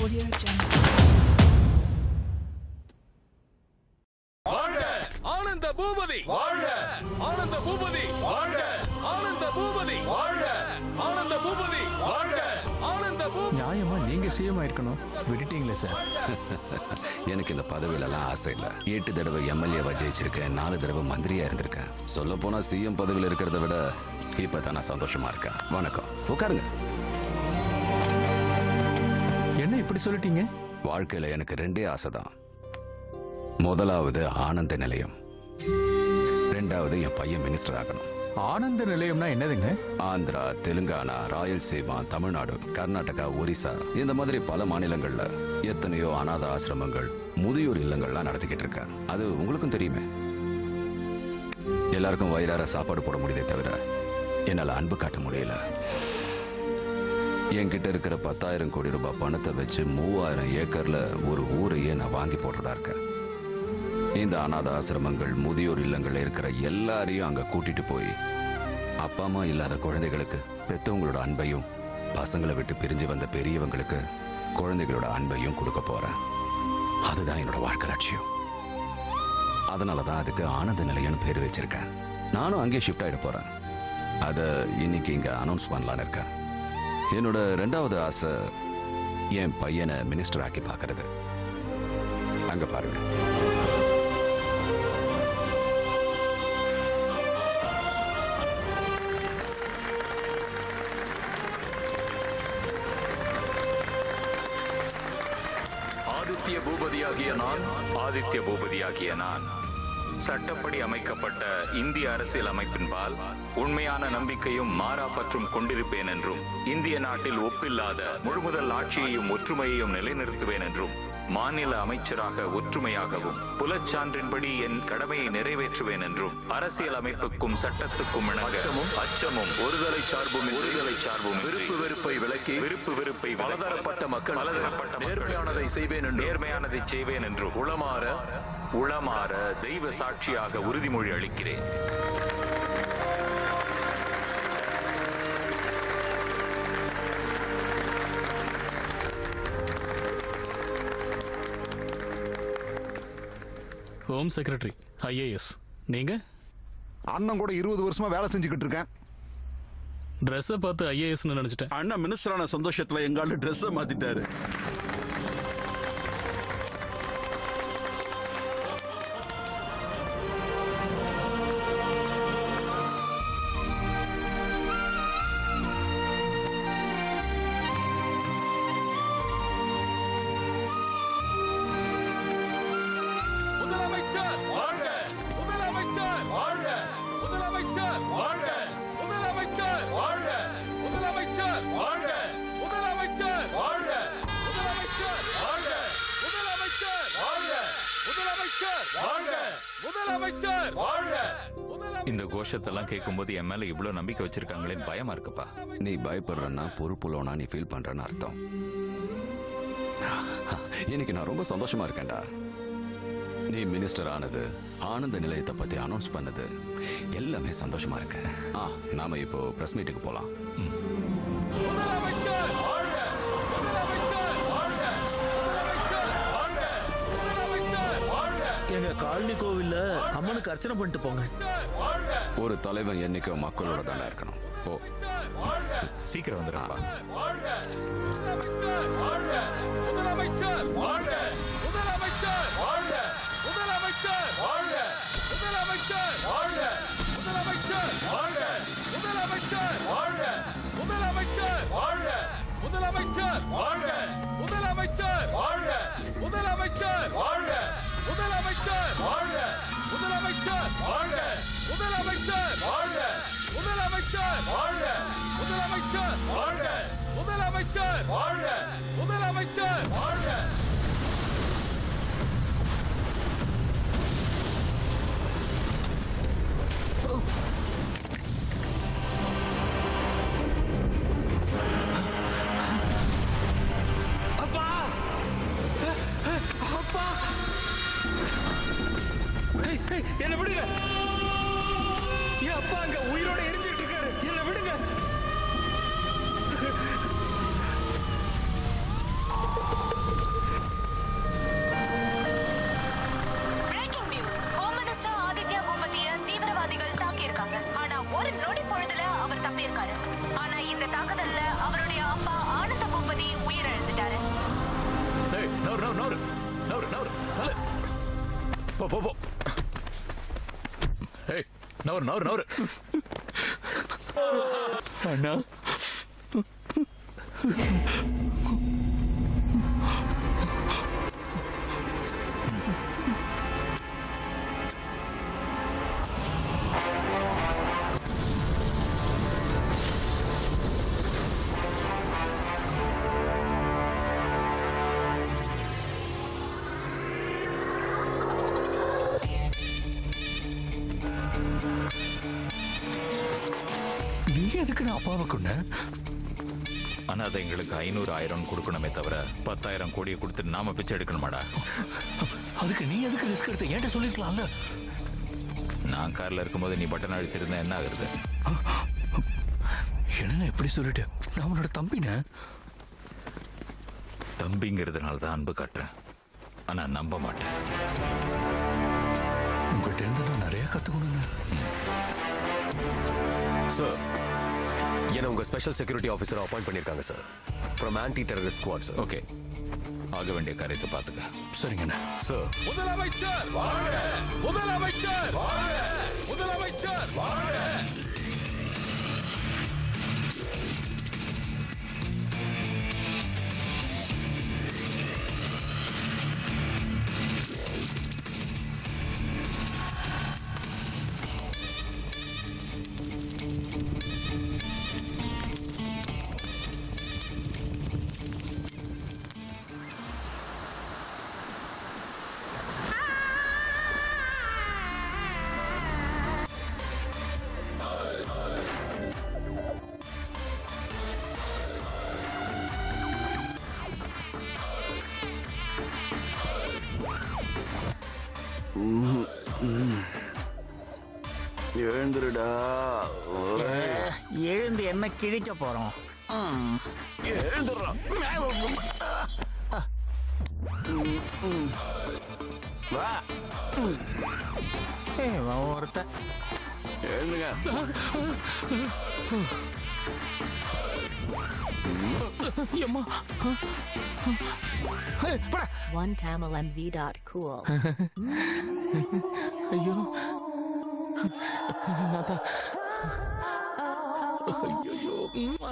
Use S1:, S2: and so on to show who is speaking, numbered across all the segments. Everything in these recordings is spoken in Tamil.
S1: Audio Jungle.
S2: வாழ்க ஆனந்த பூபதி வாழ்க ஆனந்த பூபதி வாழ்க ஆனந்த பூபதி வாழ்க ஆனந்த பூபதி வாழ்க ஆனந்த பூபதி
S3: நியாயமா நீங்க சிஎம் ஆயிருக்கணும் விட்டுட்டீங்களே சார்
S4: எனக்கு இந்த பதவியிலலாம் ஆசை இல்ல எட்டு தடவை எம்எல்ஏவா ஜெயிச்சிருக்கேன் நாலு தடவை மந்திரியா இருந்திருக்கேன் சொல்ல போனா சிஎம் பதவியில் இருக்கிறத விட இப்பதான் நான் சந்தோஷமா இருக்கேன் வணக்கம் உட்காருங்க
S3: என்ன இப்படி சொல்லிட்டீங்க
S4: வாழ்க்கையில எனக்கு ரெண்டே ஆசைதான் முதலாவது ஆனந்த நிலையம் ரெண்டாவது என் பையன் மினிஸ்டர் ஆகணும்
S3: ஆனந்த நிலையம்னா என்னதுங்க
S4: ஆந்திரா தெலுங்கானா ராயல்சீமா தமிழ்நாடு கர்நாடகா ஒரிசா இந்த மாதிரி பல மாநிலங்கள்ல எத்தனையோ அனாத ஆசிரமங்கள் முதியோர் இல்லங்கள்லாம் நடத்திக்கிட்டு இருக்கேன் அது உங்களுக்கும் தெரியுமே எல்லாருக்கும் வயிறார சாப்பாடு போட முடியுதே தவிர என்னால அன்பு காட்ட முடியல என்கிட்ட இருக்கிற பத்தாயிரம் கோடி ரூபாய் பணத்தை வச்சு மூவாயிரம் ஏக்கர்ல ஒரு ஊரையே நான் வாங்கி போடுறதா இருக்கேன் இந்த அனாத ஆசிரமங்கள் முதியோர் இல்லங்கள்ல இருக்கிற எல்லாரையும் அங்க கூட்டிட்டு போய் அப்பா அம்மா இல்லாத குழந்தைகளுக்கு பெத்தவங்களோட அன்பையும் பசங்களை விட்டு பிரிஞ்சு வந்த பெரியவங்களுக்கு குழந்தைகளோட அன்பையும் கொடுக்க போறேன் அதுதான் என்னோட வாழ்க்கை லட்சியம் அதனாலதான் அதுக்கு ஆனந்த நிலையம்னு பேர் வச்சிருக்கேன் நானும் அங்கேயே ஷிஃப்ட் ஆயிட போறேன் அத இன்னைக்கு இங்க அனௌன்ஸ் பண்ணலான்னு இருக்கேன் என்னோட ரெண்டாவது ஆசை என் பையனை மினிஸ்டர் ஆக்கி பார்க்கறது அங்க பாருங்க
S5: ஆதித்ய பூபதியாகிய நான் ஆதித்ய பூபதியாகிய நான் சட்டப்படி அமைக்கப்பட்ட இந்திய அரசியல் அமைப்பின்பால் உண்மையான நம்பிக்கையும் மாறா பற்றும் கொண்டிருப்பேன் என்றும் இந்திய நாட்டில் ஒப்பில்லாத முழுமுதல் ஆட்சியையும் ஒற்றுமையையும் நிலைநிறுத்துவேன் என்றும் மாநில அமைச்சராக ஒற்றுமையாகவும் புலச்சான்றின்படி என் கடமையை நிறைவேற்றுவேன் என்றும் அரசியல் அமைப்புக்கும் சட்டத்துக்கும் இணங்க அச்சமும் அச்சமும் ஒருதலை சார்பும் ஒருதலை சார்பும் விருப்பு வெறுப்பை விலக்கி விருப்பு வெறுப்பை பலதரப்பட்ட மக்கள் பலதரப்பட்ட நேர்மையானதை செய்வேன் என்று நேர்மையானதை செய்வேன் என்று உளமாற உளமாற தெய்வ சாட்சியாக உறுதிமொழி அளிக்கிறேன்
S6: ஹோம் செக்ரட்டரி ஐஏஎஸ் நீங்க
S7: அண்ணன் கூட இருபது வருஷமா வேலை செஞ்சுக்கிட்டு இருக்கேன்
S6: ட்ரெஸ்ஸை பார்த்து ஐஏஎஸ்னு நினைச்சிட்டேன்
S8: அண்ணா மினிஸ்டரான சந்தோஷத்துல எங்க ஆளு ட்ரெஸ் மாத்திட்டாரு
S2: முதலமைச்சர் வாழ்க முதலமைச்சர் வாழ்க முதலமைச்சர் வாழ்க முதலமைச்சர் வாழ்க முதலமைச்சர் வாழ்க முதலமைச்சர் வாழ்க முதலமைச்சர் வாழ்க முதலமைச்சர் வாழ்க முதலமைச்சர் வாழ்க முதலமைச்சர் வாழ்க
S5: இந்த கோஷத்தெல்லாம் கேட்கும்போது என் மேல இவ்வளவு நம்பிக்கை வச்சிருக்காங்களேன்னு பயமா இருக்குப்பா
S4: நீ பயப்படுறன்னா பொறுப்புலோனா நீ ஃபீல் பண்றன்னு அர்த்தம் இன்னைக்கு நான் ரொம்ப சந்தோஷமா இருக்கேன்டா நீ மினிஸ்டர் ஆனது ஆனந்த நிலையத்தை பத்தி அனௌன்ஸ் பண்ணது எல்லாமே சந்தோஷமா இருக்கு ஆ நாம இப்போ பிரஸ் மீட்டுக்கு போலாம்
S2: முதலமைச்சர் வாழ்க முதலமைச்சர் வாழ்க முதலமைச்சர் வாழ்க முதலமைச்சர் வாழ்க
S9: எங்க காலனி கோவில்ல அம்மனுக்கு அர்ச்சனை பண்ணிட்டு போங்க
S2: வாழ்க
S4: ஒரு தலைவன் என்னைக்கும் மக்களோட தானே இருக்கணும் ஓ
S2: வாழ்க
S5: சீக்கிரம் வந்துடுறா
S2: வாழ்க முதலமைச்சர் வாழ்க முதலமைச்சர் வாழ்க முதலமைச்சர் வாழ்க முதலமைச்சர் வாழ்க முதலமைச்சர் வாழ்க முதலமைச்சர் வாழ்க முதலமைச்சர் வாழ்க முதலமைச்சர் வாழ்க முதலமைச்சர் வாழ்க முதலமைச்சர் வாழ்க முதலமைச்சர் வாழ்க முதலமைச்சர் வாழ்க முதலமைச்சர் வாழ்க முதலமைச்சர் வாழ்க முதலமைச்சர் வாழ்க முதலமைச்சர் வாழ்க முதலமைச்சர் வாழ்க முதலமைச்சர் வாழ்க
S9: என்ன விடுங்க என் அப்பா அங்க உயிரோட எரிஞ்சிட்டு இருக்காரு என்ன விடுங்க
S2: போ போ போ ஏய் நவரு நவரு நவரு
S3: அண்ணா நீ எதுக்கு நான் அப்பாவை கொண்ட
S2: அனாதைங்களுக்கு ஐநூறு ஆயிரம் கொடுக்கணுமே தவிர பத்தாயிரம் கோடியை கொடுத்துட்டு நாம பிச்சை எடுக்கணுமாடா
S3: அதுக்கு நீ எதுக்கு ரிஸ்க் எடுத்த ஏன்ட்ட சொல்லிருக்கலாம்ல
S2: நான் கார்ல இருக்கும்போது நீ பட்டன் அழுத்திருந்தா என்ன ஆகுறது
S3: என்ன எப்படி சொல்லிட்டு நான் உன்னோட தம்பின
S2: தம்பிங்கிறதுனால தான் அன்பு காட்டுறேன் ஆனா நம்ப மாட்டேன்
S3: உங்ககிட்ட இருந்து நான் நிறைய கத்துக்கணுங்க
S1: சார் என்ன உங்க ஸ்பெஷல் செக்யூரிட்டி ஆஃபீஸர் அப்பாயிண்ட் பண்ணிருக்காங்க sir from anti terrorist squad sir
S2: okay ஆக வேண்டிய காரியத்தை பாத்துக்க
S3: சரிங்கண்ணா
S1: சார்
S2: முதலமைச்சர் வாழ்க முதலமைச்சர் வாழ்க முதலமைச்சர் வாழ்க
S1: எழுந்துருடா
S9: எழுந்து என்ன கிழிக்க போறோம் ம்.
S1: எழுந்துடுறா வா
S9: ஏய், இவன் ஒருத்தன்
S1: எழுந்துங்க
S3: அம்மா ஏய், போடா.
S10: OneTamilMV.cool.
S3: ஐயோ அதான். ஐயையோ. உம்மா.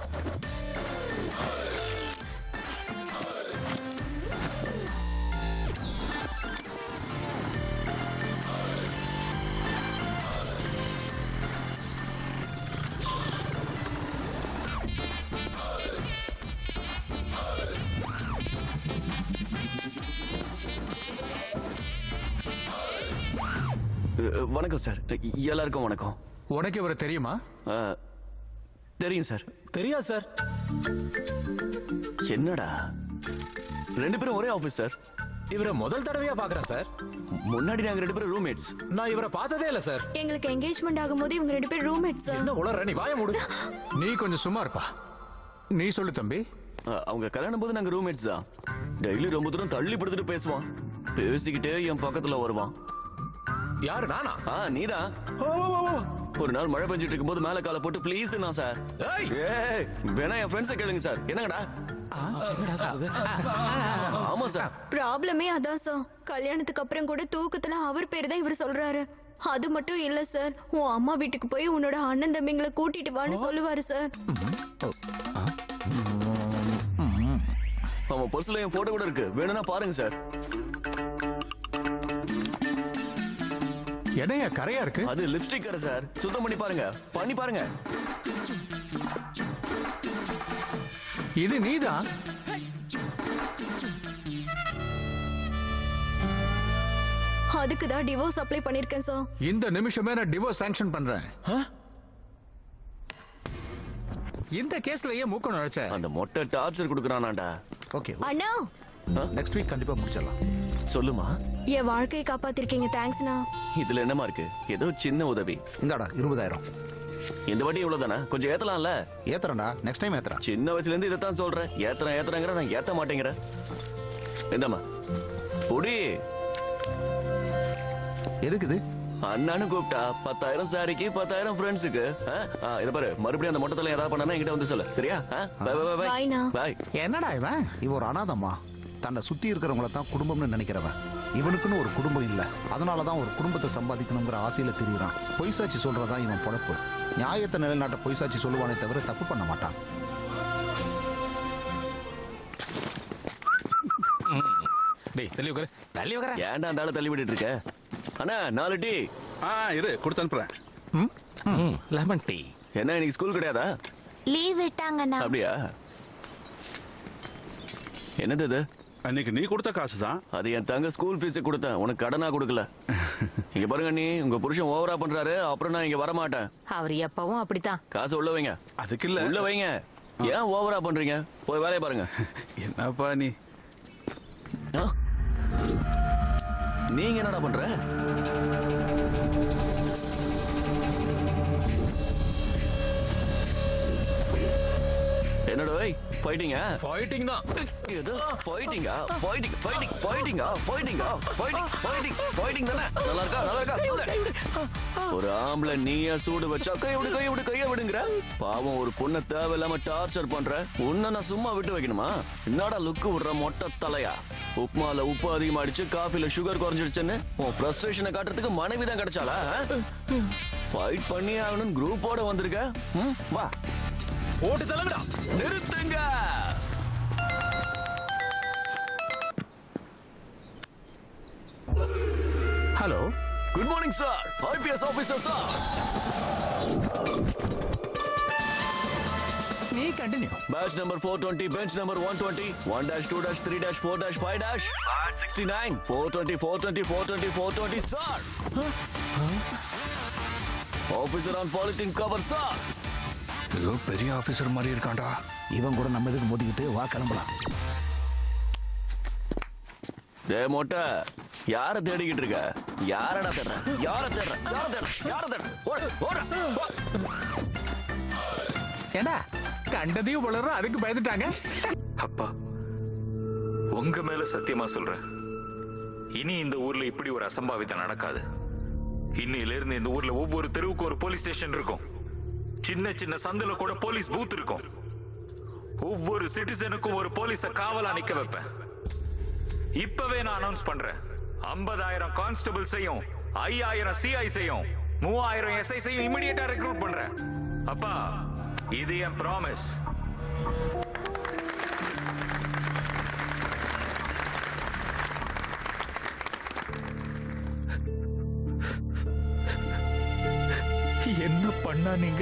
S1: அஹ், வணக்கம் சார் எல்லாருக்கும் வணக்கம்
S3: உனக்கு இவரை தெரியுமா
S1: அஹ், தெரியும் சார்
S9: தெரியா சார்
S1: என்னடா ரெண்டு பேரும் ஒரே ஆபீஸ் சார்
S3: இவரை முதல் தடவையா பாக்குறேன் சார்
S1: முன்னாடி நாங்க ரெண்டு பேரும் ரூம்மேட்ஸ்
S3: நான் இவரை பார்த்ததே இல்ல சார்
S10: எங்களுக்கு என்கேஜ்மெண்ட் ஆகும்போது இவங்க ரெண்டு பேரும் ரூம்மேட்ஸ்
S3: என்ன உளற நீ வாய மூடு நீ கொஞ்சம் சும்மா இருப்பா நீ சொல்லு தம்பி
S1: அவங்க கல்யாணம் போது நாங்க ரூம்மேட்ஸ் தான் டெய்லி ரொம்ப தூரம் தள்ளி படுத்துட்டு பேசுவான் பேசிக்கிட்டே என் பக்கத்துல வருவான்
S3: யாரு நானா
S1: ஆ நீதான் ஒரு நாள் மழை பெஞ்சிட்டு இருக்கும்போது மேல காலை போட்டு ப்ளீஸ் நான் சார்
S3: ஏய்
S1: ஏய் வேணா என் ஃப்ரெண்ட்ஸை கேளுங்க சார் என்னங்கடா ஆமா சார்
S10: ப்ராப்ளமே அதான் சார் கல்யாணத்துக்கு அப்புறம் கூட தூக்கத்துல அவர் பேரு தான் இவர் சொல்றாரு அது மட்டும் இல்ல சார் உன் அம்மா வீட்டுக்கு போய் உன்னோட அண்ணன் தம்பிங்களை கூட்டிட்டு வான்னு சொல்லுவாரு சார்
S1: அவன் பர்ஸ்ல என் போட்டோ கூட இருக்கு வேணும்னா பாருங்க சார்
S3: என்னையா கரையா இருக்கு
S1: அது லிப்ஸ்டிக் கடை சார் சுத்தம் பண்ணி பாருங்க பண்ணி பாருங்க
S3: இது நீதான்
S10: அதுக்கு தான் டிவோர்ஸ் அப்ளை பண்ணிருக்கேன் சார்
S3: இந்த நிமிஷமே நான் டிவோர்ஸ் சாங்ஷன் பண்றேன் இந்த கேஸ்ல ஏன் மூக்க நுழைச்ச
S1: அந்த மொட்டை டார்ச்சர் கொடுக்குறானாண்டா
S7: ஓகே
S10: அண்ணா
S7: நெக்ஸ்ட் வீக் கண்டிப்பா முடிச்சிடலாம்
S1: சொல்லுமா
S10: என் வாழ்க்கையை காப்பாத்திருக்கீங்க தேங்க்ஸ்ண்ணா
S1: இதுல என்னமா இருக்கு ஏதோ சின்ன உதவி
S7: இந்தாடா இருபதாயிரம்
S1: இந்த வாட்டி இவ்வளவுதானே கொஞ்சம் ஏத்தலாம்ல
S7: ஏத்துறேன்டா நெக்ஸ்ட் டைம் ஏத்துறேன்
S1: சின்ன வயசுல இருந்து இதைத்தான் சொல்றேன் ஏத்துறேன் ஏத்துறேங்கிற நான் ஏத்த மாட்டேங்கிறேன் என்னம்மா பொடி
S7: எதுக்கு இது
S1: அண்ணானு கூப்பிட்டா பத்தாயிரம் சாரிக்கு பத்தாயிரம் ஃப்ரெண்ட்ஸுக்கு இத பாரு மறுபடியும் அந்த மொட்டத்துல ஏதாவது பண்ணா என்கிட்ட வந்து சொல்லு சரியா பை பை பை
S10: Bye, ண்ணா.
S1: பாய்
S3: என்னடா இவன்
S7: இவ ஒரு அனாதம்மா தன்னை சுத்தி இருக்கிறவங்கள தான் குடும்பம்னு நினைக்கிறவன் இவனுக்குன்னு ஒரு குடும்பம் இல்ல அதனால தான் ஒரு குடும்பத்தை சம்பாதிக்கணுங்கிற ஆசையில திரியுறான் பொய் சாட்சி சொல்றதா இவன் பொழப்பு நியாயத்தை நிலைநாட்ட பொய் சாட்சி சொல்லுவானே தவிர தப்பு பண்ண மாட்டான்
S3: டேய் தள்ளி உட்காரு தள்ளி உட்கார
S1: ஏன்டா அந்த ஆளை தள்ளி விட்டுட்டு இருக்க அண்ணா நாலு டீ
S8: ஆ இரு கொடுத்து அனுப்புறேன்
S3: லெமன் டீ
S1: என்ன இன்னைக்கு ஸ்கூல் கிடையாதா
S10: லீவ் விட்டாங்கண்ணா
S1: அப்படியா என்னது இது
S8: அன்னைக்கு நீ கொடுத்த காசு தான்
S1: அது என் தங்க ஸ்கூல் ஃபீஸ் கொடுத்தேன் உனக்கு கடனா கொடுக்கல இங்க பாருங்க நீ உங்க புருஷன் ஓவரா பண்றாரு அப்புறம் நான் இங்க வர மாட்டேன்
S11: அவர் எப்பவும் அப்படித்தான்
S1: காசு உள்ள வைங்க
S8: அதுக்கு இல்ல
S1: உள்ள வைங்க ஏன் ஓவரா பண்றீங்க போய் வேலையை பாருங்க
S8: என்னப்பா நீ
S1: ஆ? நீங்க என்னடா பண்ற என்னடா ஃபைட்டிங்கா
S3: ஃபைட்டிங் தான்
S1: எது ஃபைட்டிங்கா fighting fighting ஃபைட்டிங்கா ஃபைட்டிங்கா fighting fighting fighting தானே நல்லா இருக்கா நல்லா இருக்கா சொல்லு. ஒரு ஆம்பளை நீயா சூடு வச்சா கை விடு கை விடு கைய விடுங்கிற பாவம் ஒரு பொண்ணை தேவையில்லாம டார்ச்சர் பண்ற உன்னை நான் சும்மா விட்டு வைக்கணுமா என்னடா லுக்கு விடுற மொட்டை தலையா உப்புமால உப்பு அதிகமாயிடுச்சு காஃபில சுகர் குறைஞ்சிடுச்சுன்னு உன் ஃப்ரஸ்ட்ரேஷனை காட்டுறதுக்கு மனைவி தான் கிடைச்சாளா ஃபைட் பண்ணி ஆகணும் குரூப்போட வந்திருக்க ம், வா
S3: ஓட்டு தலைவிடா
S1: நிறுத்துங்க
S3: hello
S1: good morning sir IPS officer sir
S3: நீ continue
S1: batch number four twenty bench number one twenty one dash two dash three dash four dash five dash sixty nine four twenty four twenty four twenty four twenty sir officer on பாலிட்டிங் கவர் சார்
S3: ஏதோ பெரிய ஆபீசர் மாதிரி இருக்கான்டா
S7: இவன் கூட நம்ம எதுக்கு மோதிக்கிட்டு வா கிளம்பலாம்
S1: டே மொட்டை யார தேடிக்கிட்டு இருக்க யாரடா தேடுற யார தேடுற யார தேடுற யார தேடுற ஓடு ஓடு ஓ.
S3: ஏண்டா கண்டதையும் வளர அதுக்கு பயந்துட்டாங்க
S5: அப்பா உங்க மேல சத்தியமா சொல்றேன் இனி இந்த ஊர்ல இப்படி ஒரு அசம்பாவிதம் நடக்காது இன்னையில இருந்து இந்த ஊர்ல ஒவ்வொரு தெருவுக்கும் ஒரு போலீஸ் ஸ்டேஷன் இருக்கும் சின்ன சின்ன சந்துல கூட போலீஸ் பூத் இருக்கும் ஒவ்வொரு சிட்டிசனுக்கும் ஒரு போலீஸ காவலா நிக்க வைப்பேன் இப்பவே நான் அனௌன்ஸ் பண்றேன் ஐம்பதாயிரம் கான்ஸ்டபிள்ஸையும் ஐயாயிரம் சிஐஸையும் மூவாயிரம் எஸ்ஐஸையும் இமிடியேட்டா ரெக்ரூட் பண்றேன் அப்பா இது என் ப்ராமிஸ்
S2: என்ன பண்ணா நீங்க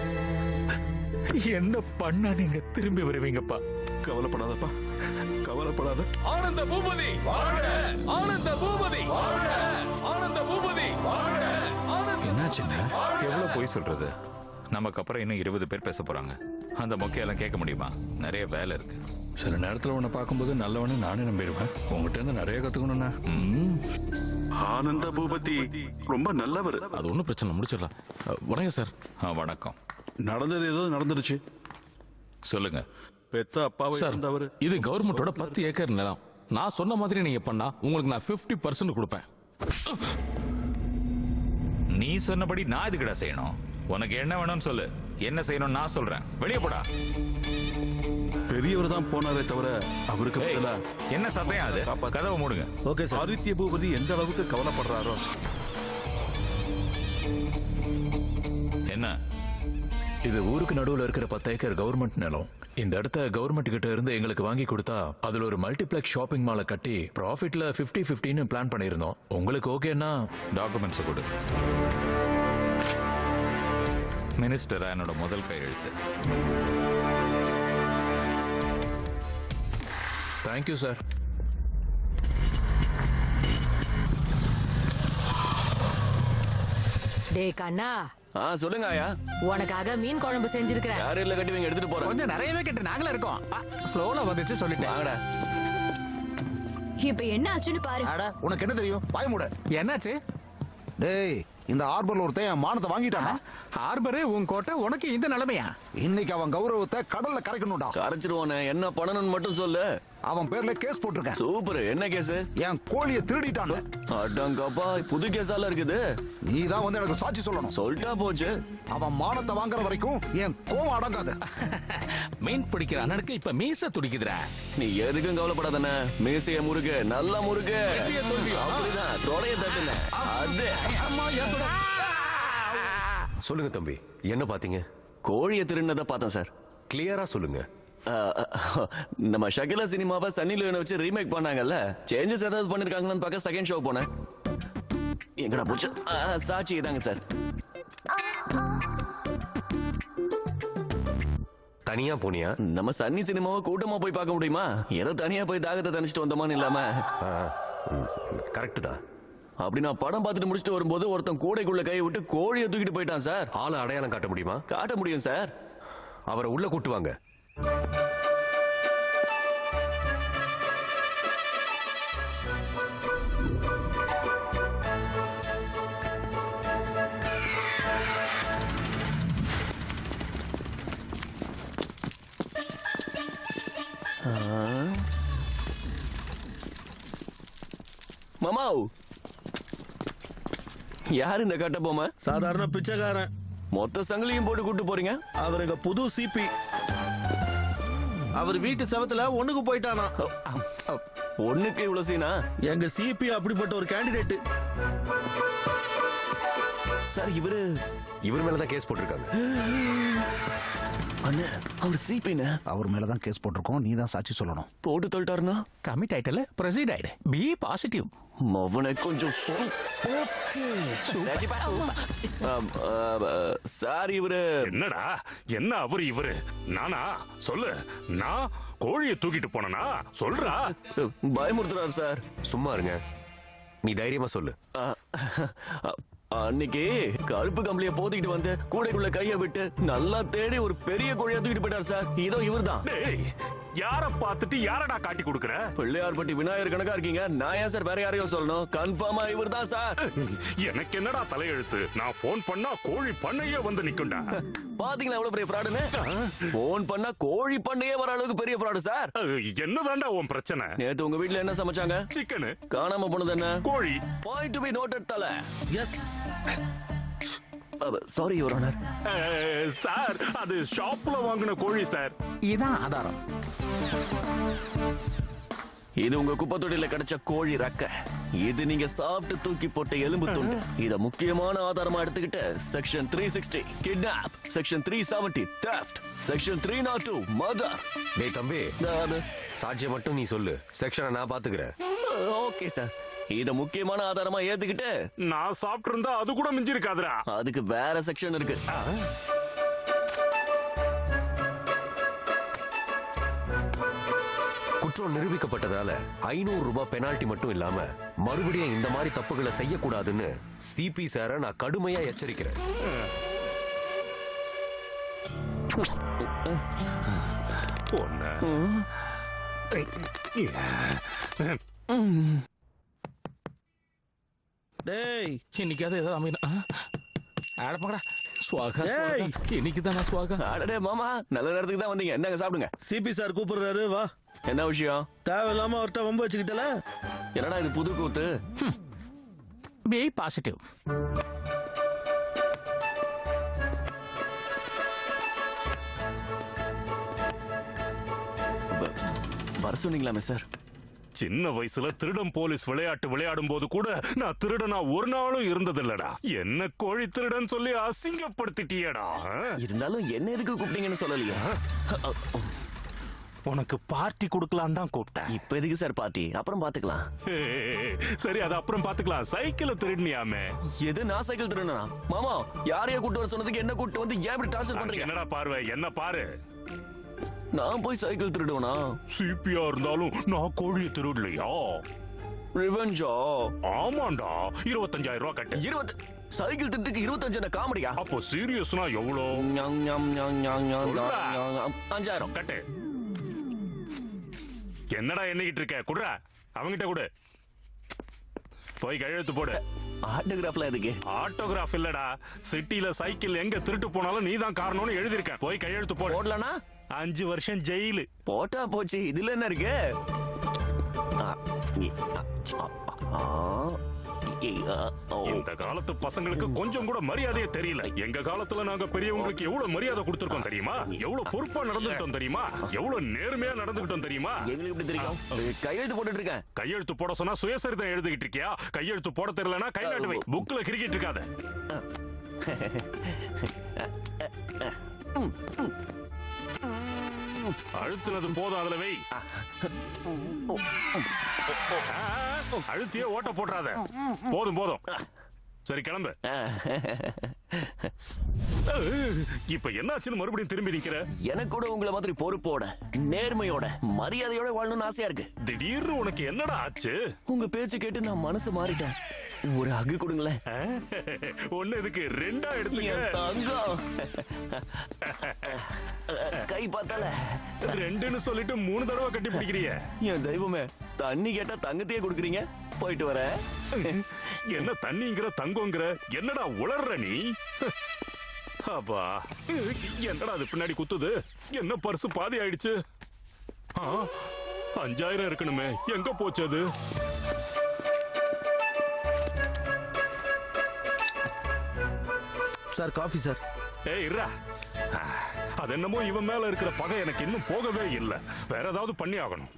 S2: என்ன பண்ணா நீங்க திரும்பி வருவீங்கப்பா
S8: கவலைப்படாதப்பா கவலைப்படாத
S3: ஆனந்த பூபதி வாழ்க ஆனந்த பூபதி வாழ்க ஆனந்த பூபதி வாழ்க ஆனந்த
S7: என்னாச்சுங்க
S5: எவ்வளவு போய் சொல்றது நமக்கு அப்புறம் இன்னும் இருபது பேர் பேச போறாங்க அந்த மொக்கையெல்லாம் கேட்க முடியுமா நிறைய வேலை இருக்கு
S3: சில நேரத்துல உன்னை பார்க்கும்போது நல்லவனு நானே நம்பிடுவேன் உங்ககிட்ட இருந்து நிறைய கத்துக்கணும்னா ம்.
S8: ஆனந்த பூபதி ரொம்ப நல்லவர்
S3: அது ஒன்றும் பிரச்சனை முடிச்சிடலாம் அஹ், வணக்கம் சார்
S5: ஆ, வணக்கம்
S8: நடந்தது ஏதோ நடந்துருச்சு
S5: சொல்லுங்க
S8: பெத்த அப்பாவை
S3: சார்
S8: இருந்தவர்
S3: இது கவர்மெண்டோட பத்து ஏக்கர் நிலம் நான் சொன்ன மாதிரி நீங்க பண்ணா உங்களுக்கு நான் 50% பர்சன்ட் கொடுப்பேன்
S5: நீ சொன்னபடி நான் இதுக்கடா செய்யணும் உனக்கு என்ன வேணும்னு சொல்லு என்ன செய்யணும் நான் சொல்றேன் வெளியே போடா
S8: பெரியவர் தான் போனாரே தவிர அவருக்கு
S5: ஏய்,
S8: பதிலா
S5: என்ன சத்தம் அது
S8: காப்பாத்து.
S5: கதவை மூடுங்க
S8: ஓகே சார் ஆதித்ய பூபதி எந்த அளவுக்கு கவலைப்படுறாரோ
S5: என்ன
S2: இது ஊருக்கு நடுவுல இருக்கிற பத்து ஏக்கர் கவர்மெண்ட் நிலம் இந்த இடத்த கவர்மெண்ட் கிட்ட இருந்து எங்களுக்கு வாங்கி கொடுத்தா அதுல ஒரு மல்டிப்ளெக்ஸ் ஷாப்பிங் மாலை கட்டி ப்ராஃபிட்ல 50 50 பிளான் பண்ணியிருந்தோம் உங்களுக்கு ஓகேன்னா
S5: டாக்குமெண்ட்ஸ் கொடு மினிஸ்டர் என்னோட முதல் கையெழுத்து
S2: தேங்க்யூ சார்
S11: டேய் கண்ணா
S1: ஆ சொல்லுங்க ஆயா
S11: உனக்காக மீன் குழம்பு செஞ்சிருக்கிறேன்
S1: யார் இல்ல கட்டி வைங்க எடுத்துட்டு போறேன்
S3: கொஞ்சம் நிறையவே கேட்டு நாங்களே இருக்கோம் ஃப்ளோல வந்துச்சு சொல்லிட்டேன்
S1: வாங்கடா
S10: இப்ப என்ன ஆச்சுன்னு பாரு
S7: அட உனக்கு என்ன தெரியும் பாய் மூட
S3: என்னாச்சு
S7: டேய் இந்த ஹார்பர்ல ஒருத்தன் என் மானத்தை வாங்கிட்டானா
S3: ஹார்பரு உன் கோட்டை உனக்கு இந்த நிலைமையா
S7: இன்னைக்கு அவன் கௌரவத்தை கடல்ல கரைக்கணும்டா
S1: கரைச்சிருவானே என்ன பண்ணணும்னு மட்டும் சொல்லு
S7: அவன் பேர்ல கேஸ் போட்டிருக்கேன்
S1: சூப்பர் என்ன கேஸ்
S7: என் கோழியை திருடிட்டான்
S1: அடங்கப்பா புது கேஸால இருக்குது
S7: நீ தான் வந்து எனக்கு சாட்சி சொல்லணும்
S1: சொல்லிட்டா போச்சு
S7: அவன் மானத்தை வாங்குற வரைக்கும் என் கோவம் அடங்காது
S3: மீன் பிடிக்கிற அண்ணனுக்கு இப்ப மீச துடிக்குதுடா
S1: நீ எதுக்கும் கவலைப்படாதண்ணே மீசைய முருகு நல்லா முருகு
S3: மீசைய தொல்வியா?
S1: அப்படிதான் தொடைய தட்டுன அது
S12: சொல்லுங்க தம்பி என்ன பாத்தீங்க
S1: கோழியை திருடினதை பார்த்தேன் சார்
S12: கிளியரா சொல்லுங்க
S1: நம்ம ஷகிலா சினிமாவை சன்னி லியோனை வச்சு ரீமேக் பண்ணாங்கல்ல சேஞ்சஸ் ஏதாவது பண்ணிருக்காங்கன்னு பார்க்க செகண்ட் ஷோ போனேன் எங்கடா போச்சு ஆ, சாட்சி இதாங்க சார்
S12: தனியா போனியா
S1: நம்ம சன்னி சினிமாவை கூட்டமா போய் பார்க்க முடியுமா ஏதோ தனியா போய் தாகத்தை தணிச்சிட்டு வந்தோமான்னு இல்லாம
S12: கரெக்ட் தான்
S1: அப்படி நான் படம் பார்த்துட்டு முடிச்சுட்டு வரும்போது ஒருத்தன் கூடைக்குள்ள கையை விட்டு கோழியை தூக்கிட்டு போயிட்டான் சார்
S12: ஆளை அடையாளம் காட்ட முடியுமா
S1: காட்ட முடியும் சார்
S12: அவரை உள்ள கூட்டு வாங்க
S1: மாமாவ் யார் இந்த கட்ட போம
S8: சாதாரண பிச்சைக்காரன்
S1: மொத்த சங்கிலியும் போட்டு கூட்டு போறீங்க
S8: அவர் எங்க புது சிபி அவர் வீட்டு செவத்துல ஒண்ணுக்கு போயிட்டானா
S1: ஒண்ணுக்கு இவ்வளவு சீனா
S8: எங்க சிபி அப்படிப்பட்ட ஒரு கேண்டிடேட்
S1: சார் இவரு
S12: இவர் மேலதான் கேஸ் போட்டிருக்காங்க
S1: அண்ணே அவர் சிபின
S7: அவர் மேலதான் கேஸ் போட்டிருக்கோம் நீ தான் சாட்சி சொல்லணும்
S1: போட்டு தொட்டாருனா
S3: கமிட் ஆயிட்டல ப்ரொசீட் ஆயிடு பி பாசிட்டிவ்
S1: மவனை கொஞ்சம் சார் இவரு
S13: என்னடா என்ன அவரு இவரு நானா சொல்லு நான் கோழியை தூக்கிட்டு போனனா சொல்றா
S1: பயமுறுத்துறாரு சார்
S12: சும்மா இருங்க நீ தைரியமா சொல்லு
S1: அன்னைக்கு கருப்பு கம்பளிய போத்திக்கிட்டு வந்து கூடைக்குள்ள கைய விட்டு நல்லா தேடி ஒரு பெரிய கோழியை தூக்கிட்டு போயிட்டார் சார் இதோ இவர்தான்
S13: டேய் யார பார்த்துட்டு யாரடா காட்டி கொடுக்கற
S1: பிள்ளையார்பட்டி விநாயகர் கணக்கா இருக்கீங்க நான் ஏன் சார் வேற யாரையும் சொல்லணும் கன்ஃபார்மா இவர்தான் சார்
S13: எனக்கு என்னடா தலையெழுத்து நான் போன் பண்ணா கோழி பண்ணையே வந்து நிக்கும்டா
S1: பாத்தீங்களா எவ்வளவு பெரிய ஃப்ராடுன்னு போன் பண்ணா கோழி பண்ணையே வர அளவுக்கு பெரிய ஃப்ராடு சார்
S13: என்னதான்டா உன் பிரச்சனை
S1: நேத்து உங்க வீட்ல என்ன சமைச்சாங்க
S13: சிக்கனு
S1: காணாம போனது என்ன
S13: கோழி
S1: பாயிண்ட் டு பி நோட்டட் தல yes sorry your honour
S13: sir அது ஷாப்ல வாங்கின கோழி சார்
S3: இதான் ஆதாரம்
S1: இது உங்க குப்பை தொட்டில கிடைச்ச கோழி ரக்க இது நீங்க சாப்பிட்டு தூக்கி போட்ட எலும்பு துண்டு இத முக்கியமான ஆதாரமா எடுத்துக்கிட்டு section three sixty kidnap section three seventy theft section three not two murder
S12: டேய் தம்பி சாட்சியை மட்டும் நீ சொல்லு செக்ஷனை நான் பாத்துக்கிறேன்
S1: ஓகே சார் இத முக்கியமான ஆதாரமா ஏத்துக்கிட்டு
S13: நான் சாப்பிட்டு இருந்தா அது கூட மிஞ்சி இருக்காதுடா
S1: அதுக்கு வேற செக்ஷன் இருக்கு
S12: குற்றம் நிரூபிக்கப்பட்டதால ஐநூறு ரூபாய் பெனால்டி மட்டும் இல்லாம மறுபடியும் இந்த மாதிரி தப்புகளை செய்யக்கூடாதுன்னு சிபி சார நான் கடுமையா எச்சரிக்கிறேன்
S13: ஒன்னு
S8: டேய்
S3: இன்னைக்காவது ஏதாவது அமையணும் அடப்பங்கடா சுவாகா
S8: ஏய்.
S3: இன்னைக்கு தான் சுவாகா
S1: அடடே மாமா நல்ல நேரத்துக்கு தான் வந்தீங்க என்னங்க சாப்பிடுங்க
S8: சிபி சார் கூப்பிடுறாரு வா
S1: என்ன விஷயம்
S8: தேவையில்லாம அவர்கிட்ட வம்பு வச்சுக்கிட்டல
S1: என்னடா இது புது கூத்து
S3: பி பாசிட்டிவ்
S1: வர சொன்னீங்களாமே சார்
S13: சின்ன வயசுல திருடன் போலீஸ் விளையாட்டு விளையாடும் போது கூட நான் திருடனா ஒரு நாளும் இருந்ததில்லடா என்ன கோழி திருடன் சொல்லி அசிங்கப்படுத்திட்டியடா
S1: இருந்தாலும் என்ன எதுக்கு கூப்பிட்டீங்கன்னு சொல்லலையா
S13: உனக்கு பார்ட்டி கொடுக்கலாம் தான் கூப்பிட்டேன்
S1: இப்ப எதுக்கு சார் பாத்தி அப்புறம் பாத்துக்கலாம்
S13: ஏய், சரி அது அப்புறம் பாத்துக்கலாம் சைக்கிள திருடினியாமே
S1: எது நான் சைக்கிள் திருடனா மாமா யாரைய கூட்டு வர சொன்னதுக்கு என்ன கூட்டு வந்து ஏன் இப்படி டார்ச்சர்
S13: அங்க
S1: பண்றீங்க
S13: என்னடா பார்வை என்ன பாரு
S1: நான் போய் சைக்கிள் திருடுவனா
S13: சிபியா இருந்தாலும் நான் கோழியை திருடலையா
S1: ரிவெஞ்சா
S13: ஆமாண்டா இருபத்தஞ்சாயிரம் ரூபாய் கட்டு
S1: இருபத்தி சைக்கிள் திருட்டுக்கு இருபத்தஞ்சு காமெடியா
S13: அப்போ சீரியஸ்னா எவ்வளோ சொல்றா.
S1: அஞ்சாயிரம்
S13: கட்டு என்னடா எண்ணிக்கிட்டு இருக்க குடுறா அவங்கிட்ட கொடு போய் கையெழுத்து போடு
S1: ஆட்டோகிராஃப்ல எதுக்கு
S13: ஆட்டோகிராஃப் இல்லடா சிட்டில சைக்கிள் எங்க திருட்டு போனாலும் நீ தான் காரணம்னு எழுதியிருக்க போய் கையெழுத்து போடு
S1: போடலனா
S13: அஞ்சு வருஷம் ஜெயிலு
S1: போட்டா போச்சு இதுல என்ன இருக்கு ஆ, இ- ஆ, ஆ, இ- ஆ, ஓ.
S13: இந்த காலத்து பசங்களுக்கு கொஞ்சம் கூட மரியாதையே தெரியல எங்க காலத்துல நாங்க பெரியவங்களுக்கு எவ்வளவு மரியாதை கொடுத்திருக்கோம் தெரியுமா எவ்வளவு பொறுப்பா நடந்துகிட்டோம் தெரியுமா எவ்வளவு நேர்மையா நடந்துகிட்டோம் தெரியுமா
S1: எங்களுக்கு எப்படி தெரியும் கையெழுத்து போட்டுட்டு இருக்கேன்
S13: கையெழுத்து போட சொன்னா சுயசரிதம் எழுதிக்கிட்டு இருக்கியா கையெழுத்து போட தெரியலனா கை நாட்டு வை புக்ல கிரிக்கிட்டு இருக்காத அழுத்துனது போதும் அதுல வை ஆ, அழுத்தியே ஓட்ட போட்டுறாத போதும் போதும் சரி கிளம்பு இப்ப என்னாச்சுன்னு மறுபடியும் திரும்பி நிக்கிற
S1: எனக்கு கூட உங்களை மாதிரி பொறுப்போட நேர்மையோட மரியாதையோட வாழணும்னு ஆசையா இருக்கு
S13: திடீர்னு உனக்கு என்னடா ஆச்சு
S1: உங்க பேச்சு கேட்டு நான் மனசு மாறிட்டேன் ஒரு அகு கொடுங்களேன்
S13: ஒண்ணு இதுக்கு ரெண்டா
S1: என்
S13: எடுத்துக்க
S1: தங்கம் கை பார்த்தால
S13: ரெண்டுன்னு சொல்லிட்டு மூணு தடவை கட்டி பிடிக்கிறிய
S1: என் தெய்வமே தண்ணி கேட்டா தங்கத்தையே கொடுக்குறீங்க போயிட்டு வரேன்
S13: என்ன தண்ணிங்கிற தங்கங்கிற என்னடா உளர்ற நீ அப்பா என்னடா அது பின்னாடி குத்துது என்ன பர்ஸ் பாதி ஆயிடுச்சு ஆ, அஞ்சாயிரம் இருக்கணுமே எங்க போச்சு அது
S8: சார் காஃபி சார்
S13: ஏய் இருடா ஆ, அது என்னமோ இவன் மேல இருக்கிற பகை எனக்கு இன்னும் போகவே இல்லை வேற ஏதாவது பண்ணி ஆகணும்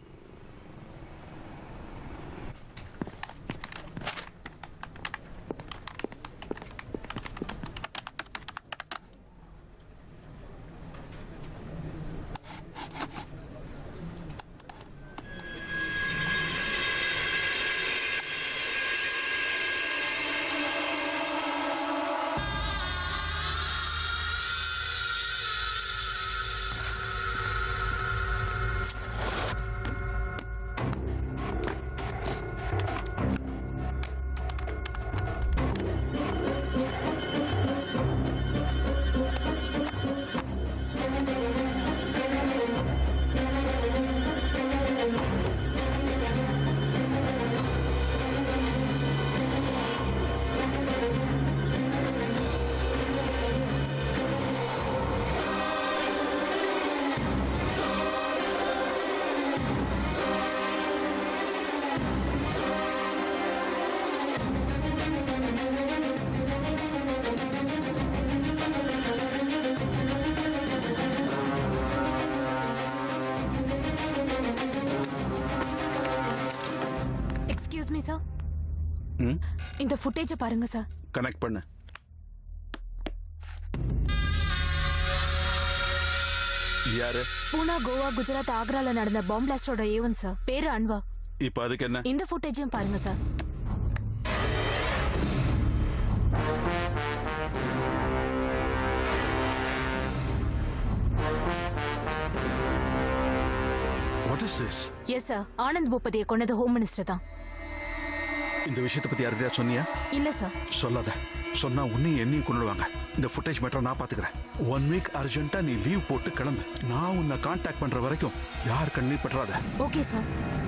S14: எக்ஸ்கியூஸ் மீ சார்
S7: ம்
S14: இந்த ஃபுட்டேஜை பாருங்க சார்
S7: கனெக்ட் பண்ணு யாரு
S14: பூனா கோவா குஜராத் ஆக்ரால நடந்த பாம்பு பிளாஸ்டோட ஏவன் சார் பேரு அன்வா
S7: இப்ப அதுக்கு என்ன
S14: இந்த ஃபுட்டேஜையும் பாருங்க sir
S7: what is this
S14: yes sir Anand பூபதியை கொண்டது ஹோம் மினிஸ்டர் தான்
S7: இந்த விஷயத்தை பத்தி யாருக்கையா சொன்னியா
S14: இல்ல சார்
S7: சொல்லாத சொன்னா உன்னையும் என்னையும் கொண்டுடுவாங்க இந்த ஃபுட்டேஜ் மேட்டர் நான் பாத்துக்கிறேன் ஒன் வீக் அர்ஜென்ட்டா நீ லீவ் போட்டு கிளம்பு நான் உன்னை கான்டாக்ட் பண்ற வரைக்கும் யார் கண்ணையும் பற்றாத
S14: ஓகே சார்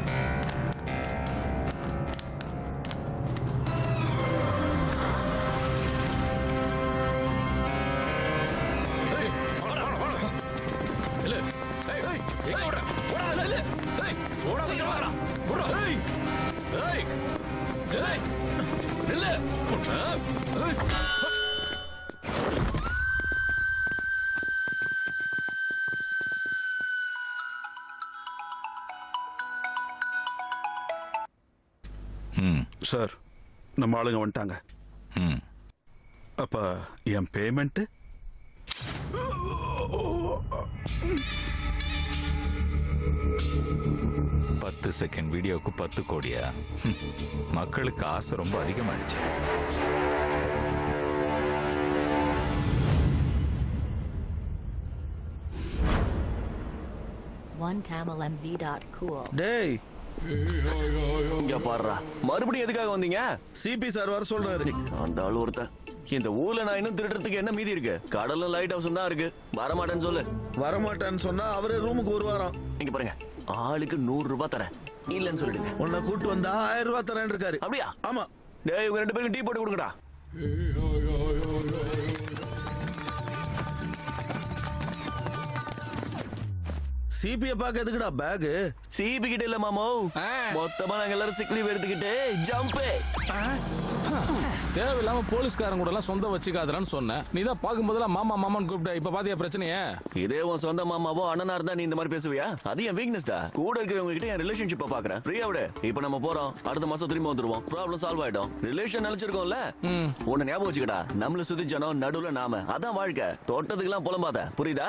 S3: இல்ல ஏய் ஏய் எங்க ஓடுற ஓடாத இல்ல ஏய் ஓடாத இங்க வாடா ஓடா ஏய் ஏய் ஏய் இல்ல ஏய்
S2: ம்
S7: சார் நம்ம ஆளுங்க வந்துட்டாங்க
S2: ம்
S7: அப்ப என் பேமெண்ட்
S5: பத்து செகண்ட் வீடியோக்கு பத்து கோடியா ஹம். மக்களுக்கு ஆசை ரொம்ப அதிகமாயிடுச்சு
S15: OneTamilMV.cool.
S8: டேய்
S1: இங்க பாடுறா மறுபடியும் எதுக்காக வந்தீங்க
S8: சிபி சார் வர சொல்றாரு
S1: அந்த ஆள் ஒருத்தன் இந்த ஊர்ல நான் இன்னும் திருடுறதுக்கு என்ன மீதி இருக்கு கடலும் லைட் ஹவுஸும் தான் இருக்கு வரமாட்டேன்னு சொல்லு
S8: வரமாட்டேன்னு சொன்னா அவரே ரூமுக்கு ஒரு வாரம்
S1: இங்க பாருங்க ஆளுக்கு நூறு ரூபாய் தரேன் இல்லன்னு சொல்லிடுங்க
S8: உன்னை கூட்டு வந்தா ஆயிரம் ரூபாய் தரேன் இருக்காரு
S1: அப்படியா
S8: ஆமா
S1: டேய் இவங்க ரெண்டு பேரும் டீ போட்டு கொடுங்கடா
S8: சிபிய பாக்க எதுக்குடா பேக்
S1: சிபி கிட்ட இல்ல மாமோ மொத்தமா நாங்க எல்லாரும் சிக் லீவ் எடுத்துக்கிட்டு ஜம்ப்
S6: தேவையில்லாம போலீஸ்காரங்க கூட எல்லாம் சொந்தம் வச்சுக்காதறான்னு சொன்னேன் நீ தான் பார்க்கும்போதெல்லாம் மாமா மாமான்னு கூப்பிட்ட இப்ப பாத்தியா பிரச்சனையே
S1: இதே உன் சொந்த மாமாவோ அண்ணனா இருந்தா நீ இந்த மாதிரி பேசுவியா அது என் வீக்னஸ் டா கூட இருக்கிறவங்க கிட்ட என் ரிலேஷன்ஷிப்பை பாக்குறேன் ஃப்ரீயா விடு இப்ப நம்ம போறோம் அடுத்த மாசம் திரும்ப வந்துருவோம் ப்ராப்ளம் சால்வ் ஆயிடும் ரிலேஷன் நினைச்சிருக்கோம்ல உன்னை ஞாபகம் வச்சுக்கடா நம்மள சுத்தி ஜனம் நடுவுல நாம அதான் வாழ்க்கை தோட்டத்துக்குலாம் புலம்பாத புரியுதா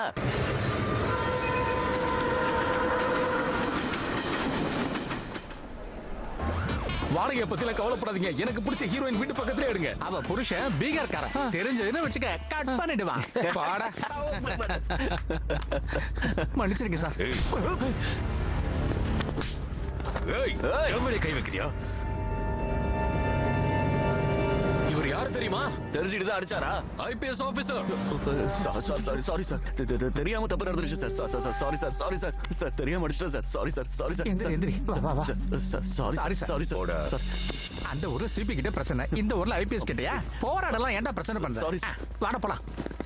S6: வாடகையை பத்தில கவலைப்படாதீங்க எனக்கு பிடிச்ச ஹீரோயின் வீட்டு பக்கத்துல எடுங்க
S9: அவ புருஷன் பீகார்காரன் தெரிஞ்சதுன்னு வச்சுக்க கட் பண்ணிடுவான்
S6: பாடா
S9: மன்னிச்சிருங்க சார்
S12: கை வைக்கிறியா
S1: இவர் யாரு தெரியுமா தெரிஞ்சுட்டு தான் அடிச்சாரா
S6: IPS officer
S1: sorry sorry sir தெரியாம தப்பு நடந்துருச்சு sir sorry sir sorry sir sir தெரியாம அடிச்சிட்டேன் sir sorry sir sorry sir
S9: எந்திரி, எந்திரி. வா, வா, வா.
S1: Sorry
S9: Sorry, sir.
S1: Sorry sir
S9: அந்த ஊர்ல சிபி கிட்ட பிரச்சனை இந்த ஊர்ல ஐபிஎஸ் கிட்டயா போராடலாம் ஏன்டா பிரச்சனை பண்ற
S1: Sorry, sir.
S9: ஆ, வாடா போலாம்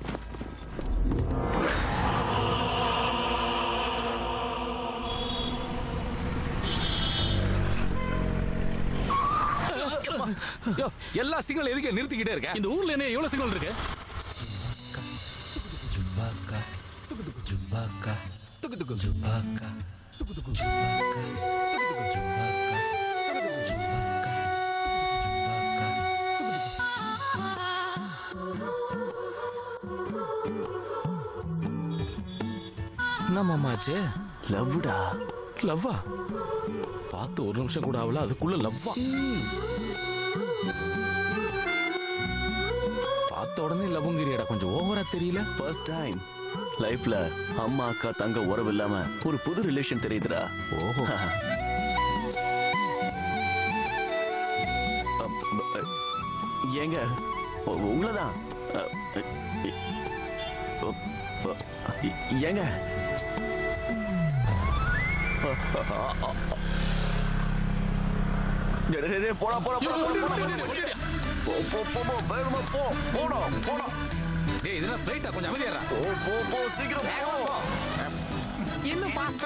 S6: யோ, எல்லா சிக்னல் எதுக்கு நிறுத்திக்கிட்டே இருக்க இந்த ஊர்ல என்ன எவ்வளவு சிக்னல் இருக்கு என்ன மாமாச்சு
S1: லவ்டா
S6: லவ்வா பார்த்து ஒரு நிமிஷம் கூட ஆகல அதுக்குள்ள லவ்வா பார்த்த உடனே லவ்ங்கிறியடா கொஞ்சம் ஓவரா தெரியல
S1: ஃபர்ஸ்ட் டைம் லைஃப்ல அம்மா அக்கா தங்க உறவு இல்லாம ஒரு புது ரிலேஷன் தெரியுதுடா
S6: ஓஹோ
S1: ஏங்க உ- உங்களதான் அ, இ- உ- உ- இ- ஏங்க டேய், டேய், டேய், போடா போடா போடா போடா, போடா. போ போ போ போ வேகமா போ போடா போடா
S6: டேய் இதெல்லாம் ஃப்ளைட்டா கொஞ்சம் அமைதியாரா
S1: போ போ போ சீக்கிரம் போ
S9: இன்னும் பாஸ்டா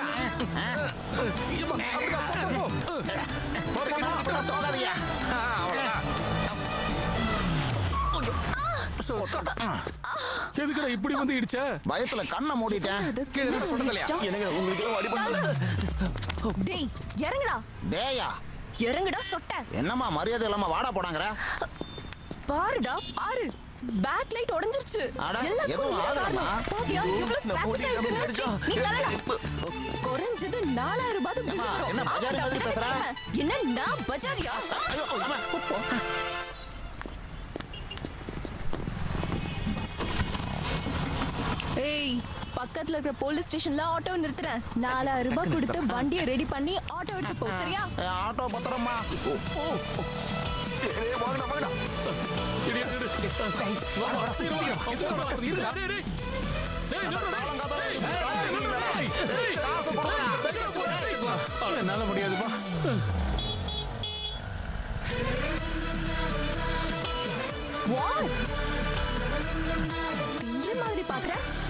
S6: எதுக்குடா இப்படி வந்து இடிச்ச
S7: பயத்துல கண்ணை மூடிட்டேன்
S1: எனக்கு உங்களுக்கு எல்லாம் அடிபட்டு
S10: டேய் இறங்குடா
S7: டேயா
S10: இறங்குடா சொட்ட
S7: என்னம்மா மரியாதை இல்லாம வாடா போடாங்கற
S10: பாருடா பாரு பேக் லைட் உடைஞ்சிருச்சு
S7: அட,
S10: எல்லாத்துக்கும்
S7: எதுவும்
S10: நீதான்
S7: ஆகலம்மா.
S10: காரணம். பாத்தியா, எவ்வளவு
S1: நம்ம
S10: scratches
S1: ஓடி நம்ம
S10: ஆயிடுச்சுன்னு?
S1: அடிச்சோம்.
S10: நீ தரடா. குறைஞ்சது நாலாயிரம் ரூபாய் தான் bill
S7: ஏம்மா,
S10: வரும்.
S7: என்ன பஜாரி
S10: ஆமாடா,
S7: மாதிரி
S10: அப்படிதான்
S7: பேசுற?
S10: பேசுறேன். என்ன நான் பஜாரியா ஏய் பக்கத்துல இருக்கிற போலீஸ் ஸ்டேஷன்ல ஆட்டோ நிறுத்துறேன் நாலாயிரம் ரூபாய் கொடுத்து வண்டியை ரெடி பண்ணி ஆட்டோ எடுத்து போ சரியா
S7: ஆட்டோ பத்திரமா
S1: வாங்கடா வாங்கடா
S6: என்னால முடியாதுப்பா
S10: வாவ் பிஞ்சு மாதிரி பாக்குற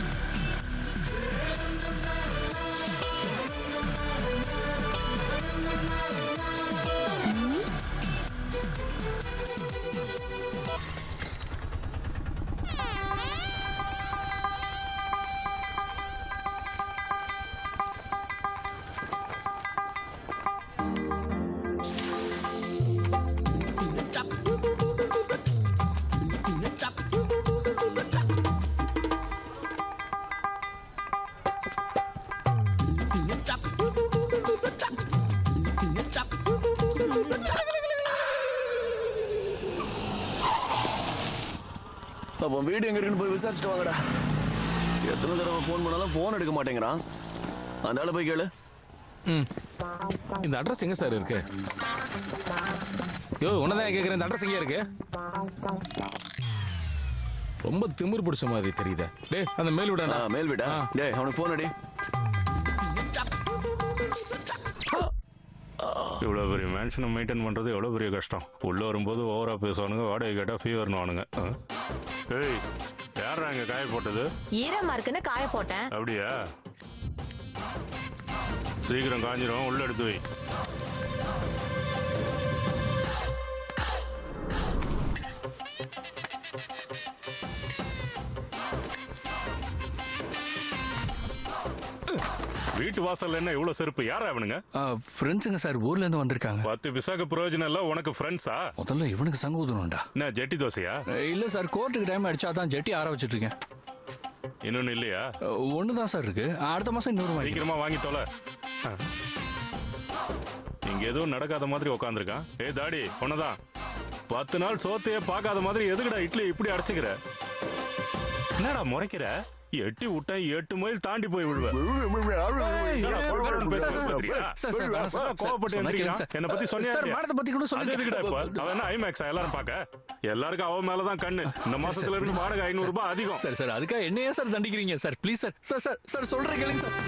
S1: அப்போ வீடு எங்க இருக்குன்னு போய் விசாரிச்சுட்டு வாங்கடா எத்தனை தடவை ஃபோன் பண்ணாலும் ஃபோன் எடுக்க மாட்டேங்கிறான் அதனால போய் கேளு
S6: ம் இந்த அட்ரஸ் எங்க சார் இருக்கு யோ உன்னதான் கேக்குறேன் இந்த அட்ரஸ் எங்க இருக்கு ரொம்ப திமிர் பிடிச்ச மாதிரி தெரியுதே டேய் அந்த மேல் விடா
S1: ஆ, மேல் வீடா டேய் அவனுக்கு ஃபோன் அடி
S13: இவ்வளவு பெரிய மேன்ஷனை மெயின்டைன் பண்றது எவ்வளவு பெரிய கஷ்டம் உள்ள வரும்போது ஓவரா பேசுவானுங்க வாடகை கேட்டா ஃபீவர்னுவானுங்க ஏய் யாரா இங்க காய போட்டது
S11: ஈரமா இருக்குன்னு காய போட்டேன்
S13: அப்படியா சீக்கிரம் காஞ்சிரும் உள்ள எடுத்து வை வீட்டு வாசல்ல என்ன இவ்வளவு செருப்பு யாரா அவனுங்க
S6: ஃப்ரெண்ட்ஸுங்க சார் ஊர்ல இருந்து வந்திருக்காங்க
S13: பத்து பிசாக்கு பிரயோஜனம் இல்ல உனக்கு ஃப்ரெண்ட்ஸா
S6: முதல்ல இவனுக்கு சங்க ஊதணும்டா
S13: என்ன ஜெட்டி தோசையா
S6: இல்ல சார் கோர்ட்டுக்கு டைம் ஆயிடுச்சு அதான் ஜெட்டி ஆர வச்சிட்டு இருக்கேன்
S13: இன்னொன்னு இல்லையா
S6: ஒண்ணுதான் சார் இருக்கு அடுத்த மாசம் இன்னொரு வாங்கி
S13: சீக்கிரமா வாங்கி தொலை ஆ. இங்க எதுவும் நடக்காத மாதிரி உட்காந்துருக்கான் ஏ தாடி உன்னதான் பத்து நாள் சோத்தையே பார்க்காத மாதிரி எதுக்குடா இட்லி இப்படி அடைச்சுக்கிற என்னடா முறைக்கிற எட்டி விட்டேன் எட்டு மைல் தாண்டி போய் விழுவேன் என்னடா பொழப்புன்னு பேசுற பாத்தியா? கோவப்பட்டு எந்திரிக்கிறான். என்னை பத்தி சொன்னியா
S6: சார்,
S13: இல்லையா?
S6: மானத்தை பத்தி கூட
S13: அது
S6: சொல்லுங்க.
S13: எதுக்குடா இப்ப? அவன் என்ன ஐமேக்ஸா எல்லாரும் பார்க்க எல்லாருக்கும் அவன் மேலதான் கண்ணு இந்த மாசத்துல இருந்து வாடகை ஐநூறு ரூபாய் அதிகம்
S6: சார் சார் அதுக்காக என்னையே சார் தண்டிக்கிறீங்க sir please sir sir sir sir சொல்றேன் கேளுங்க சார்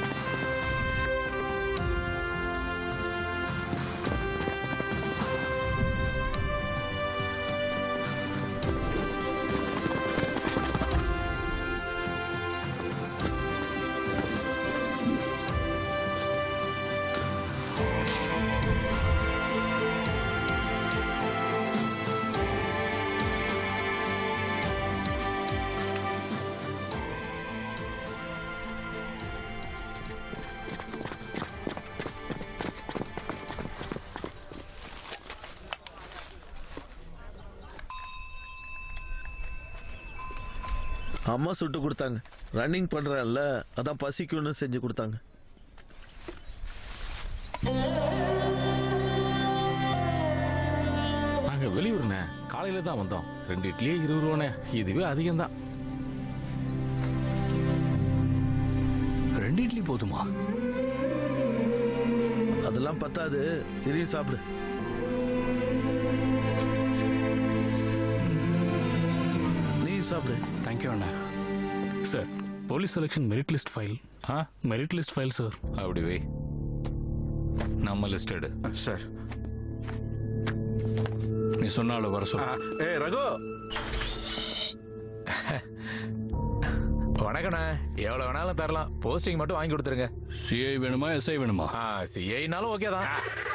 S8: அம்மா சுட்டு கொடுத்தாங்க ரன்னிங் பண்றேன்ல அதான் பசிக்கும்னு செஞ்சு கொடுத்தாங்க
S6: நாங்க வெளியூர்ண்ணே காலையில தான் வந்தோம் ரெண்டு இட்லியே இருபது ரூபாண்ணே இதுவே அதிகம் தான் ரெண்டு இட்லி போதுமா
S8: அதெல்லாம் பத்தாது இதையும் சாப்பிடு நீ சாப்பிடு
S6: தேங்க்யூ அண்ணா sir police selection merit list file ஆ மெரிட் லிஸ்ட் ஃபைல் சார்
S5: அப்படி வை நம்ம லிஸ்டடு
S7: சார்
S6: நீ சொன்னால வர சொல்
S7: ஏ ரகு
S2: வணக்கண்ணே எவ்வளவு வேணாலும் தரலாம் போஸ்டிங் மட்டும் வாங்கி கொடுத்துருங்க
S6: சிஐ வேணுமா எஸ்ஐ வேணுமா
S2: சிஐனாலும் ஓகே தான்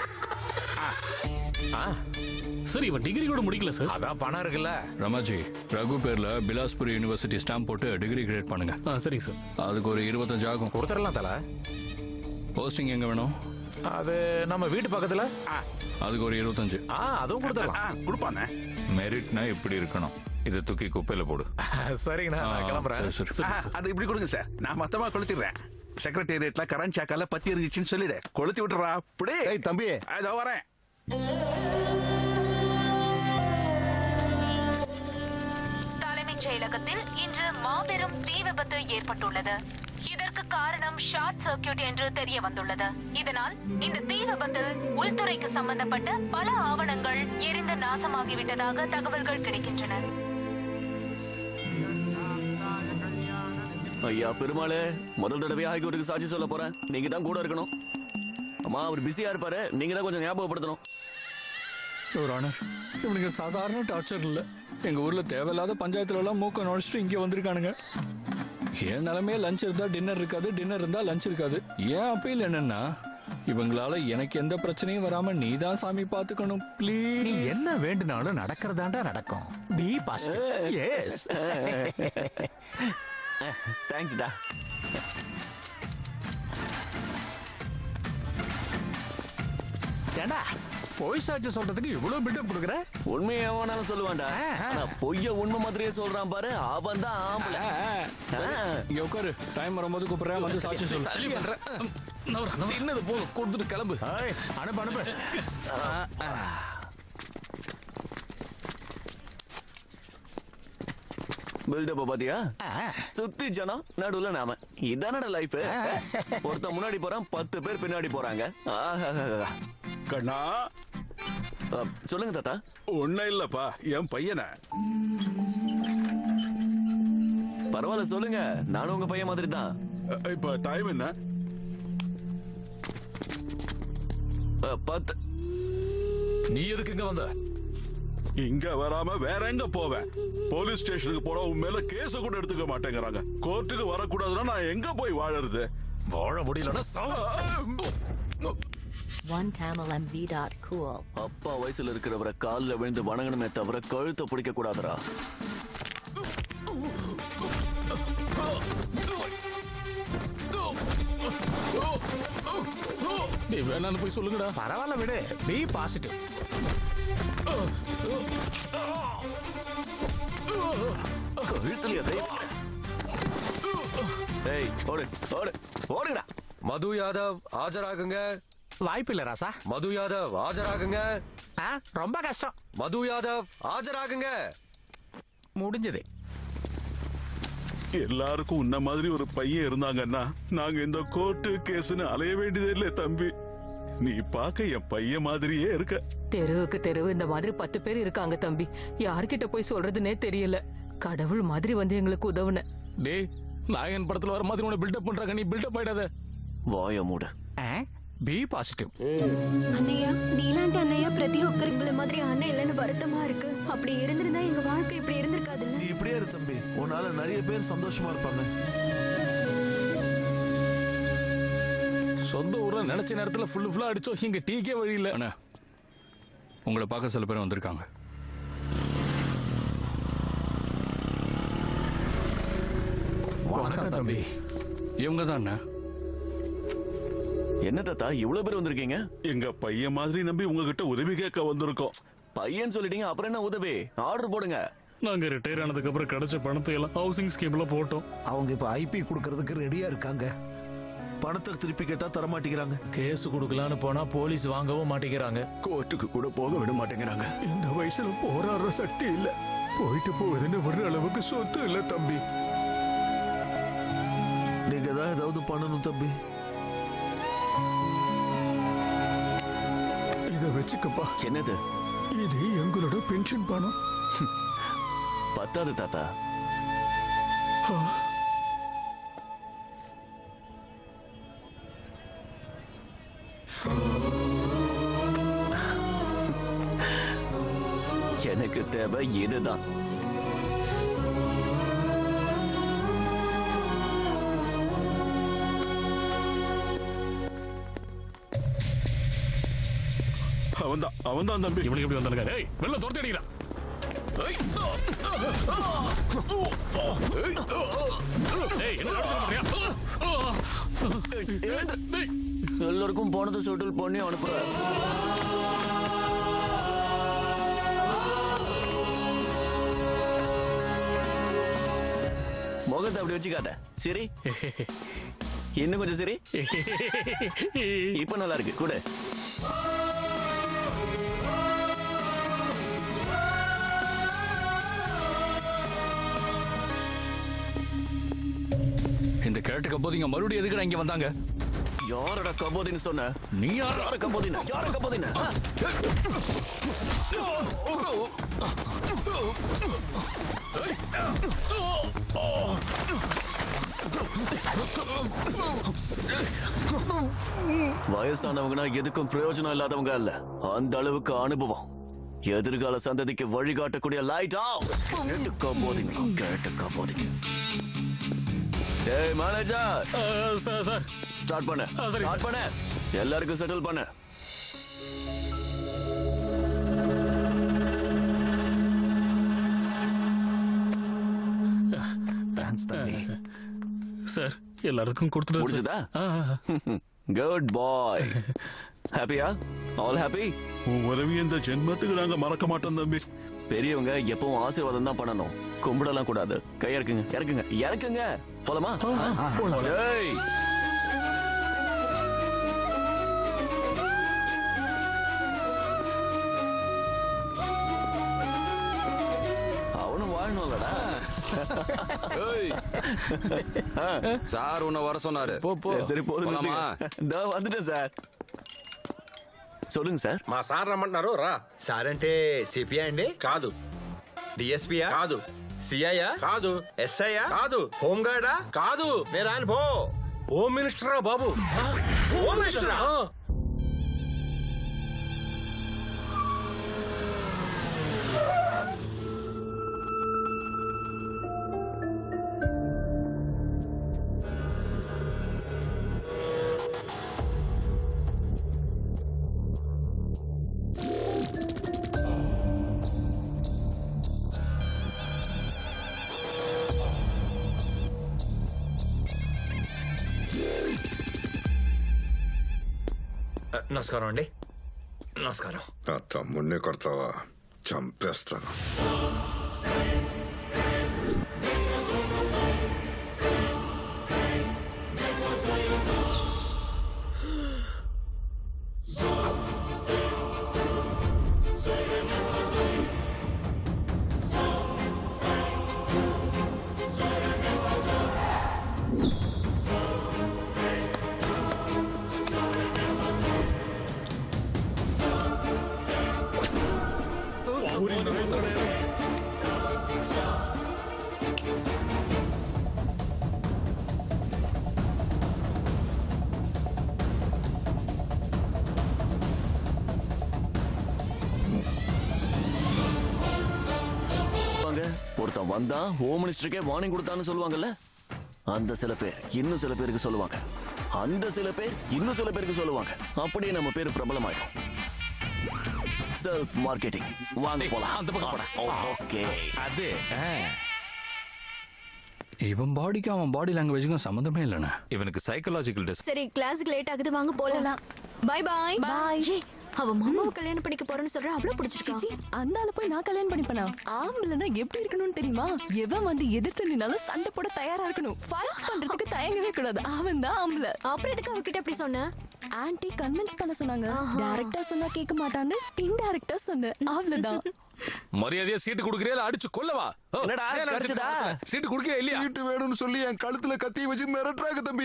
S2: ஆ
S6: சார் இவன் டிகிரி கூட முடிக்கல சார்
S2: அதான் பணம் இருக்குல்ல
S6: ரமாஜி ரகு பேர்ல பிலாஸ்புரி யூனிவர்சிட்டி ஸ்டாம்ப் போட்டு டிகிரி கிரியேட் பண்ணுங்க சரிங்க சார் அதுக்கு ஒரு இருபத்தஞ்சு ஆகும்
S2: கொடுத்துடலாம் தல
S6: போஸ்டிங் எங்க வேணும்
S2: அது நம்ம வீட்டு பக்கத்துல
S6: அதுக்கு ஒரு இருபத்தஞ்சு
S2: ஆ அதுவும் கொடுத்துடலாம்
S7: கொடுப்பானே
S5: மெரிட்னா இப்படி இருக்கணும் இதை தூக்கி குப்பையில போடு
S2: சரிங்கண்ணா நான் கிளம்புறேன்
S7: அது இப்படி கொடுங்க சார் நான் மொத்தமா கொளுத்திடுறேன் செக்ரட்டேரியட்ல கரண்ட் சாக்கால பத்தி இருந்துச்சுன்னு சொல்லிடு கொளுத்தி விட்டுறா அப்படி தம்பி அதோ வரேன்
S11: தலைமைச் செயலகத்தில் இன்று மாபெரும் தீ விபத்து ஏற்பட்டுள்ளது இதற்கு காரணம் ஷார்ட் சர்க்கியூட் என்று தெரிய வந்துள்ளது இதனால் இந்த தீ விபத்தில் உள்துறைக்கு சம்பந்தப்பட்ட பல ஆவணங்கள் எரிந்து நாசமாகிவிட்டதாக தகவல்கள் கிடைக்கின்றன
S1: ஐயா பெருமாளே முதல் தடவை ஹைகோர்ட்டுக்கு சாட்சி சொல்ல போறேன் நீங்க தான் கூட இருக்கணும் அம்மா அவர் பிஸியா இருப்பாரு நீங்க தான் கொஞ்சம் ஞாபகப்படுத்தணும்
S6: ஒரு ஆனர் இவனுக்கு சாதாரண டார்ச்சர் இல்ல எங்க ஊர்ல தேவையில்லாத பஞ்சாயத்துல எல்லாம் மூக்க நுழைச்சிட்டு இங்க வந்திருக்கானுங்க என் நிலைமையே லஞ்ச் இருந்தா டின்னர் இருக்காது டின்னர் இருந்தா லஞ்ச் இருக்காது ஏன் அப்பீல் என்னன்னா இவங்களால எனக்கு எந்த பிரச்சனையும் வராம நீ தான் சாமி பாத்துக்கணும் ப்ளீஸ்
S2: நீ என்ன வேண்டுனாலும் நடக்கிறதாண்டா நடக்கும் பி பாஸ் எஸ்
S1: தேங்க்ஸ்டா
S2: ஏண்டா போய் சாட்சி சொல்றதுக்கு இவ்வளவு பில்டப் கொடுக்குற
S1: உண்மையை எவனாலும் சொல்லுவான்டா ஆனா பொய்ய உண்மை மாதிரியே சொல்றான் பாரு அவன் தான் ஆம்பளை
S6: இங்க உட்காரு டைம் வரும்போது கூப்பிடுறேன் வந்து சாட்சி சொல்லு
S2: தள்ளி பண்றேன். சின்னது போதும் கொடுத்துட்டு கிளம்பு அனுப்பு அனுப்பு
S1: பில்டப்ப பாத்தியா சுத்தி ஜனம் நடுவுல நாம இதானடா லைஃப் ஒருத்தன் முன்னாடி போறான் பத்து பேர் பின்னாடி போறாங்க ஆஹாஹாஹா.
S7: கண்ணா
S1: அ, சொல்லுங்க தாத்தா
S7: ஒன்னும் இல்லப்பா என் பையனை
S1: பரவாயில்ல சொல்லுங்க நானும் உங்க பையன் மாதிரி தான்
S7: இப்ப டைம் என்ன
S1: பத்து
S2: நீ எதுக்கு இங்க வந்த
S7: இங்க வராம வேற எங்க போவேன் போலீஸ் ஸ்டேஷனுக்கு போனா உன் மேல கேஸ கூட எடுத்துக்க மாட்டேங்கிறாங்க கோர்ட்டுக்கு வரக்கூடாதுன்னா நான் எங்க போய் வாழறது
S2: வாழ முடியலன்னா
S15: OneTamilMV.cool.
S1: அப்பா வயசுல இருக்கிறவரை காலில் விழுந்து வணங்கணுமே தவிர கழுத்தை பிடிக்க கூடாதுடா
S6: நீ வேணான்னு போய் சொல்லுங்கடா
S9: பரவாயில்ல விடு பி பாசிட்டிவ்
S1: கழுத்துலயா கை ஏய் ஓடு ஓடு ஓடுங்கடா
S12: மது யாதவ் ஆஜராகுங்க
S9: வாய்ப்பு இல்ல ராசா
S12: மது யாதவ் ஆஜராகுங்க
S9: ஆ, ரொம்ப கஷ்டம்
S12: மது யாதவ் ஆஜராகுங்க
S9: முடிஞ்சது
S13: எல்லாருக்கும் உன்ன மாதிரி ஒரு பையன் இருந்தாங்கன்னா நாங்க இந்த கோர்ட்டு கேஸ்னு அலைய வேண்டியதே இல்லை தம்பி நீ பார்க்க என் பையன் மாதிரியே இருக்க
S16: தெருவுக்கு தெருவு இந்த மாதிரி பத்து பேர் இருக்காங்க தம்பி யார்கிட்ட போய் சொல்றதுன்னே தெரியல கடவுள் மாதிரி வந்து எங்களுக்கு உதவுன
S6: டேய் நாயகன் படத்துல வர மாதிரி உன பில்டப் பண்றாங்க நீ பில்டப் ஆயிடாத
S1: வாய மூடு
S6: பி பாசிட்டிவ்
S10: அண்ணையா நீலாண்டி அண்ணையா பிரதி ஒக்கருங்களை மாதிரி அண்ணன் இல்லைன்னு வருத்தமா இருக்கு அப்படி இருந்திருந்தா எங்க வாழ்க்கை இப்படி இருந்திருக்காதுல்ல
S8: நீ இப்படியே இரு தம்பி உன்னால நிறைய பேர் சந்தோஷமா இருப்பாங்க
S6: சொந்த ஊர்ல நினைச்ச நேரத்துல ஃபுல்லு ஃபுல்லா அடிச்சோம் இங்க டீக்கே வழி இல்ல அண்ணா உங்களை பார்க்க சில பேர் வந்திருக்காங்க வணக்கம் தம்பி இவங்க தான் அண்ணா
S1: என்ன தாத்தா இவ்வளவு பேர் வந்திருக்கீங்க
S13: எங்க பையன் மாதிரி நம்பி உங்ககிட்ட உதவி கேட்க வந்திருக்கோம்
S1: பையன் சொல்லிட்டீங்க அப்புறம் என்ன உதவி ஆர்டர் போடுங்க
S6: நாங்க ரிட்டையர் ஆனதுக்கு அப்புறம் கிடைச்ச பணத்தை எல்லாம் ஹவுசிங் ஸ்கீம்ல போட்டோம்
S7: அவங்க இப்ப ஐபி கொடுக்கறதுக்கு ரெடியா இருக்காங்க
S8: பணத்தை திருப்பி கேட்டா தர மாட்டேங்கிறாங்க
S2: கேஸ் கொடுக்கலான்னு போனா போலீஸ் வாங்கவும் மாட்டேங்கிறாங்க
S1: கோர்ட்டுக்கு கூட போக விட மாட்டேங்கிறாங்க
S9: இந்த வயசுல போராடுற சக்தி இல்ல போயிட்டு போகுதுன்னு விடுற அளவுக்கு சொத்து இல்ல தம்பி
S8: நீங்க தான் ஏதாவது பண்ணணும் தம்பி
S9: இத வச்சுக்கப்பா
S1: என்னது
S9: இது எங்களோட பென்ஷன் பணம்
S1: பத்தாது தாத்தா
S9: ஆ.
S1: எனக்கு தேவை இதுதான்
S13: அவன்தான் அவன்தான் தம்பி
S6: இவனுக்கு எப்படி வந்தானுங்க ஏய் வெளில துரத்தி அடிக்கிறான் ஏய். ஏய், என்ன நடக்குது பாத்தியா? டேய்.
S1: எல்லாருக்கும் போனதை சுட்டல் பண்ணி அனுப்புற முகத்தை அப்படி வச்சுக்காத சரி இன்னும் கொஞ்சம் சரி இப்ப நல்லா இருக்கு கூட
S6: இந்த கேட்டு கம்போதிங்க மறுபடியும் எதுக்குடா இங்க வந்தாங்க
S1: யாரடா கபோதின்னு சொன்ன
S6: நீ யார்
S1: யார கபோதின யார கபோதின வயசானவங்கன்னா எதுக்கும் பிரயோஜனம் இல்லாதவங்க அல்ல அந்த அளவுக்கு அனுபவம் எதிர்கால சந்ததிக்கு வழிகாட்டக்கூடிய லைட் ஹவுஸ் கேட்டுக்கோ போதிங்க கேட்டுக்கோ போதிங்க டேய் மேனேஜர்
S6: சார் சார்
S1: ஸ்டார்ட் பண்ணு ஸ்டார்ட் பண்ணு எல்லாருக்கும் செட்டில் பண்ணு
S7: தேங்க்ஸ் தம்பி
S6: சார் எல்லாருக்கும் கொடுத்துட்டு
S1: முடிஞ்சதா குட் பாய் ஹாப்பியா ஆல் ஹாப்பி
S13: உன் உதவி இந்த ஜென்மத்துக்கு நாங்க மறக்க மாட்டோம் தம்பி
S1: பெரியவங்க எப்பவும் ஆசீர்வாதம் தான் பண்ணணும் கும்பிடலாம் கூடாது கை இறக்குங்க இறக்குங்க இறக்குங்க போலாமா
S9: போலாம்.
S1: ஏய் அவனும் வாழணும்லடா ஏய். ஆ.
S4: சார் உன்னை வர சொன்னாரு
S1: சரி, சரி போதும்
S4: போலாமா?
S1: நிறுத்துங்க. இதோ வந்துட்டேன் சார் சொல்லுங்க సార్
S17: మా సార్ రమ్మంటున్నారు రా సార్ అంటే సిపిఐ అండి కాదు డిఎస్పియా కాదు సిఐయా కాదు ఎస్ఐయా కాదు హోమ్ గార్డా కాదు నేను రాను పో హోమ్ మినిస్టరా బాబు హోమ్ మినిస్టరా నమస్కారం అండి నమస్కారం
S18: నా తమ్ముడిని కొడతావా చంపేస్తాను
S1: வாங்க ஒருத்தன் வந்தா ஹோம் மினிஸ்டருக்கே வார்னிங் கொடுத்தான்னு சொல்லுவாங்கல்ல அந்த சில பேர் இன்னும் சில பேருக்கு சொல்லுவாங்க அந்த சில பேர் இன்னும் சில பேருக்கு சொல்லுவாங்க அப்படியே நம்ம பேர் பிரபலமாயிடும் செல்ஃப் மார்க்கெட்டிங் வாங்க போலாம்
S6: அந்த பக்கம் போடா.
S1: ஓகே
S6: அது இவன் பாடிக்கு அவன் பாடி லாங்குவேஜுக்கும் சம்மந்தமே இல்லைண்ணே
S3: இவனுக்கு சைக்கலாஜிக்கல் டிஸ்
S10: சரி கிளாஸுக்கு லேட் ஆகுது வாங்க போலாம் பை பாய் பாய் அவ மாமாவை கல்யாணம் பண்ணிக்க போறேன்னு சொல்ற அவ்வளவு பிடிச்சிருக்கா
S14: அந்த ஆளை போய் நான் கல்யாணம் பண்ணிப்பேனா ஆம்பளைனா எப்படி இருக்கணும்னு தெரியுமா எவன் வந்து எதிர்த்து நின்னாலும் சண்டை போட தயாரா இருக்கணும் ஃபைட் பண்றதுக்கு தயங்கவே கூடாது அவன் தான் ஆம்பளை
S10: அப்புறம் எதுக்கு அவகிட்ட அப்படி சொன்ன
S14: ஆன்ட்டி கன்வின்ஸ் பண்ண சொன்னாங்க டைரக்டா சொன்னா கேட்க மாட்டான்னு இன்டைரக்டா சொன்னேன் அவ்வளவுதான்
S3: மரியாதையா சீட்டு குடுக்கறியா இல்ல அடிச்சு கொல்லவா ஓ,
S1: என்னடா,
S3: ஏன் அடிச்சு
S1: கிடைச்சதா?
S3: கொல்ல? சீட்டு குடுக்கறியா இல்லையா
S18: சீட்டு வேணும்னு சொல்லி என் கழுத்துல கத்தி வச்சு மிரட்டுறாங்க தம்பி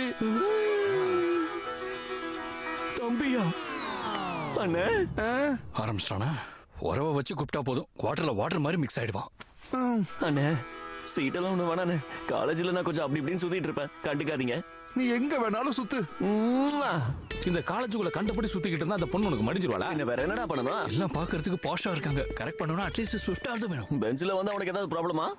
S1: தம்பியா அண்ணே
S6: ஆரம்பிச்சிட்டானா உறவை வச்சு கூப்பிட்டா போதும் குவார்டர்ல வாட்டர் மாதிரி மிக்ஸ் ஆயிடுவான்
S1: அண்ணே சீட்டெல்லாம் ஒண்ணு வேணாண்ணே காலேஜ்ல நான் கொஞ்சம் அப்படி இப்படின்னு சுத்திட்டு இருப்பேன் கண்டுக்காதீங்க
S18: நீ எங்க வேணாலும் சுத்து
S6: இந்த காலேஜுக்குள்ள கண்டபடி சுத்திக்கிட்டு இருந்தா அந்த பொண்ணு உனக்கு மடிஞ்சிருவாளா
S1: என்ன வேற என்னடா பண்ணணும்
S6: எல்லாம் பாக்குறதுக்கு பாஷா இருக்காங்க கரெக்ட் பண்ணணும் அட்லீஸ்ட் ஸ்விஃப்டா இருந்து வேணும்
S1: பெஞ்சில் வந்து அவனுக்கு ஏதாவது ப்ராப்ளமா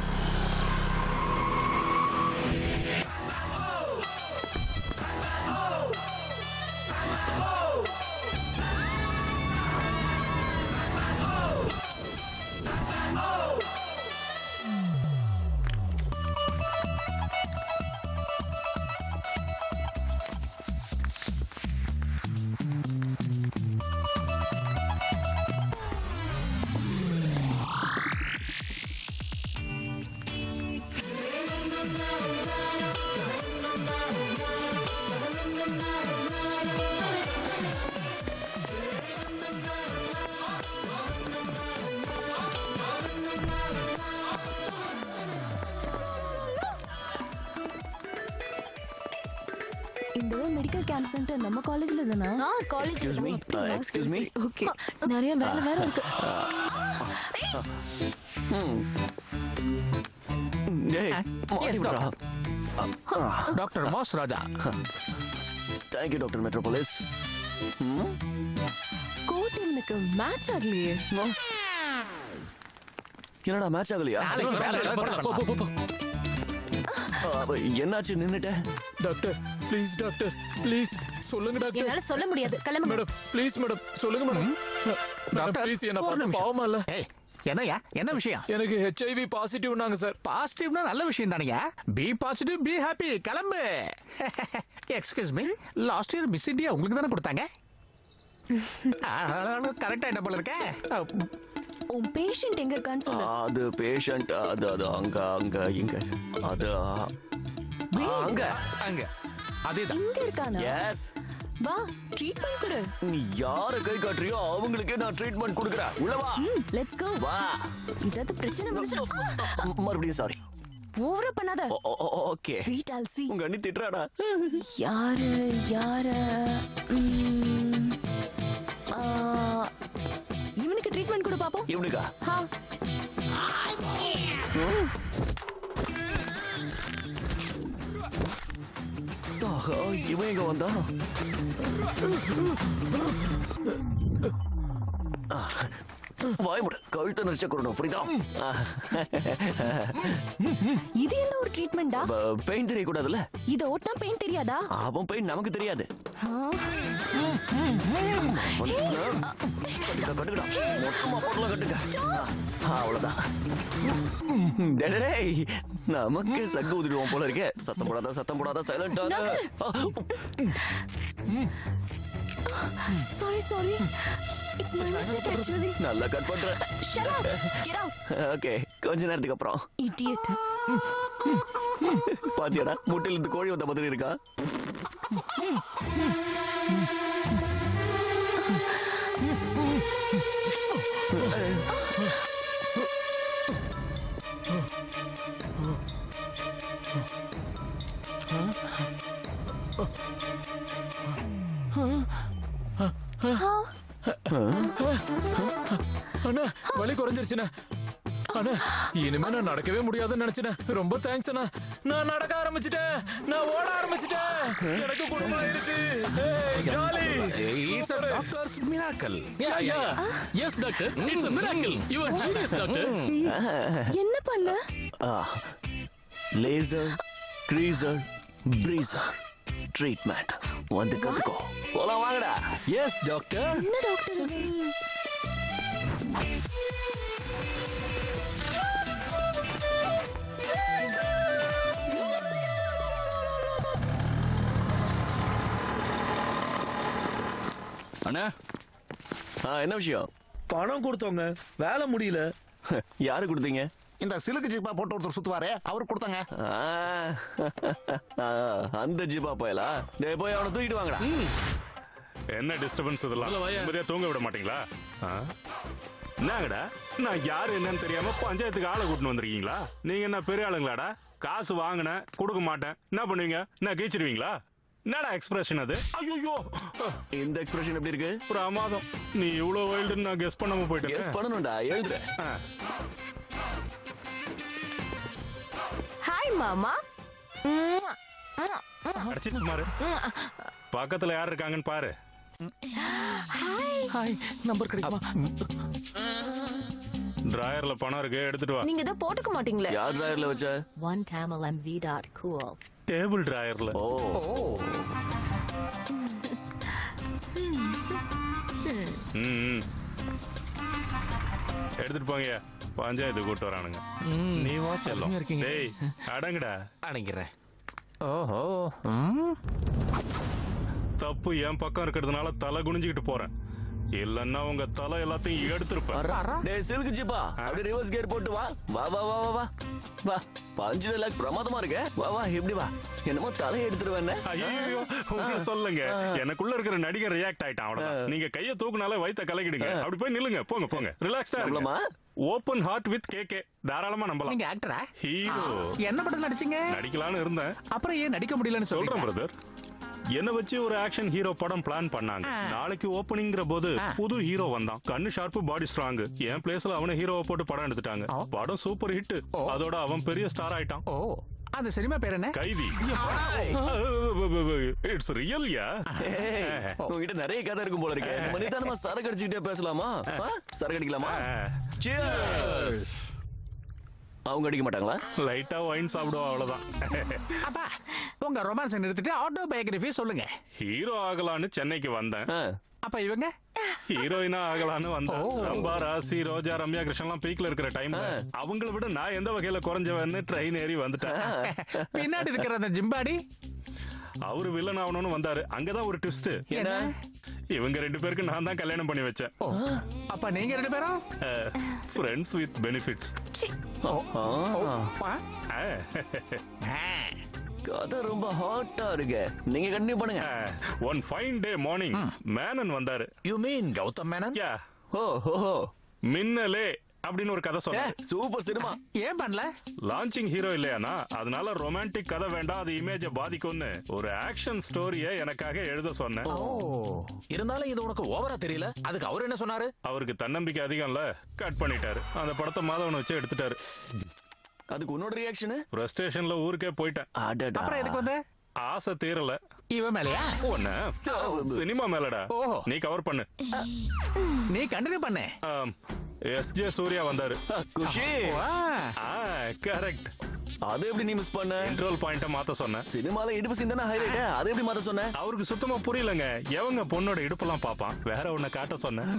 S14: இந்த மெடிக்கல் கேம்ப் சென்டர் நம்ம காலேஜ்ல தானா
S10: ஆ college
S1: excuse me excuse me
S14: okay நிறைய வேலை வேற இருக்கு
S6: டாக்டர் மாஸ் Raja
S1: thank you doctor Metropolis
S14: code இவனுக்கு மேட்ச் ஆகலையே
S1: என்னடா மேட்ச் ஆகலையா
S6: நாளைக்கு வேலை இல்லை, போ, போ, போ, போ.
S1: அப்ப என்னாச்சு நின்னுட்ட
S6: டாக்டர் ப்ளீஸ் டாக்டர் ப்ளீஸ் சொல்லுங்க டாக்டர்
S10: என்னால சொல்ல முடியாது கிளம்புங்க
S6: மேடம் ப்ளீஸ் மேடம் சொல்லுங்க மேடம் டாக்டர் ப்ளீஸ் என்ன
S7: ஒரு
S6: பார்த்து
S7: நிமிஷம்.
S6: பாவமா இல்ல
S7: என்னய்யா என்ன விஷயம்
S6: எனக்கு ஹெச்ஐவி பாசிட்டிவ்னாங்க சார்
S7: பாசிட்டிவ்னா நல்ல விஷயம் தானேயா பி பாசிட்டிவ் பி ஹாப்பி கிளம்பு excuse me last year Miss India உங்களுக்கு தானே கொடுத்தாங்க கரெக்டா என்ன போல இருக்க
S14: உன் பேஷண்ட் எங்க இருக்கான்னு சொல்லு
S1: அது பேஷண்ட் அது அது அங்க அங்க இங்க அது ஆ, அங்க
S7: அங்க அதேதான்
S14: இங்க இருக்கானா
S1: எஸ்
S14: வா ட்ரீட்மெண்ட் கொடு
S1: நீ யார கை காட்டுறியோ அவங்களுக்கே நான் ட்ரீட்மெண்ட் கொடுக்குறேன் உள்ள வா
S14: லெட்ஸ் கோ
S1: வா
S14: இதாவது பிரச்சனை வந்துச்சு
S1: மறுபடியும் சாரி
S14: ஓவரா பண்ணாத
S1: ஓகே
S14: வெயிட் ஆல் சி
S1: உங்க அண்ணி திட்டுறாடா
S14: யாரு யாரு ம், ஆ, இவனுக்கு ட்ரீட்மெண்ட் கொடு பாப்போம்
S1: இவனுக்கா
S14: ஹா
S1: ஆஹா, இவன் எங்க வந்தா ஆ, வாய் முட கழுத்தை நரிச்ச கொள்ளணும் புரியுதா
S14: இது என்ன ஒரு ட்ரீட்மெண்டா
S1: பெயின் தெரியக்கூடாதுல்ல
S14: இத ஓட்டா பெயின் தெரியாதா
S1: அவன் பெயின் நமக்கு தெரியாது
S14: ஆ.
S1: கட்டுக்கா கட்டுக்கடா மொத்தமா போட்டலாம் கட்டுக்க ஆ, அவ்வளவுதான் டேய், டேய், டேய். நமக்கு சக்கு ஊதிடுவோம் போல இருக்கே சத்தம் போடாத சத்தம் போடாத சைலண்டா
S14: sorry sorry it's my mistake actually
S1: நல்லா கட் பண்ற
S14: shut up get out
S1: okay கொஞ்ச நேரத்துக்கு அப்புறம்
S14: இடியட்
S1: பாத்தியாடா முட்டையில இருந்து கோழி வந்த மாதிரி இருக்கா
S2: அண்ணா வலி குறைஞ்சிருச்சுண்ணா அண்ணா இனிமே நான் நடக்கவே முடியாதுன்னு நினைச்சேன் ரொம்ப தேங்க்ஸ் அண்ணா நான் நடக்க ஆரம்பிச்சிட்டேன் நான் ஓட ஆரம்பிச்சிட்டேன் எனக்கு குடும்பம் ஆயிருச்சு jolly
S3: It's a doctor's miracle.
S2: Yeah, yeah.
S3: Yes, doctor. It's a miracle. You are genius, doctor.
S14: என்ன பண்ண
S1: லேசர் க்ரீசர் ப்ரீசர் ட்ரீட்மெண்ட் வந்து கத்துக்கோ போலாம் வாங்கடா
S3: எஸ் டாக்டர்
S14: என்ன டாக்டர் இது
S8: அண்ணா
S1: என்ன விஷயம்
S8: பணம் கொடுத்தவங்க வேலை முடியல
S1: யாரு கொடுத்தீங்க
S7: இந்த சிலுக்கு ஜிப்பா போட்டு ஒருத்தர் சுத்துவாரே அவர் கொடுத்தாங்க
S1: ஆ, அந்த ஜிபா போயலா டேய் போய் அவனை தூக்கிட்டு வாங்கடா
S13: என்ன டிஸ்டர்பன்ஸ் இதெல்லாம் நிம்மதியா தூங்க விட மாட்டீங்களா ஆ? என்னங்கடா நான் யாரு என்னன்னு தெரியாம பஞ்சாயத்துக்கு ஆளை கூட்டின்னு வந்திருக்கீங்களா நீங்க என்ன பெரிய ஆளுங்களாடா காசு வாங்கினேன் கொடுக்க மாட்டேன் என்ன பண்ணுவீங்க என்ன கீச்சிருவீங்களா என்னடா எக்ஸ்பிரஷன் அது ஐயோ
S1: இந்த எக்ஸ்பிரஷன் எப்படி இருக்கு
S13: பிரமாதம் நீ இவ்வளவு வைல்டுன்னு நான் கெஸ் பண்ணாம போயிட்டேன்
S1: Guess பண்ணணும்டா, எழுதுற.
S14: ஹாய் மாமா
S13: அடிச்சிச்சு மாறு பக்கத்துல யார் இருக்காங்கன்னு பாரு
S14: ஹாய்
S3: ஹாய் நம்பர் கிடைக்குமா
S13: டிராயர்ல பணம் இருக்கு எடுத்துட்டு வா
S10: நீங்க இதை போட்டுக்க மாட்டீங்களே
S1: யார் டிராயர்ல வச்ச
S15: OneTamilMV.cool.
S13: டேபிள் டிராயர்ல
S1: ஓ
S13: ம், ம். எடுத்துட்டு போங்க பஞ்சாயத்து கூட்டு வரானுங்க நீ வா செல்லம்
S3: அருமையா இருக்கீங்க.
S13: டேய் அடங்குடா
S3: அடங்கிறேன் ஓஹோ ம்.
S13: தப்பு என் பக்கம் இருக்கிறதுனால தலை குனிஞ்சுக்கிட்டு போறேன் இல்லன்னா உங்க தலை எல்லாத்தையும் எடுத்திருப்பேன்
S1: டேய் சில்க் ஜிப்பா அப்படியே ரிவர்ஸ் கியர் போட்டு வா வா வா வா வா வா வா பஞ்சு லாக் பிரமாதமா இருக்க வா வா இப்படி வா என்னமோ தலையை எடுத்துருவேன்
S13: ஐயோ உங்களை சொல்லுங்க எனக்குள்ள இருக்கிற நடிகர் ரியாக்ட் ஆயிட்டான் அவ்வளவுதான் நீங்க கைய தூக்குனாலே வயித்த கலக்கிடுங்க அப்படி போய் நில்லுங்க போங்க போங்க ரிலாக்ஸ்டா
S1: நம்பலாமா?
S13: ஓபன் ஹார்ட் வித் கேகே தாராளமா நம்பலாம்
S3: நீங்க ஆக்டரா
S13: ஹீரோ
S3: என்ன படம் நடிச்சீங்க
S13: நடிக்கலாம்னு இருந்தேன்
S3: அப்புறம் ஏன் நடிக்க முடியலன்னு
S13: சொல்றேன்
S3: சொல்றேன்
S13: பிரதர் என்ன வச்சு ஒரு ஆக்ஷன் ஹீரோ படம் பிளான் பண்ணாங்க
S3: ஆ.
S13: நாளைக்கு ஓப்பனிங்கிற போது
S3: ஆ.
S13: புது ஹீரோ வந்தான் கண்ணு ஷார்ப்பு பாடி ஸ்ட்ராங் என் பிளேஸ்ல அவனை ஹீரோவை போட்டு படம் எடுத்துட்டாங்க படம் சூப்பர் ஹிட் அதோட அவன் பெரிய ஸ்டார் ஆயிட்டான்
S3: ஓ அந்த சினிமா பேர் என்ன
S13: கைதி இட்ஸ் ரியல் யா
S1: ஏய், உங்ககிட்ட நிறைய கதை இருக்கும் போல இருக்கு நம்ம நிதானமா சரக்கு அடிச்சுக்கிட்டே பேசலாமா ஆ? சரக்கு அடிக்கலாமா Cheers. அவங்க அடிக்க மாட்டாங்களா
S13: லைட்டா ஒயின் சாப்பிடுவா அவ்வளவுதான்
S3: அப்பா உங்க ரொமான்ஸ் நிறுத்திட்டு ஆட்டோ பயோகிராஃபி சொல்லுங்க
S13: ஹீரோ ஆகலான்னு சென்னைக்கு வந்தேன்
S3: அப்ப இவங்க
S13: ஹீரோயினா ஆகலான்னு வந்தேன்
S3: ஓ.
S13: ரம்பா ராசி ரோஜா ரம்யா கிருஷ்ணன்லாம் பீக்ல இருக்கிற டைம்ல அவங்கள விட நான் எந்த வகையில குறைஞ்சவன்னு ட்ரெயின் ஏறி வந்துட்டேன்
S3: பின்னாடி இருக்கிற அந்த ஜிம்பாடி
S13: அவரு வில்லன் ஆகணும்னு வந்தாரு அங்கதான் ஒரு ட்விஸ்ட்
S3: என்ன?
S13: இவங்க ரெண்டு பேருக்கு நான் தான் கல்யாணம் பண்ணி வச்சேன்
S3: அப்ப நீங்க ரெண்டு பேரும்
S13: ஃப்ரெண்ட்ஸ் வித் பெனிஃபிட்ஸ்
S1: கதை ரொம்ப ஹாட்டா இருக்கு நீங்க கண்டினியூ பண்ணுங்க
S13: one fine day morning Menon வந்தாரு
S3: you mean Gautham Menon
S13: ya
S1: oh ho ho
S13: மின்னலே அப்படின்னு ஒரு கதை சொன்னேன்
S1: சூப்பர் சினிமா
S3: ஏன் பண்ணல
S13: லான்ச்சிங் ஹீரோ இல்லையானா அதனால ரொமான்டிக் கதை வேண்டாம் அது இமேஜ பாதிக்கும்னு ஒரு ஆக்ஷன் ஸ்டோரிய எனக்காக எழுத சொன்னேன்
S3: ஓ இருந்தாலும் இது உனக்கு ஓவரா தெரியல அதுக்கு அவர் என்ன சொன்னாரு
S13: அவருக்கு தன்னம்பிக்கை அதிகம்ல கட் பண்ணிட்டாரு அந்த படத்தை மாதவனை வச்சு எடுத்துட்டாரு
S1: அதுக்கு உன்னோட ரியாக்ஷன்
S13: ஃப்ரஸ்ட்ரேஷன்ல ஊருக்கே போயிட்டேன்
S3: அப்புறம் எதுக்கு வந்த
S13: ஆசை தீரல
S3: இவன் மேலயா
S13: ஒண்ணு சினிமா மேலடா
S3: ஓஹோ.
S13: நீ கவர் பண்ணு
S3: நீ கண்டினியூ பண்ணு
S13: எஸ் ஜே சூர்யா வந்தாரு
S1: குஷி
S13: கரெக்ட்
S1: அது எப்படி நீ மிஸ் பண்ண
S13: இன்ட்ரோல் பாயிண்ட மாத்த சொன்னேன்
S1: சினிமால இடுப்பு சிந்தன ஹைலைட் அது எப்படி மாத்த சொன்ன
S13: அவருக்கு சுத்தமா புரியலங்க எவங்க பொண்ணோட இடுப்பெல்லாம் பாப்பான் வேற ஒண்ணு காட்ட சொன்னேன்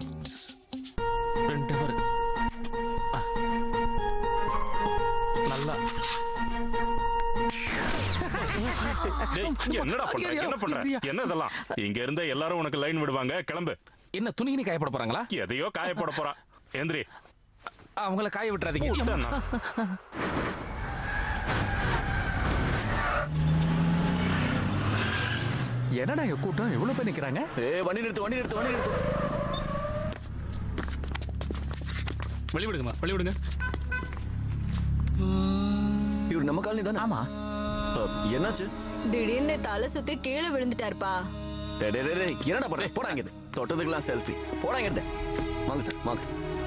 S3: ரெண்டு பேர் நல்லா
S13: டேய், என்னடா பண்ற என்ன பண்ற என்ன இதெல்லாம் இங்க இருந்த எல்லாரும் உனக்கு லைன் விடுவாங்க கிளம்பு
S9: என்ன துணிகினி காயப்பட போறாங்களா
S13: எதையோ காயப்பட போறா எந்திரி
S9: அவங்கள காய விட்டுறாதீங்க
S13: விட்டேன்னா.
S9: என்னடா இங்க கூட்டம் இவ்வளவு பேர் நிக்கிறாங்க
S1: ஏ வண்டி நிறுத்து வண்டி நிறுத்து வண்டி நிறுத்து
S9: வெளிவிடுங்கம்மா வெளிவிடுங்க
S1: இவர் நம்ம காலனி தானே ஆமா என்னாச்சு
S10: திடீர்னு தலை சுத்தி கீழே விழுந்துட்டாருப்பா
S1: டேய், டேய், டேய், டேய், என்னடா பண்ற போடாங்க இது தொட்டதுக்கெல்லாம் செல்ஃபி போடாங்க இது வாங்க சார் வாங்க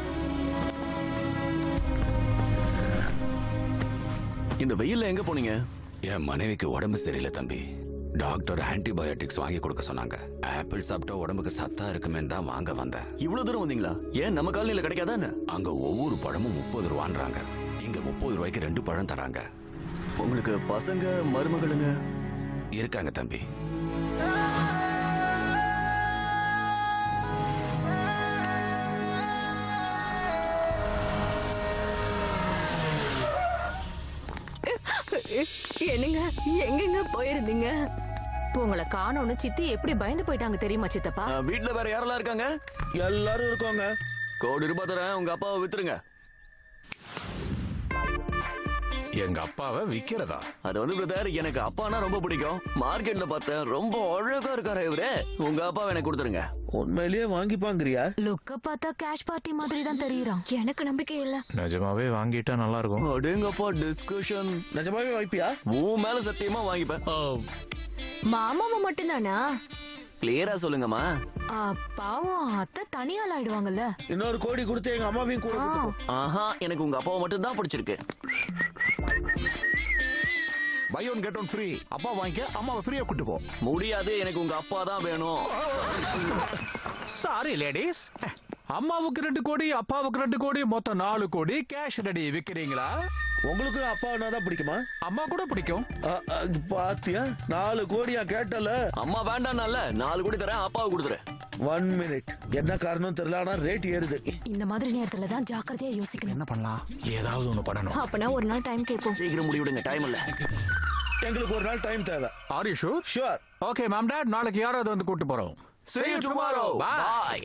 S1: இந்த வெயில்ல எங்க போனீங்க
S4: என் மனைவிக்கு உடம்பு சரியில்லை தம்பி டாக்டர் ஆன்டிபயோட்டிக்ஸ் வாங்கி கொடுக்க சொன்னாங்க ஆப்பிள் சாப்பிட்டா உடம்புக்கு சத்தா இருக்குமே தான் வாங்க வந்தேன்
S1: இவ்வளவு தூரம் வந்தீங்களா ஏன் நம்ம காலனில கிடைக்காதா என்ன
S4: அங்க ஒவ்வொரு பழமும் முப்பது ரூபான்றாங்க இங்க முப்பது ரூபாய்க்கு ரெண்டு பழம் தராங்க
S1: உங்களுக்கு பசங்க மருமகளுங்க
S4: இருக்காங்க தம்பி
S10: என்னங்க எங்கெங்க போயிருந்தீங்க
S16: உங்களை காணோன்னு சித்தி எப்படி பயந்து போயிட்டாங்க தெரியுமா சித்தப்பா
S1: ஆ, வீட்ல வேற யாரெல்லாம் இருக்காங்க
S8: எல்லாரும் இருக்காங்க
S1: கோடி ரூபாய் தரேன் உங்க அப்பாவை வித்துருங்க
S2: எங்க அப்பாவை விக்கிறதா
S1: அது வந்து பிரதர் எனக்கு அப்பானா ரொம்ப பிடிக்கும் மார்க்கெட்ல பார்த்தேன் ரொம்ப அழகா இருக்காரு இவரு உங்க அப்பாவை எனக்கு கொடுத்துருங்க
S8: உண்மையிலேயே வாங்கிப்பாங்கறியா
S10: லுக்க பார்த்தா கேஷ் பார்ட்டி மாதிரி தான் தெரியறான் எனக்கு நம்பிக்கை இல்ல
S2: நிஜமாவே வாங்கிட்டா நல்லா இருக்கும்
S1: அடேங்கப்பா டிஸ்கஷன்
S8: நிஜமாவே வாங்கிப்பியா
S1: உன் மேல சத்தியமா வாங்கிப்பேன்
S10: மாமாவை மட்டும்தானா
S1: கிளியரா சொல்லுங்கம்மா
S10: ஆ, பாவம் அத்தை தனியால் ஆயிடுவாங்கல்ல
S8: இன்னொரு கோடி கொடுத்து எங்க அம்மாவையும் கூட கூட்டு போ.
S1: ஆஹா எனக்கு உங்க அப்பாவை மட்டும் தான் பிடிச்சிருக்கு
S7: buy one get one free அப்பா வாங்கிக்க அம்மாவை ஃப்ரீயா கூட்டு போ
S1: முடியாது எனக்கு உங்க அப்பா தான் வேணும்
S9: சாரி லேடிஸ் அம்மாவுக்கு ரெண்டு கோடி அப்பாவுக்கு ரெண்டு கோடி மொத்தம் நாலு கோடி கேஷ் ரெடி விக்கிறீங்களா
S8: உங்களுக்கு அப்பா தான் பிடிக்குமா
S9: அம்மா கூட பிடிக்கும்
S8: அ, அ, பாத்தியா நாலு கோடியா கேட்டல
S1: அம்மா வேண்டாம்னால நாலு கோடி தரேன் அப்பாவை கொடுத்துறேன்
S8: ஒன் மினிட் என்ன காரணம் தெரியல ஆனா ரேட் ஏறுது
S10: இந்த மாதிரி நேரத்துல தான் ஜாக்கிரதையா யோசிக்கணும்
S7: என்ன பண்ணலாம்
S9: ஏதாவது ஒண்ணு பண்ணணும்
S10: அப்பனா ஒரு நாள் டைம் கேட்போம்
S1: சீக்கிரம் முடிவிடுங்க டைம் இல்ல
S8: எங்களுக்கு ஒரு நாள் டைம் தேவை
S9: are you sure
S8: sure
S9: okay ma'am dad நாளைக்கு யாராவது வந்து கூட்டு போறோம்
S1: See you tomorrow.
S9: Bye.
S1: Bye.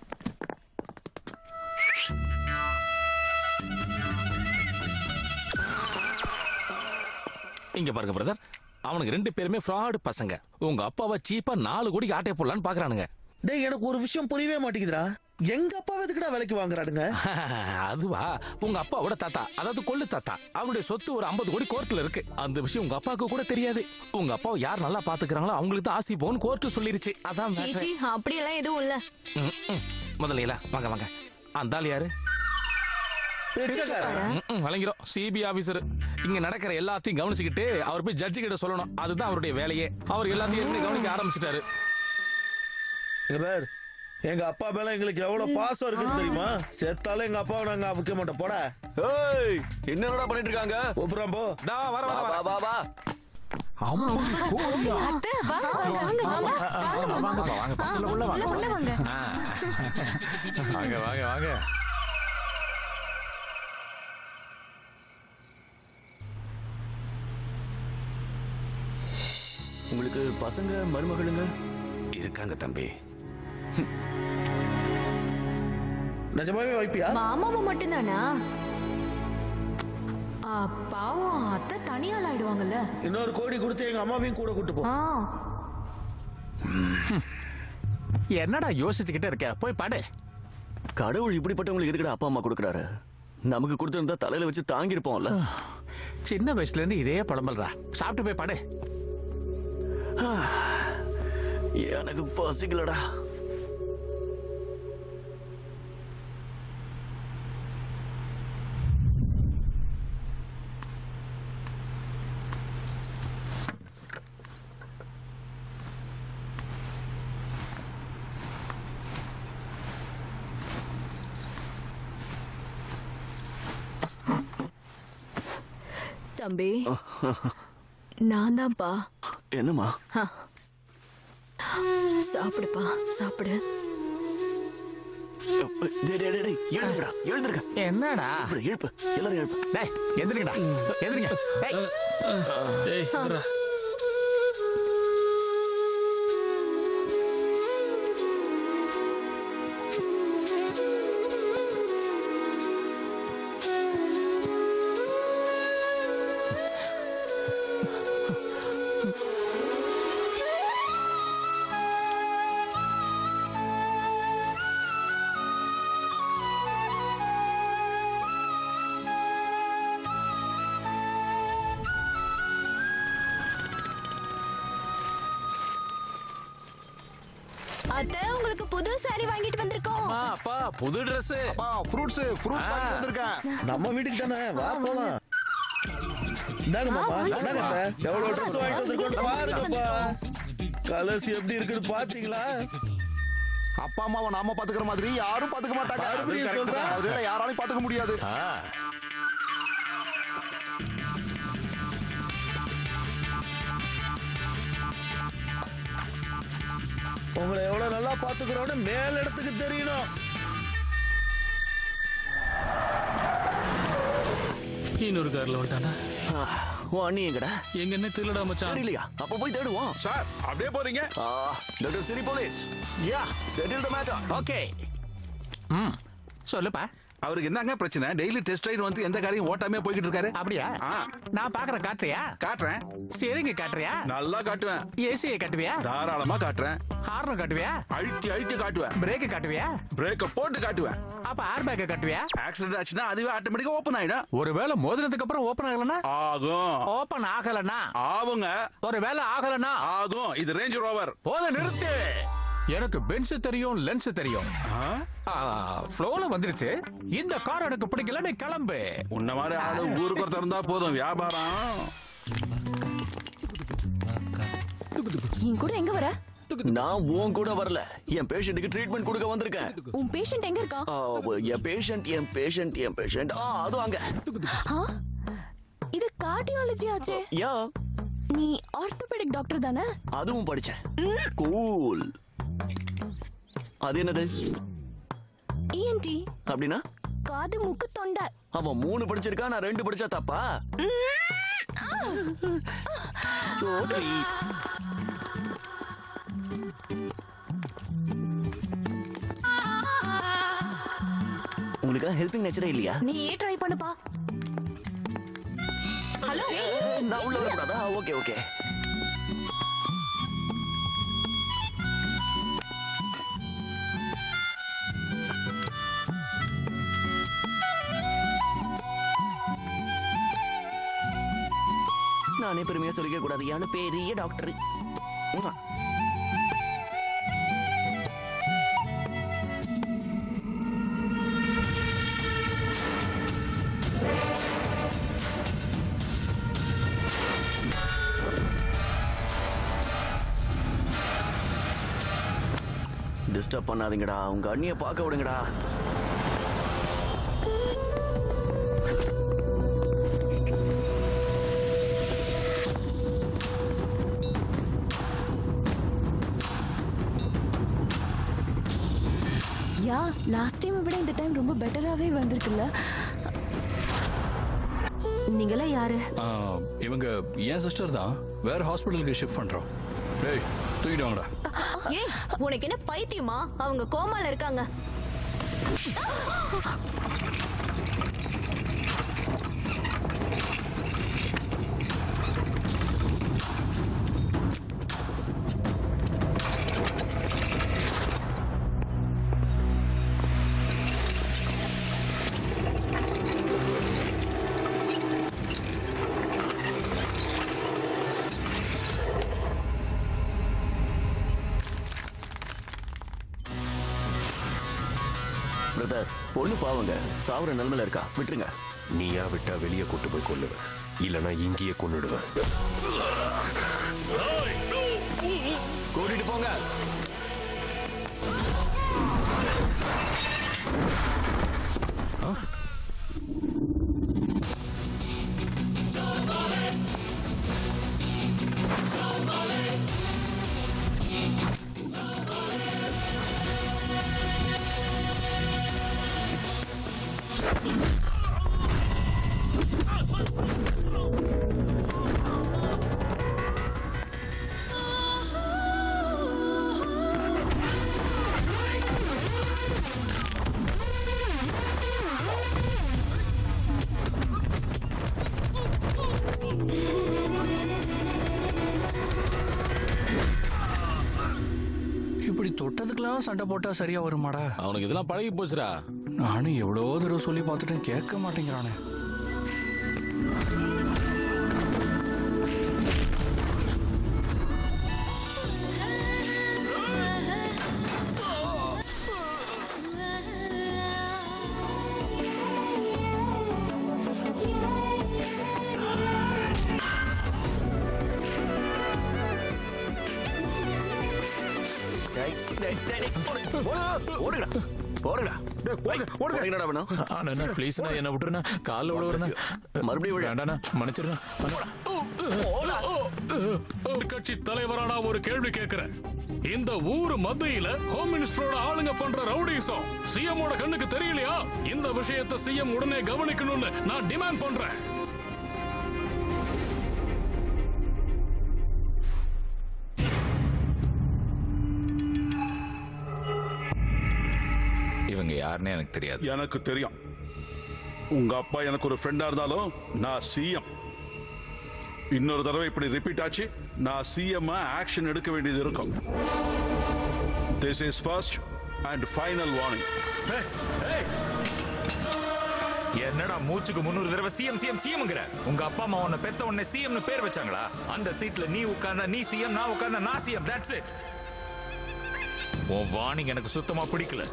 S9: இங்க பாருங்க பிரதர் அவனுக்கு ரெண்டு பேருமே ஃப்ராடு பசங்க உங்க அப்பாவை சீப்பா நாலு கோடிக்கு ஆட்டை போடலான்னு பாக்குறானுங்க
S8: டேய் எனக்கு ஒரு விஷயம் புரியவே மாட்டேங்குதுடா எங்க அப்பாவை எதுக்குடா விலைக்கு வாங்குறானுங்க
S9: அதுவா உங்க அப்பாவோட தாத்தா அதாவது கொள்ளு தாத்தா அவருடைய சொத்து ஒரு 50 கோடி கோர்ட்ல இருக்கு அந்த விஷயம் உங்க அப்பாவுக்கு கூட தெரியாது உங்க அப்பாவை யார் நல்லா பாத்துக்கிறாங்களோ அவங்களுக்கு தான் ஆஸ்தி போகணும் கோர்ட்டு சொல்லிருச்சு அதான் matter.
S10: சீச்சி அப்படியெல்லாம் எதுவும் இல்ல
S9: ம், ம். முதலையில வாங்க வாங்க அந்த ஆள் யாரு
S8: பிச்சைக்காரன்.
S9: ம், ம், வழங்கிறோம் சிபி ஆபீசர் இங்க நடக்கிற எல்லாத்தையும் கவனிச்சுக்கிட்டு அவர் போய் ஜட்ஜு கிட்ட சொல்லணும் அதுதான் அவருடைய வேலையே அவர் எல்லாத்தையும் ஏற்கனவே கவனிக்க ஆரம்பிச்சிட்டாரு
S8: இங்க பார் எங்க அப்பா மேல எங்களுக்கு எவ்வளவு பாசம் இருக்குன்னு தெரியுமா செத்தாலும் எங்க அப்பாவை நாங்க வைக்க மாட்டோம் போட
S1: ஏய் என்னடா பண்ணிட்டு இருக்காங்க
S8: கூப்பிடுறோம் போ
S9: தா வர
S1: வா
S9: வர
S1: வா
S9: வர
S1: வா வா
S10: அத்தை வாங்க வாங்க வாங்க வாங்க
S9: வாங்க வாங்க
S10: ஆ,
S9: உள்ள வாங்க
S10: உள்ள வாங்க
S9: ஆ. வாங்க வாங்க வாங்க
S1: உங்களுக்கு பசங்க மருமகளுங்க
S4: இருக்காங்க தம்பி
S8: நிஜமாவே வைப்பியா
S10: மாமாவை மட்டும்தானா ஆ, பாவம் அத்தை தனியால் ஆயிடுவாங்கல்ல
S8: இன்னொரு கோடி கொடுத்து எங்க அம்மாவையும் கூட கூட்டு போ
S10: ஆ
S9: என்னடா யோசிச்சுக்கிட்டே இருக்க போய் பாடு
S1: கடவுள் இப்படிப்பட்டவங்களுக்கு எதுக்குடா அப்பா அம்மா கொடுக்குறாரு நமக்கு கொடுத்திருந்தா தலையில வச்சு தாங்கியிருப்போம்ல
S9: சின்ன வயசுல இருந்து இதே புலம்பல்றா சாப்பிட்டு போய் பாடு
S1: எனக்கு பசிக்கலடா
S10: தம்பி நான் தான்ப்பா
S1: என்னம்மா
S10: ஆ. சாப்பிடுப்பா சாப்பிடு
S1: டேய், டேய், டேய், டேய், எழுந்துடா எழுந்துருங்க
S9: என்னடா
S1: எழுப்பு, எழுப்பு எல்லாரும் எழுப்பு
S9: டேய் எந்திரிங்கடா எந்திரிங்க டேய்
S3: ஏய் இருடா.
S10: அத்தை உங்களுக்கு புது சாரி வாங்கிட்டு வந்திருக்கோம்
S9: அப்பா புது Dress
S7: அப்பா ஃப்ரூட்ஸ் ஃப்ரூட்ஸ் வாங்கிட்டு வந்திருக்கேன்
S8: நம்ம வீட்டுக்கு தானே வா போலாம் இந்தாங்க மாமா இந்தாங்க அத்தை. எவ்வளவு ட்ரெஸ் வாங்கிட்டு வந்திருக்கோம் பாருங்கப்பா கலர்ஸ் எப்படி இருக்குன்னு பாத்தீங்களா
S7: அப்பா அம்மாவை நாம பாத்துக்கிற மாதிரி யாரும் பாத்துக்க மாட்டாங்க
S8: மறுபடியும்
S7: அது correct
S8: சொல்றேன்.
S7: தான். அதனால யாராலையும் பாத்துக்க முடியாது
S8: உங்களை எவ்வளவு நல்லா பாத்துக்கிறோம்னு மேல் இடத்துக்கு தெரியணும்
S6: இன்னொரு கார்ல வந்துட்டானா
S1: உன் அண்ணி எங்கடா
S6: எங்க என்ன திருடா மச்சான்
S1: தெரியலையா அப்ப போய் தேடுவோம்
S18: சார் அப்படியே போறீங்க
S1: தட் இஸ் சிரி police ya settle the matter okay
S9: hmm சொல்லுப்பா
S19: அவருக்கு என்னங்க பிரச்சனை டெய்லி டெஸ்ட் ரைடு வந்து எந்த காரியம் ஓட்டாமே போய்கிட்டு இருக்காரு
S9: அப்படியா நான் பாக்குறேன் காட்டுறியா
S19: காட்டுறேன்
S9: சரிங்க காட்டுறியா
S19: நல்லா காட்டுவேன்
S9: ஏசியை காட்டுவியா
S19: தாராளமா காட்டுறேன்
S9: ஹார்ன் காட்டுவியா
S19: அழுத்தி அழுத்தி காட்டுவேன்
S9: பிரேக் காட்டுவியா
S19: பிரேக்க போட்டு காட்டுவேன்
S9: அப்ப ஏர் பேக்க காட்டுவியா
S19: ஆக்சிடென்ட் ஆச்சுன்னா அதுவே ஆட்டோமேட்டிக்கா ஓபன் ஆயிடும்
S9: ஒருவேளை மோதினதுக்கு அப்புறம் ஓபன் ஆகலனா
S19: ஆகும்
S9: ஓபன் ஆகலனா
S19: ஆகுங்க
S9: ஒருவேளை ஆகலனா
S19: ஆகும் இது ரேஞ்ச் ரோவர்
S9: போத நிறுத்து எனக்கு பென்ஸ் தெரியும் லென்ஸ் தெரியும் ஃப்ளோல வந்துருச்சு இந்த கார் எனக்கு பிடிக்கல நீ கிளம்பு
S19: உன்ன மாதிரி ஆளு ஊருக்கு ஒருத்தர் இருந்தா போதும் வியாபாரம்
S14: என் கூட எங்க வர
S1: நான் உன் கூட வரல என் பேஷண்ட்டுக்கு ட்ரீட்மெண்ட் கொடுக்க வந்திருக்கேன்
S14: உன் பேஷண்ட் எங்க இருக்கா
S1: ஆ, என் பேஷண்ட் என் பேஷண்ட் என் பேஷண்ட் ஆ அதுவும் அங்க
S14: ஆ? இது கார்டியாலஜி ஆச்சே
S1: யா
S14: நீ ஆர்த்தோபெடிக் டாக்டர் தானே
S1: அதுவும் படிச்சேன் கூல் அது என்னது
S14: இஎன்டி
S1: அப்படின்னா
S14: காது மூக்கு தொண்டை
S1: அவன் மூணு படிச்சிருக்கா நான் ரெண்டு படிச்சா தப்பா சோதரி உங்களுக்கு ஹெல்பிங் நேச்சரே இல்லையா
S14: நீ ஏ ட்ரை பண்ணுப்பா ஹலோ
S1: நான் உள்ள வரக்கூடாதா ஓகே ஓகே நானே பெருமையா சொல்லிக்க கூடாது யானு பெரிய டாக்டர் டிஸ்டர்ப் பண்ணாதீங்கடா உங்க அண்ணிய பார்க்க விடுங்கடா
S14: யா லாஸ்ட் டைம் விட இந்த டைம் ரொம்ப பெட்டராவே வந்திருக்குல்ல நீங்களாம் யாரு
S6: ஆ, இவங்க என் சிஸ்டர் தான் வேற ஹாஸ்பிட்டலுக்கு ஷிஃப்ட் பண்றோம் டேய் தூக்கிட்டு வாங்கடா
S10: ஏய் உனக்கு என்ன பைத்தியமா அவங்க கோமால இருக்காங்க
S1: பிரதர் பொண்ணு பாவங்க சாவுற நிலைமையில இருக்கா விட்டுருங்க
S12: நீயா விட்டா வெளியே கூட்டு போய் கொல்லுவேன் இல்லனா இங்கேயே கொன்னுடுவேன்
S1: கூட்டிட்டு போங்க
S6: இப்படி தொட்டதுக்கெல்லாம் சண்டை போட்டா சரியா வருமாடா
S9: அவனுக்கு இதெல்லாம் பழகி போச்சுடா
S6: நானும் எவ்வளோ தடவை சொல்லி பார்த்துட்டேன் கேட்க மாட்டேங்கிறானே
S1: டேய், டேய், டேய், டேய், ஓடு, ஓடு, ஓடுங்கடா ஓடுங்கடா ஓடுங்கடா வேணும்
S2: அண்ணா ப்ளீஸ்ண்ணா என்ன விட்டுருண்ணா காலில் விடுறேண்ணா
S1: மறுபடியும் விழு.
S2: வேண்டாண்ணா மன்னிச்சிருண்ணா
S3: கட்சி தலைவரா நான் ஒரு கேள்வி கேட்கிறேன் இந்த ஊர் மத்தியில ஹோம் மினிஸ்டரோட ஆளுங்க பண்ற ரவுடிசம் சிஎம்மோட கண்ணுக்கு தெரியலையா இந்த விஷயத்தை சிஎம் உடனே கவனிக்கணும்னு நான் டிமாண்ட் பண்றேன்
S5: இவங்க யாருன்னு எனக்கு தெரியாது
S19: எனக்கு தெரியும் உங்க அப்பா எனக்கு ஒரு ஃப்ரெண்டா இருந்தாலும் நான் சிஎம் இன்னொரு தடவை இப்படி ரிப்பீட் ஆச்சு நான் சிஎம் ஆக்ஷன் எடுக்க வேண்டியது இருக்கும் this is first and final warning
S5: என்னடா மூச்சுக்கு முன்னூறு தடவை சிஎம் சிஎம் சிஎம்ங்கிற உங்க அப்பா அம்மா உன்னை பெத்த உடனே சிஎம்னு பேர் வச்சாங்களா அந்த சீட்ல நீ உட்கார்ந்தா நீ சிஎம் நான் உட்கார்ந்தா நான் சிஎம் தட்ஸ் இட் உன் வார்னிங் எனக்கு சுத்தமா பிடிக்கல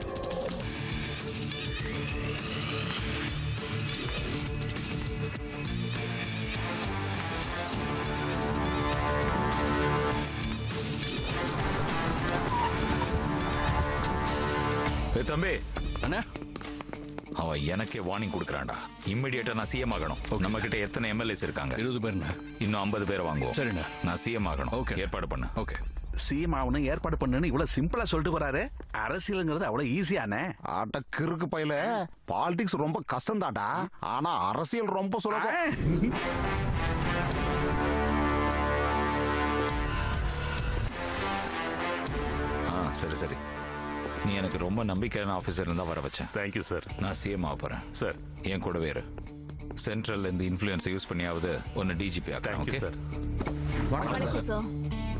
S5: ஏய் தம்பி அண்ணா அவன் எனக்கே வார்னிங் கொடுக்கறான்டா இம்மிடியேட்டா நான் சிஎம் ஆகணும் நம்ம கிட்ட எத்தனை எம்எல்ஏஸ் இருக்காங்க இருபது பேர் இன்னும் ஐம்பது பேர் வாங்குவோம்
S19: சரிண்ணா.
S5: நான் சிஎம் ஆகணும் ஓகே ஏற்பாடு பண்ணு ஓகே
S19: சிஎம் ஆகணும் ஏற்பாடு பண்ணுன்னு இவ்வளவு சிம்பிளா சொல்லிட்டு போறாரு அரசியலுங்கிறது அவ்வளவு ஈஸியானே
S7: ஆட்ட கிறுக்கு பையில பாலிடிக்ஸ் ரொம்ப கஷ்டம் தாட்டா ஆனா அரசியல் ரொம்ப சுலபம்
S5: ஆ சரி சரி நீ எனக்கு ரொம்ப நம்பிக்கையான ஆபீசர் இருந்தா வர வச்சேன்
S13: தேங்க்யூ சார்
S5: நான் சிஎம் ஆக போறேன்
S13: சார்
S5: என் கூட வேறு சென்ட்ரல் இந்த இன்ஃபுளுன்ஸ் யூஸ் பண்ணியாவது ஒன்னு டிஜிபி ஆகிறேன்
S13: Thank you,
S5: ஓகே
S13: sir.
S14: வணக்கம் சார்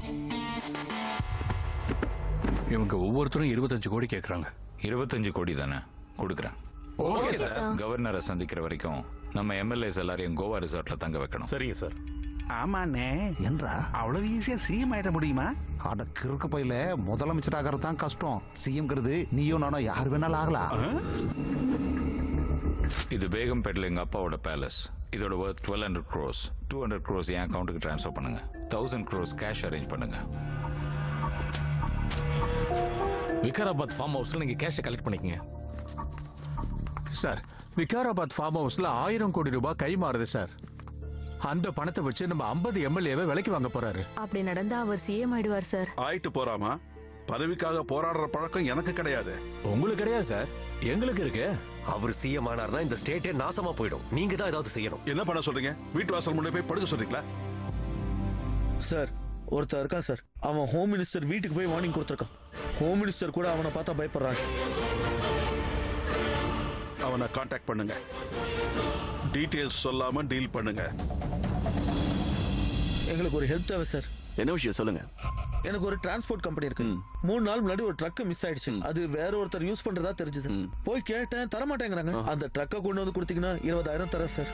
S6: இவங்க ஒவ்வொருத்தரும் இருபத்தஞ்சு கோடி கேட்கறாங்க
S5: இருபத்தஞ்சு கோடி தானே கொடுக்குறேன்
S6: ஓகே சார்
S5: கவர்னரை சந்திக்கிற வரைக்கும் நம்ம எம்எல்ஏஸ் எல்லாரையும் கோவா ரிசார்ட்ல தங்க வைக்கணும்
S13: சரிங்க சார்
S19: ஆமாண்ணே
S7: என்றா
S19: அவ்வளவு ஈஸியா சிஎம் ஆயிட முடியுமா
S7: ஆட கிறுக்கு பையில முதலமைச்சர் ஆகிறது தான் கஷ்டம் சிஎம்ங்கிறது நீயும் நானும் யார் வேணாலும் ஆகலாம்
S5: இது பேகம்பேட்டில் எங்க அப்பாவோட பேலஸ் இதோட worth twelve hundred crores two hundred crores என் அக்கௌண்ட்டுக்கு ட்ரான்ஸ்ஃபர் பண்ணுங்க தௌசண்ட் க்ரோஸ் கேஷ் அரேஞ்ச் பண்ணுங்க
S9: விகாராபாத் ஃபார்ம் ஹவுஸ்ல நீங்க கேஷை கலெக்ட் பண்ணிக்கங்க
S6: சார் விகாராபாத் ஃபார்ம் ஹவுஸ்ல ஆயிரம் கோடி ரூபாய் கை மாறுது சார் அந்த பணத்தை வச்சு நம்ம 50 எம்எல்ஏவை விலைக்கு வாங்க போறாரு
S10: அப்படி நடந்தா அவர் சிஎம் ஆயிடுவார் சார்
S19: ஆயிட்டு போறாமா பதவிக்காக போராடுற பழக்கம் எனக்கு கிடையாது
S2: உங்களுக்கு கிடையாது சார் எங்களுக்கு இருக்கு
S12: அவர் சிஎம் ஆனார்னா இந்த ஸ்டேட்டே நாசமா போயிடும் நீங்க தான் ஏதாவது செய்யணும்
S19: என்ன பண்ண சொல்றீங்க வீட்டு வாசல் முன்னே போய் படுக்க சொல்றீங்களா
S8: சார் ஒருத்தர் இருக்கான் சார் அவன் ஹோம் மினிஸ்டர் வீட்டுக்கு போய் வார்னிங் கொடுத்துருக்கான் ஹோம் மினிஸ்டர் கூட அவனை பார்த்தா பயப்படுறாங்க
S19: அவனை காண்டாக்ட் பண்ணுங்க டீடைல்ஸ் சொல்லாம டீல் பண்ணுங்க
S8: எங்களுக்கு ஒரு ஹெல்ப் தேவை சார்
S1: என்ன விஷயம் சொல்லுங்க
S8: எனக்கு ஒரு டிரான்ஸ்போர்ட் கம்பெனி இருக்கு மூணு நாள் முன்னாடி ஒரு ட்ரக் மிஸ் ஆயிடுச்சு அது வேற ஒருத்தர் யூஸ் பண்றதா தெரிஞ்சது போய் கேட்டேன் தர மாட்டேங்கிறாங்க அந்த ட்ரக்கை கொண்டு வந்து கொடுத்தீங்கன்னா இருபதாயிரம் தரேன் சார்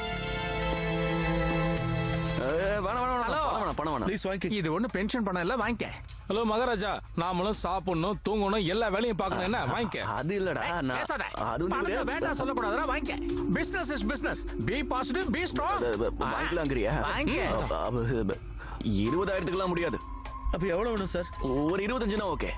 S1: வேணாம் வேணாம் வேணாம் பணம் வேணாம் பணம் வேணாம்
S8: ப்ளீஸ் வாங்கி
S6: இது ஒண்ணு பென்ஷன் பணம் இல்ல வாங்கிக்க
S9: ஹலோ மகாராஜா நாமளும் சாப்பிடணும் தூங்கணும் எல்லா வேலையும் பார்க்கணும் என்ன வாங்கிக்க
S1: அது இல்லடா நான்
S6: பேசாத
S1: அது வந்து
S6: பணத்தை வேண்டாம் சொல்லக்கூடாதுடா வாங்கிக்க business is business be positive be strong
S1: வாங்கிக்கலாங்கிறியா
S6: வாங்கிக்க
S1: இருபதாயிரத்துக்குலாம் முடியாது
S8: அப்ப எவ்வளவு வேணும் சார்
S1: ஒரு இருபத்தஞ்சுனா ஓகே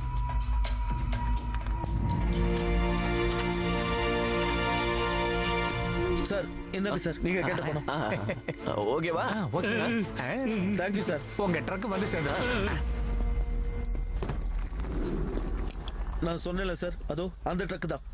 S8: சார் என்னங்க சார் நீங்க கேட்ட பணம்
S1: ஓகேவா
S8: தேங்க்யூ சார்
S6: உங்க ட்ரக் வந்து சேர்ந்து
S8: நான் சொன்னேன்ல சார் அதோ அந்த ட்ரக் தான்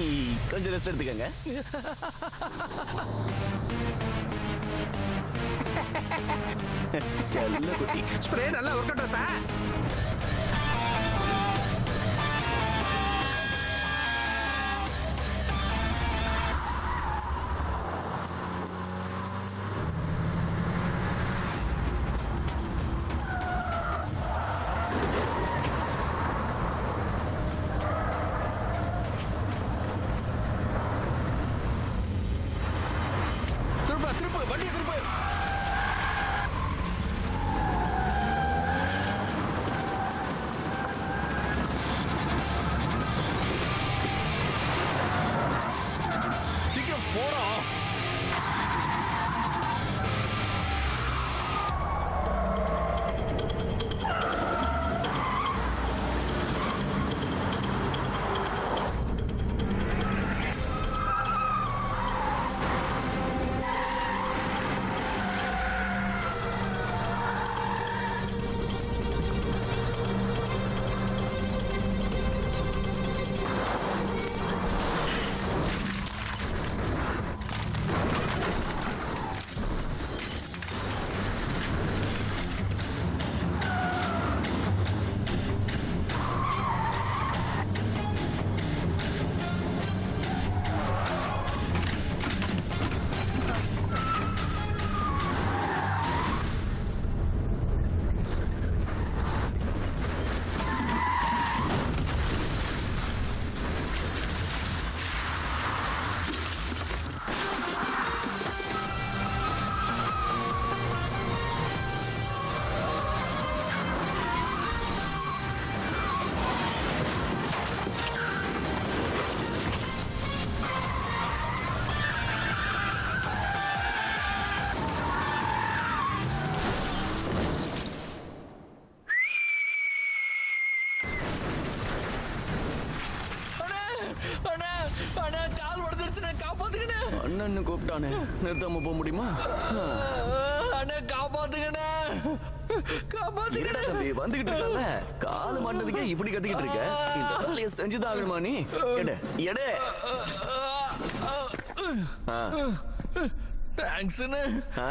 S1: கொஞ்சம் ரெஸ்ட் எடுத்துக்கங்க செல்ல குட்டி
S17: ஸ்ப்ரே நல்லா ஒர்க் அவுட் சார்
S6: திரும்ப திரும்ப வண்டியை திரும்ப சீக்கிரம் போடா அண்ணா அண்ணா கால் உடஞ்சிருச்சுண்ணே காப்பாத்துக்கண்ணே
S1: அண்ணன் கூப்பிட்டானே நிறுத்தாம போக முடியுமா
S6: அண்ணா காப்பாத்துக்கண்ணே
S1: இருடா
S6: காப்பாத்துக்கண்ணே
S1: தம்பி வந்துகிட்டு இருக்கல கால் மாட்டதுக்கே இப்படி கத்திக்கிட்டு இருக்க இந்த வேலையை செஞ்சுதான் ஆகணுமா நீ எடு எடு ஆ.
S6: தேங்க்ஸ்ண்ணே
S1: ஆ.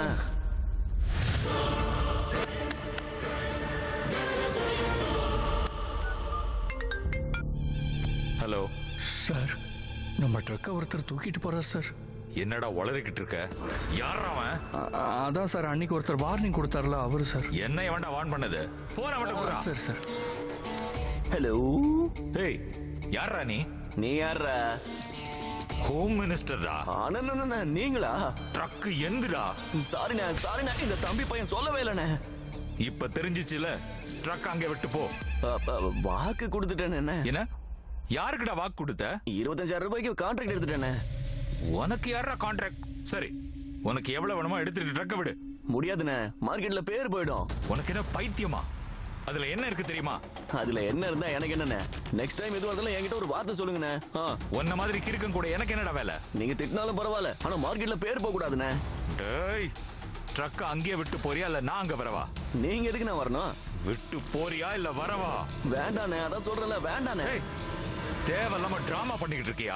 S9: ஹலோ
S6: சார் நம்ம ட்ரக்கை ஒருத்தர் தூக்கிட்டு போறார் சார்
S9: என்னடா உளறிக்கிட்டு இருக்க யார் அவன்
S6: அதான் சார் அன்னைக்கு ஒருத்தர் வார்னிங் கொடுத்தாருல அவரு சார்
S9: என்ன எவன்டா வான் பண்ணது போன அவன்கிட்ட குடுறா
S6: சரி சார்
S1: ஹலோ
S9: ஏய் யாரா நீ
S1: நீ யாரா
S9: ஹோம் மினிஸ்டர்டா
S1: அண்ணா நீங்களா
S9: ட்ரக் எந்துடா
S1: சாரிண்ணே சாரிண்ணே இந்த தம்பி பையன் சொல்லவே இல்லைண்ணே
S9: இப்ப தெரிஞ்சிச்சுல ட்ரக் அங்க விட்டு போ
S1: அப்ப, வாக்கு கொடுத்துட்டேன் என்ன
S9: என்ன யாருக்குடா வாக்கு கொடுத்த
S1: இருபத்தஞ்சாயிரம் ரூபாய்க்கு கான்ட்ராக்ட் எடுத்துட்டேனே
S9: உனக்கு யாரா கான்ட்ராக்ட் சரி உனக்கு எவ்வளவு வேணுமோ எடுத்துட்டு ட்ரக்க விடு
S1: முடியாதுண்ணே மார்க்கெட்ல பேர் போயிடும்
S9: உனக்கு என்ன பைத்தியமா அதுல என்ன இருக்கு தெரியுமா
S1: அதுல என்ன இருந்தா எனக்கு என்னண்ணே நெக்ஸ்ட் டைம் எதுவும் இருந்தாலும் என்கிட்ட ஒரு வார்த்தை சொல்லுங்கண்ணே ஆ,
S9: உன்ன மாதிரி கிறுக்கம் கூட எனக்கு என்னடா வேலை
S1: நீங்க திட்டினாலும் பரவாயில்ல ஆனா மார்க்கெட்ல பேர் போக கூடாதுண்ணே
S9: டேய் ட்ரக் அங்கேயே விட்டு போறியா இல்ல நான் அங்க வரவா
S1: நீங்க எதுக்கு நான் வரணும்
S9: விட்டு போறியா இல்ல வரவா
S1: வேண்டாண்ணே அதான் சொல்றேன்ல வேண்டாண்ணே
S9: ஏய், தேவையில்லாம டிராமா பண்ணிக்கிட்டு இருக்கியா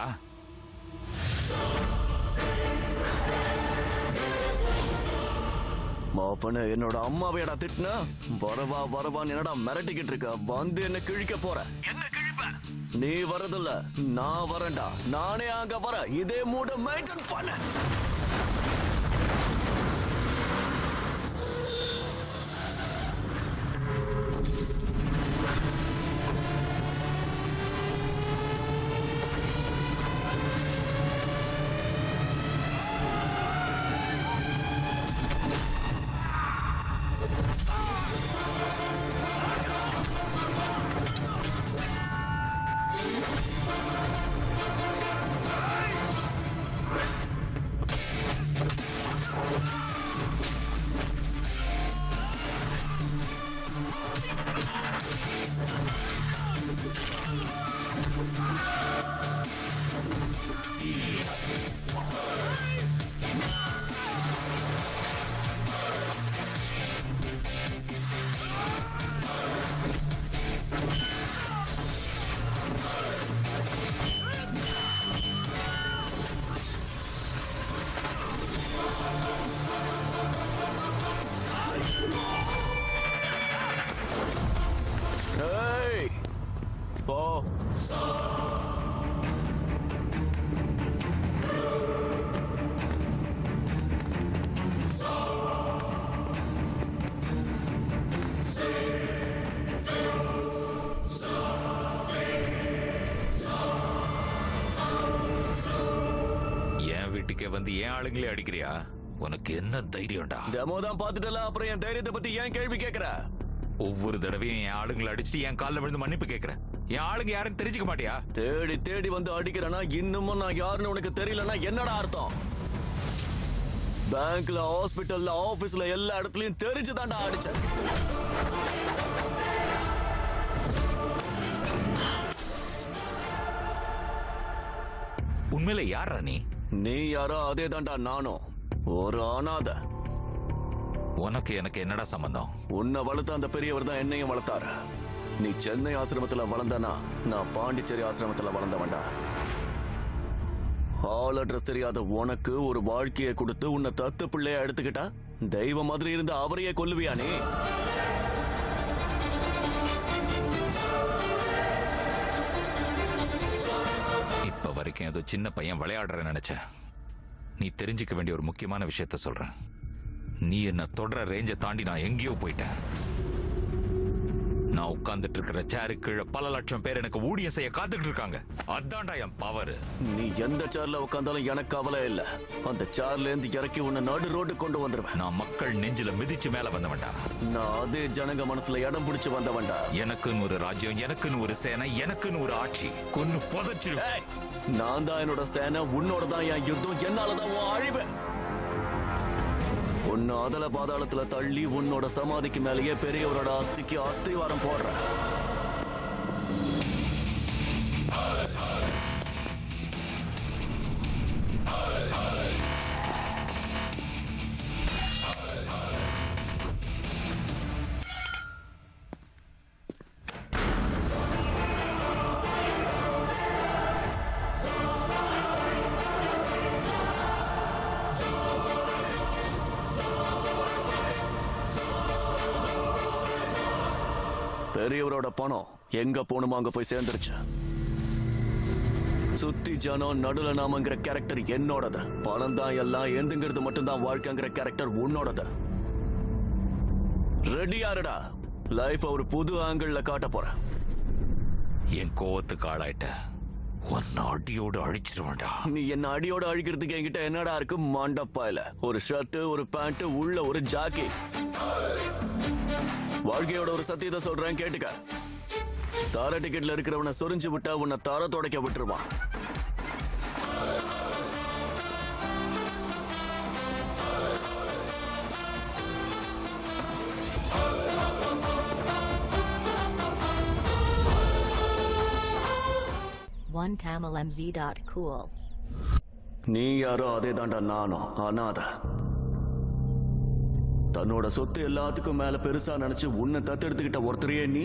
S1: மாப்பன என்னோட அம்மாவையடா திட்டினா வரவா வரவான்னு என்னடா மிரட்டிக்கிட்டு இருக்க வந்து என்ன கிழிக்க போற என்ன கிழிப்ப நீ வரதில்ல நான் வரேன்டா நானே அங்க வரேன் இதே மூட மெயின்டைன் பண்ண
S5: வீட்டுக்கே வந்து ஏன் ஆளுங்களே அடிக்கிறியா உனக்கு என்ன தைரியம்டா
S1: டெமோ தான் பாத்துட்டல அப்புறம் என் தைரியத்தை பத்தி ஏன் கேள்வி கேக்குற
S5: ஒவ்வொரு தடவையும் என் ஆளுங்களை அடிச்சுட்டு என் காலில் விழுந்து மன்னிப்பு கேட்கிறேன் என் ஆளுங்க யாரும் தெரிஞ்சுக்க மாட்டியா
S1: தேடி தேடி வந்து அடிக்கிறேன்னா இன்னமும் நான் யாருன்னு உனக்கு தெரியலன்னா என்னடா அர்த்தம் பேங்க்ல ஹாஸ்பிட்டல்ல ஆபீஸ்ல எல்லா இடத்துலயும் தெரிஞ்சு தான்டா அடிச்சேன்
S5: உண்மையில யாரா நீ
S1: நீ யாரோ அதே தான்டா நானும் ஒரு அனாதை
S5: உனக்கு எனக்கு என்னடா சம்பந்தம்
S1: உன்னை வளர்த்த அந்த பெரியவர் தான் என்னையும் வளர்த்தாரு நீ சென்னை ஆசிரமத்துல வளர்ந்தனா நான் பாண்டிச்சேரி ஆசிரமத்துல வளர்ந்தவன்டா ஆல் அட்ரஸ் தெரியாத உனக்கு ஒரு வாழ்க்கையை கொடுத்து உன்னை தத்து பிள்ளையா எடுத்துக்கிட்டா தெய்வம் மாதிரி இருந்து அவரையே கொல்லுவியா நீ
S5: இப்ப வரைக்கும் ஏதோ சின்ன பையன் விளையாடுறேன்னு நினைச்சேன் நீ தெரிஞ்சுக்க வேண்டிய ஒரு முக்கியமான விஷயத்த சொல்றேன் நீ என்ன தொடர ரேஞ்சை தாண்டி நான் எங்கேயோ போயிட்டேன் நான் உட்கார்ந்துட்டு இருக்கிற சேரு கீழே பல லட்சம் பேர் எனக்கு ஊழியம் செய்ய காத்துட்டு இருக்காங்க அதான்டா என் பவர்
S1: நீ எந்த சேர்ல உட்கார்ந்தாலும் எனக்கு கவலை இல்ல அந்த சேர்ல இருந்து இறக்கி உன்னை நடு ரோடு கொண்டு வந்துருவேன்
S5: நான் மக்கள் நெஞ்சில மிதிச்சு மேல வந்தவன்டா
S1: நான் அதே ஜனங்க மனசுல இடம் பிடிச்சு வந்தவன்டா
S5: எனக்குன்னு ஒரு ராஜ்யம் எனக்குன்னு ஒரு சேனை எனக்குன்னு ஒரு ஆட்சி கொன்னு புதைச்சிருவேன்
S1: நான் தான் என்னோட சேனை உன்னோட தான் என் யுத்தம் என்னாலதான் உன் அழிவேன் உன்னை அதல பாதாளத்துல தள்ளி உன்னோட சமாதிக்கு மேலேயே பெரியவரோட அஸ்திக்கு அஸ்திவாரம் போடுறேன் பெரியவரோட பணம் எங்க போகணுமோ அங்க போய் சேர்ந்துருச்சு சுத்தி ஜனம் நடுல நாமங்கிற கேரக்டர் என்னோடது பணம் தான் எல்லாம் எந்துங்கிறது மட்டும்தான் வாழ்க்கைங்கிற கேரக்டர் உன்னோடது ரெடியா இருடா லைஃப் ஒரு புது ஆங்கிள் காட்ட போறேன்
S5: என் கோவத்துக்கு ஆளாயிட்ட ஒன்னு அடியோடு அழிச்சிருவேன்டா
S1: நீ என்ன அடியோட அழிக்கிறதுக்கு என்கிட்ட என்னடா இருக்கு மண்டப்பாயில ஒரு ஷர்ட் ஒரு பேண்ட் உள்ள ஒரு ஜாக்கி வாழ்க்கையோட ஒரு சத்தியத்தை சொல்றேன் கேட்டுக்க தார டிக்கெட்ல இருக்கிறவனை சொரிஞ்சு விட்டா உன்னை தார துடைக்க விட்டுருவான்
S15: OneTamilMV.cool.
S1: நீ யாரோ அதே தாண்டா நானும் அனாத தன்னோட சொத்து எல்லாத்துக்கும் மேல பெருசா நினைச்சு உன்னை தத்தெடுத்துக்கிட்ட ஒருத்தரையே நீ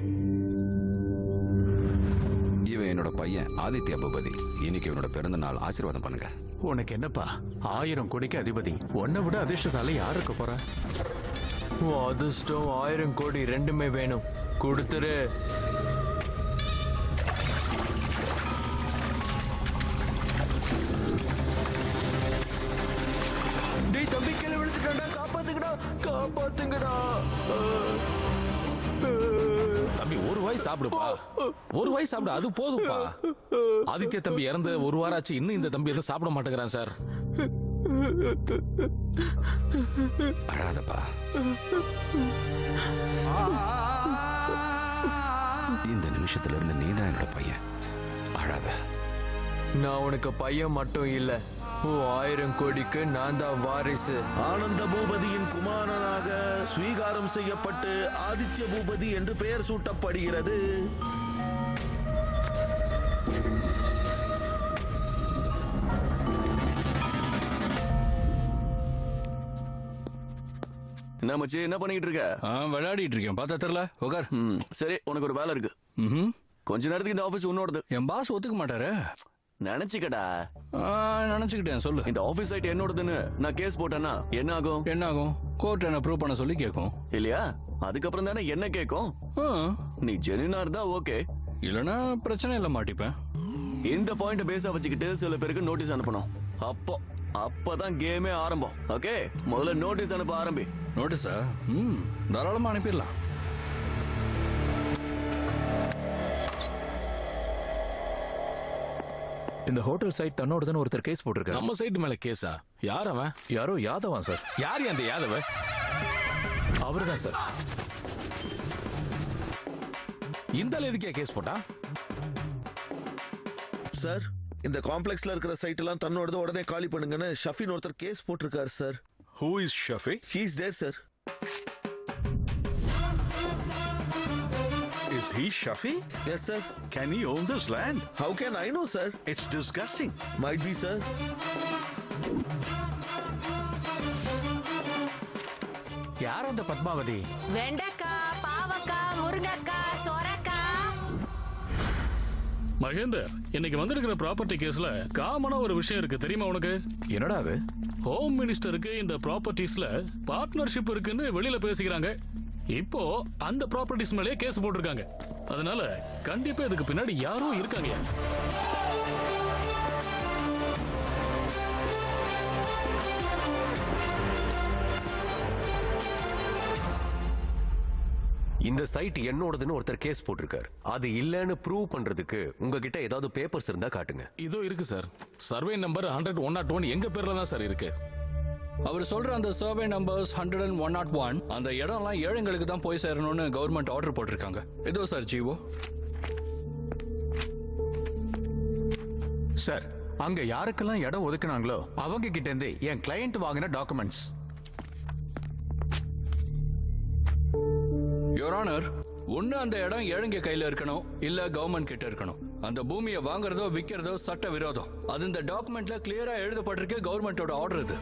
S4: இவன் என்னோட பையன் ஆதித்ய பூபதி இன்னைக்கு இவனோட பிறந்த நாள் ஆசீர்வாதம் பண்ணுங்க
S6: உனக்கு என்னப்பா ஆயிரம் கோடிக்கு அதிபதி உன்னை விட அதிர்ஷ்டசாலி யார் இருக்க போறா
S3: உன் அதிர்ஷ்டம் ஆயிரம் கோடி ரெண்டுமே வேணும் கொடுத்துரு டேய் தம்பி கீழே விழுந்துட்டான்டா காப்பாத்துங்கடா காப்பாத்துங்கடா
S9: தம்பி ஒரு வாய் சாப்பிடுப்பா ஒரு வாய் சாப்பிடு அது போதும்பா ஆதித்ய தம்பி இறந்து ஒரு வாரம் ஆச்சு இன்னும் இந்த தம்பி எதுவும் சாப்பிட மாட்டேங்கிறான் சார்
S4: அழாதப்பா இந்த நிமிஷத்துல இருந்து நீதான் என்னோட பையன் அழாத
S3: நான் உனக்கு பையன் மட்டும் இல்ல உன் ஆயிரம் கோடிக்கு நான் தான் வாரிசு
S8: ஆனந்த பூபதியின் குமாரனாக ஸ்வீகாரம் செய்யப்பட்டு ஆதித்ய பூபதி என்று பெயர் சூட்டப்படுகிறது
S1: என்ன மச்சி என்ன பண்ணிட்டு இருக்க
S6: விளையாடிட்டு இருக்கேன் பார்த்தா தெரியல உகார்
S1: சரி உனக்கு ஒரு வேலை இருக்கு கொஞ்ச நேரத்துக்கு இந்த ஆபீஸ் உன்னோடது
S6: என் பாஸ் ஒத்துக்க மாட்டாரு
S1: நினைச்சுக்கடா
S6: நினைச்சுக்கிட்டேன் சொல்லு
S1: இந்த ஆபீஸ் சைட் என்னோடதுன்னு நான் கேஸ் போட்டேன்னா என்ன ஆகும்
S6: என்ன ஆகும் கோர்ட் என்ன ப்ரூவ் பண்ண சொல்லி கேட்கும்
S1: இல்லையா அதுக்கப்புறம் தானே என்ன கேட்கும் நீ ஜெனினா இருந்தா ஓகே
S6: இல்லனா பிரச்சனை இல்ல மாட்டிப்பேன்
S1: இந்த பாயிண்ட் பேஸா வச்சுக்கிட்டு சில பேருக்கு நோட்டீஸ் அனுப்பணும் அப்போ அப்பதான் கேமே ஆரம்பம் ஓகே முதல்ல நோட்டீஸ் அனுப்ப ஆரம்பி
S6: நோட்டீஸா ம் தாராளமா அனுப்பிடலாம்
S2: இந்த ஹோட்டல் சைட் தன்னோடதுன்னு ஒருத்தர் கேஸ் போட்டிருக்காரு
S9: நம்ம சைடு மேல கேஸா யார் அவன்
S2: யாரோ யாதவான் சார்
S9: யார் அந்த யாதவ
S2: அவர்தான் சார்
S9: இந்த ஆளு எதுக்கே கேஸ் போட்டா
S8: சார் இந்த காம்ப்ளெக்ஸ்ல இருக்கிற சைட் எல்லாம் தன்னோடது உடனே காலி பண்ணுங்கன்னு ஷஃபின் ஒருத்தர் கேஸ் போட்டிருக்காரு sir
S19: who is Shafi
S8: he's there sir
S19: Is he Shafi?
S8: Yes, sir.
S19: Can he own this land?
S8: How can I know, sir?
S19: It's disgusting.
S8: Might be, sir.
S9: யார் அந்த பத்மாவதி
S11: வெண்டைக்காய் பாவக்காய் முருங்கக்காய் சொரக்காய்
S6: மகேந்தர் இன்னைக்கு வந்திருக்கிற ப்ராப்பர்ட்டி கேஸ்ல காமனா ஒரு விஷயம் இருக்கு தெரியுமா உனக்கு
S2: என்னடா அது
S6: ஹோம் மினிஸ்டருக்கு இந்த ப்ராப்பர்ட்டிஸ்ல பார்ட்னர்ஷிப் இருக்குன்னு வெளியில பேசிக்கிறாங்க இப்போ அந்த ப்ராப்பர்ட்டிஸ் மேலே கேஸ் போட்டிருக்காங்க அதனால கண்டிப்பா இதுக்கு பின்னாடி யாரோ இருக்காங்க
S12: இந்த சைட் என்னோடதுன்னு ஒருத்தர் கேஸ் போட்டிருக்காரு அது இல்லைன்னு ப்ரூவ் பண்றதுக்கு உங்ககிட்ட ஏதாவது பேப்பர்ஸ் இருந்தா காட்டுங்க
S9: இதோ இருக்கு sir survey number hundred one not one எங்க பேர்ல தான் சார் இருக்கு
S6: அவர் சொல்ற அந்த survey numbers hundred and one not one அந்த இடம்லாம் ஏழைங்களுக்கு தான் போய் சேரணும்னு கவர்மெண்ட் ஆர்டர் போட்டிருக்காங்க இதோ சார் ஜீவோ
S20: சார் அங்க யாருக்கெல்லாம் இடம் ஒதுக்குனாங்களோ அவங்க கிட்ட இருந்து என் கிளையண்ட் வாங்கின டாக்குமெண்ட்ஸ்
S6: யோர் ஆனர் ஒண்ணு அந்த இடம் ஏழைங்க கையில இருக்கணும் இல்ல கவர்மெண்ட் கிட்ட இருக்கணும் அந்த பூமியை வாங்குறதோ விக்கிறதோ சட்ட விரோதம் அது இந்த டாக்குமெண்ட்ல கிளியரா எழுதப்பட்டிருக்கு கவர்மெண்டோட ஆர்டர் இது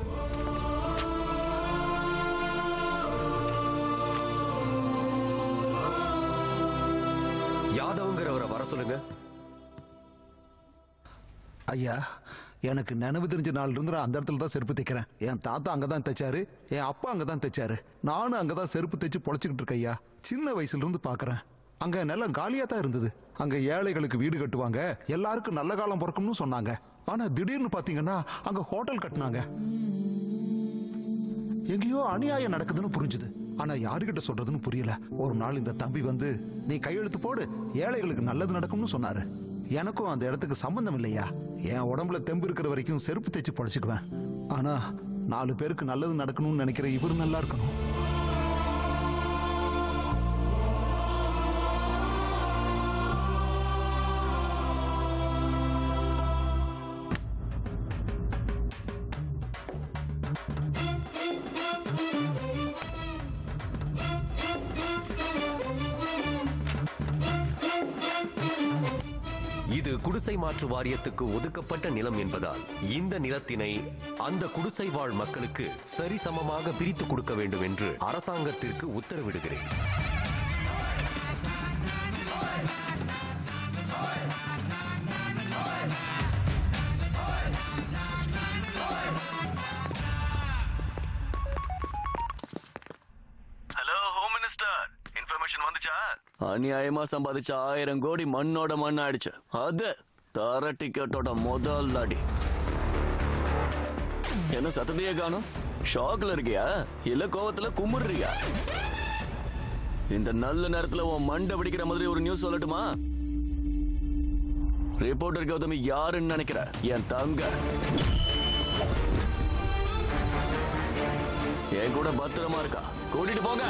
S12: யாதவ்ங்கிறவரை வர சொல்லுங்க
S7: ஐயா எனக்கு நினைவு தெரிஞ்ச நாள்ல இருந்து நான் அந்த இடத்துல தான் செருப்பு தைக்கிறேன் என் தாத்தா அங்கதான் தைச்சாரு என் அப்பா அங்கதான் தைச்சாரு நானும் அங்கதான் செருப்பு தைச்சு பொழைச்சிக்கிட்டு இருக்கேன் ஐயா சின்ன வயசுல இருந்து பாக்குறேன் அங்க நிலம் காலியா தான் இருந்தது அங்க ஏழைகளுக்கு வீடு கட்டுவாங்க எல்லாருக்கும் நல்ல காலம் பிறக்கும்னு சொன்னாங்க ஆனா திடீர்னு பாத்தீங்கன்னா அங்க ஹோட்டல் கட்டினாங்க எங்கேயோ அநியாயம் நடக்குதுன்னு புரிஞ்சுது ஆனா யாருகிட்ட சொல்றதுன்னு புரியல ஒரு நாள் இந்த தம்பி வந்து நீ கையெழுத்து போடு ஏழைகளுக்கு நல்லது நடக்கும்னு சொன்னாரு எனக்கும் அந்த இடத்துக்கு சம்பந்தம் இல்லையா என் உடம்புல தெம்பு இருக்கிற வரைக்கும் செருப்பு தைச்சு படைச்சுக்குவேன் ஆனா நாலு பேருக்கு நல்லது நடக்கணும்னு நினைக்கிற இவரு நல்லா இருக்கணும்
S12: இது குடிசை மாற்று வாரியத்துக்கு ஒதுக்கப்பட்ட நிலம் என்பதால் இந்த நிலத்தினை அந்த குடிசை வாழ் மக்களுக்கு சரிசமமாக பிரித்து கொடுக்க வேண்டும் என்று அரசாங்கத்திற்கு உத்தரவிடுகிறேன்
S1: ஹலோ ஹோம் மினிஸ்டர் இன்ஃபர்மேஷன் வந்துச்சா அநியாயமா சம்பாதிச்ச ஆயிரம் கோடி மண்ணோட மண் ஆயிடுச்சு அது தர டிக்கெட்டோட முதல் அடி என்ன சத்தத்தையே காணும் ஷாக்ல இருக்கியா இல்ல கோவத்துல குமுறுறியா இந்த நல்ல நேரத்துல உன் மண்டை பிடிக்கிற மாதிரி ஒரு நியூஸ் சொல்லட்டுமா ரிப்போர்ட்டர் கௌதமி யாருன்னு நினைக்கிற என் தங்க என் கூட பத்திரமா இருக்கா கூட்டிட்டு போங்க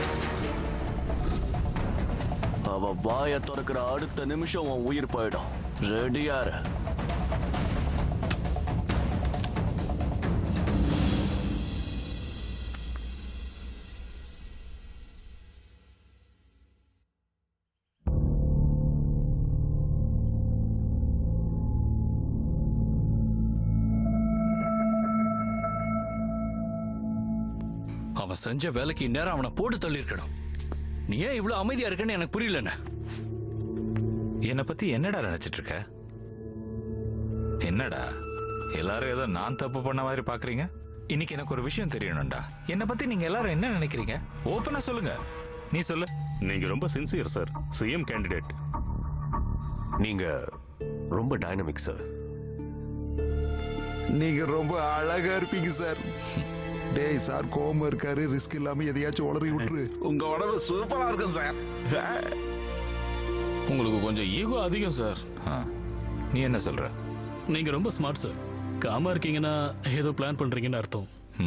S1: அவ வாய திறக்கிற அடுத்த நிமிஷம் உன் உயிர் போயிடும் ரெடியாரு
S6: அவன் செஞ்ச வேலைக்கு இந்நேரம் அவனை போட்டு தள்ளியிருக்கணும் நீ ஏன் இவ்வளவு அமைதியா இருக்கன்னு எனக்கு புரியலண்ணே
S5: என்னை பத்தி என்னடா நினைச்சிட்டு இருக்க என்னடா எல்லாரும் ஏதோ நான் தப்பு பண்ண மாதிரி பாக்குறீங்க இன்னைக்கு எனக்கு ஒரு விஷயம் தெரியணும்டா என்னை பத்தி நீங்க எல்லாரும் என்ன நினைக்கிறீங்க ஓப்பனா சொல்லுங்க நீ சொல்லு
S13: நீங்க ரொம்ப சின்சியர் சார் சிஎம் கேண்டிடேட்
S12: நீங்க ரொம்ப டைனமிக் சார்
S7: நீங்க ரொம்ப அழகா இருப்பீங்க சார் டேய் சார் கோவமா இருக்காரு ரிஸ்க் இல்லாம எதையாச்சும் உளறி விட்டுரு
S19: உங்க உடம்பு சூப்பரா இருக்கும் சார்
S6: உங்களுக்கு கொஞ்சம் ஈகோ அதிகம் சார்
S5: நீ என்ன சொல்ற
S6: நீங்க ரொம்ப ஸ்மார்ட் சார் காமா இருக்கீங்கன்னா ஏதோ பிளான் பண்றீங்கன்னு அர்த்தம்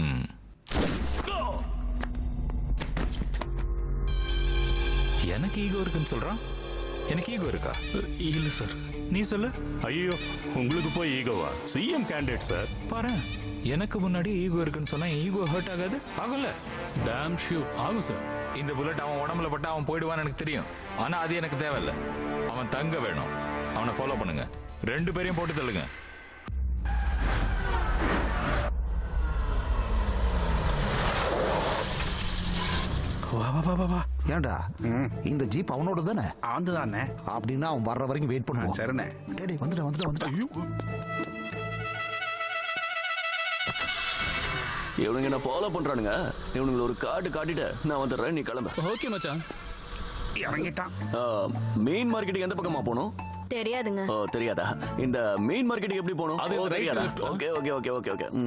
S2: எனக்கு ஈகோ இருக்குன்னு சொல்றான் எனக்கு ஈகோ இருக்கா
S6: இல்ல சார்
S2: நீ சொல்லு
S13: ஐயோ உங்களுக்கு போய் ஈகோவா சிஎம் கேண்டிடேட் சார்
S2: பாரு எனக்கு முன்னாடி ஈகோ இருக்குன்னு சொன்னா ஈகோ ஹர்ட் ஆகாது ஆகும்ல
S6: டேம் ஷூ ஆகும் சார்
S2: இந்த புல்லட் அவன் உடம்புல பட்டா அவன் போயிடுவான்னு எனக்கு தெரியும் ஆனா அது எனக்கு தேவையில்ல அவன் தங்க வேணும் அவனை ஃபாலோ பண்ணுங்க ரெண்டு பேரையும் போட்டு தள்ளுங்க
S7: வா வா வா வா வா ஏன்டா இந்த ஜீப் அவனோட தானே
S21: அவன் தானே
S7: அப்படின்னா அவன் வர்ற வரைக்கும் வெயிட் பண்ணுவான்
S21: சரிண்ணே
S7: டேய் டேய், வந்துட்டா வந்துட்டா வந்துட்டா ஐயோ
S1: இவனுங்க என்ன ஃபாலோ பண்றானுங்க இவனுங்களை ஒரு காட்டு காட்டிட்டு நான் வந்துடுறேன் நீ கிளம்பு
S6: ஓகே மச்சான்
S21: இறங்கிட்டான்
S1: மெயின் மார்க்கெட்டுக்கு எந்த பக்கமா போகணும்
S10: தெரியாதுங்க
S1: ஓ தெரியாதா இந்த மெயின் மார்க்கெட்டுக்கு எப்படி போகணும்
S6: அது
S1: ஓ,
S6: இந்த right
S1: தெரியாதா
S6: left ஆ?
S1: Okay okay okay okay okay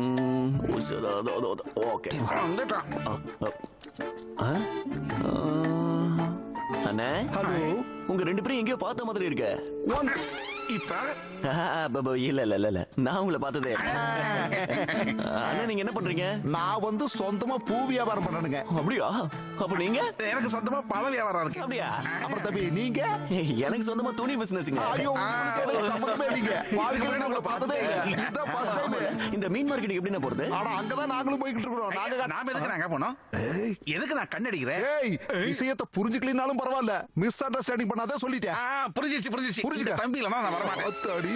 S1: okay
S21: வந்துட்டான்
S1: ஆ? ஆ, அண்ணே ஹலோ உங்க ரெண்டு பேரும் எங்கேயோ பார்த்த மாதிரி இருக்க
S21: இப்ப
S1: ஆ, பபு, இல்ல இல்ல இல்ல இல்ல நான் உங்களை பார்த்ததே இல்ல. அண்ணா நீங்க என்ன பண்றீங்க
S7: நான் வந்து சொந்தமா பூ வியாபாரம் பண்ணணுங்க
S1: அப்படியா அப்ப நீங்க
S21: எனக்கு சொந்தமா பழ வியாபாரம் இருக்கு
S1: அப்படியா
S7: அப்புறம் தம்பி நீங்க
S1: எனக்கு சொந்தமா துணி பிசினஸ்ங்க
S7: ஐயோ உங்களுக்கு எனக்கு சம்மந்தமே இல்லைங்க வாழ்க்கை முன்னாடி உங்களை பார்த்ததே இல்ல இதுதான் first time.
S1: இந்த மீன் மார்க்கெட்டுக்கு எப்படி போறது
S7: ஆனா அங்கதான் நாங்களும் போய்கிட்டு இருக்கிறோம் நாங்க
S21: நாம எதுக்கு நாங்க போனோம் எதுக்கு நான் கண்ணடிக்கிறேன்
S7: ஏய் விஷயத்தை புரிஞ்சுக்கலினாலும் பரவாயில்ல மிஸ் அண்டர்ஸ்டாண்டிங் பண்ணாத சொல்லிட்டேன்
S21: புரிஞ்சிச்சு புரிஞ்சிச்சு
S7: புரிஞ்சுக்க.
S21: இந்த தம்பி இல்லைன்னா நான் வரமாட்டேன்
S7: அத்தாடி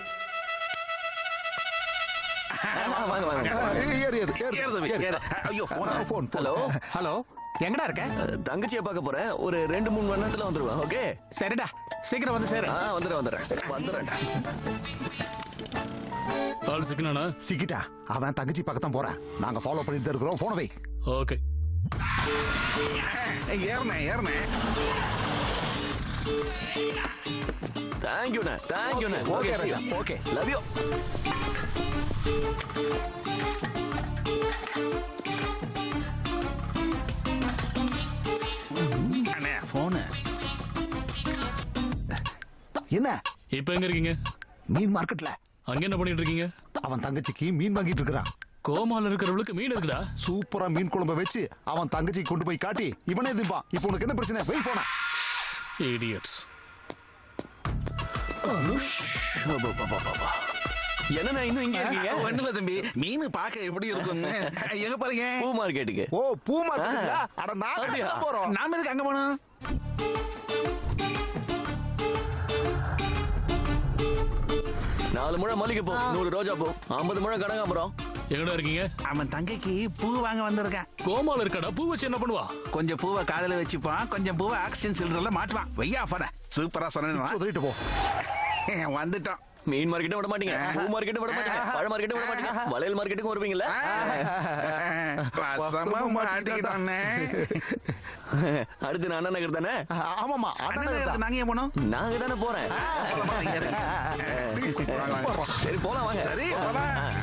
S1: வாங்க வாங்க
S7: ஏய், ஏறு, ஏறு, ஏறு,
S21: ஏறு தம்பி,
S7: ஏறு.
S21: ஏறு. ஐயோ, phone.
S7: Phone, phone.
S1: Hello
S9: hello எங்கடா இருக்க
S1: தங்கச்சியை பார்க்க போறேன் ஒரு ரெண்டு மூணு மணி நேரத்துல வந்துருவேன் ஓகே
S9: சரிடா சீக்கிரம் வந்து சேரு
S1: ஆ வந்துடுறேன் வந்துடுறேன் வந்துடுறேன்
S6: ஆள் சிக்கனானா
S7: சிக்கிட்டா அவன் தங்கச்சி பக்கத்தான் போறான் நாங்க ஃபாலோ பண்ணிட்டு தான் இருக்கிறோம் போன வை
S6: ஓகே
S21: ஏறினேன் ஏறினேன்
S1: தேங்க்யூண்ணே தேங்க்யூண்ணே
S7: okay Raja okay
S1: love you
S21: அண்ணே போனு
S7: என்ன
S6: இப்ப எங்க இருக்கீங்க
S7: மீன் மார்க்கெட்ல
S6: அங்க என்ன பண்ணிட்டு இருக்கீங்க
S7: அவன் தங்கச்சிக்கு மீன் வாங்கிட்டு இருக்கிறான்
S6: கோமால இருக்கிறவளுக்கு மீன் இருக்குடா
S7: சூப்பரா மீன் குழம்ப வச்சு அவன் தங்கச்சிக்கு கொண்டு போய் காட்டி இவனே திம்பான் இப்போ உனக்கு என்ன பிரச்சனை வெய் போன
S6: இடியட்ஸ்
S1: என்ன இன்னும் இங்க இருக்கீங்க
S21: ஒண்ணுல தம்பி மீன் பார்க்க எப்படி இருக்கும்னு எங்க பாருங்க
S1: பூ மார்க்கெட்டுக்கு
S7: ஓ பூ மார்க்கெட்டுங்களா அட நாங்க
S1: அப்படியா?
S7: அங்க போறோம்
S21: நாம எதுக்கு அங்க போனோம்
S1: நாலு முழம் மல்லிகை பூ நூறு ரோஜா பூ ஐம்பது முழம் கனகாம்பரம்
S6: எங்கடா இருக்கீங்க
S21: அவன் தங்கைக்கு பூ வாங்க வந்திருக்கான்
S6: கோமால இருக்காடா பூ வச்சு என்ன பண்ணுவா
S21: கொஞ்சம் பூவை காதல வச்சுப்பான் கொஞ்சம் பூவை ஆக்சிஜன் சிலிண்டர்ல மாட்டுவான் வையா போற சூப்பரா சொன்னேன்
S7: சொல்லிட்டு போ
S21: வந்துட்டோம்
S1: மீன் மார்க்கெட்டும் விட மாட்டீங்க பூ மார்க்கெட்டும் விட மாட்டீங்க பழ மார்க்கெட்டும் விட மாட்டீங்க வளையல் மார்க்கெட்டுக்கும் வருவீங்களா
S21: வசமா மாட்டிக்கிட்டானே
S1: அடுத்து நான் அண்ணா நகர் தானே
S7: ஆமாமா
S21: அண்ணன் நகருக்கு நாங்க ஏன் போனோம்
S1: நாங்க தானே போறேன் சரி போலாம் வாங்க
S21: சரி,
S1: போலாம்.
S21: போலாம்.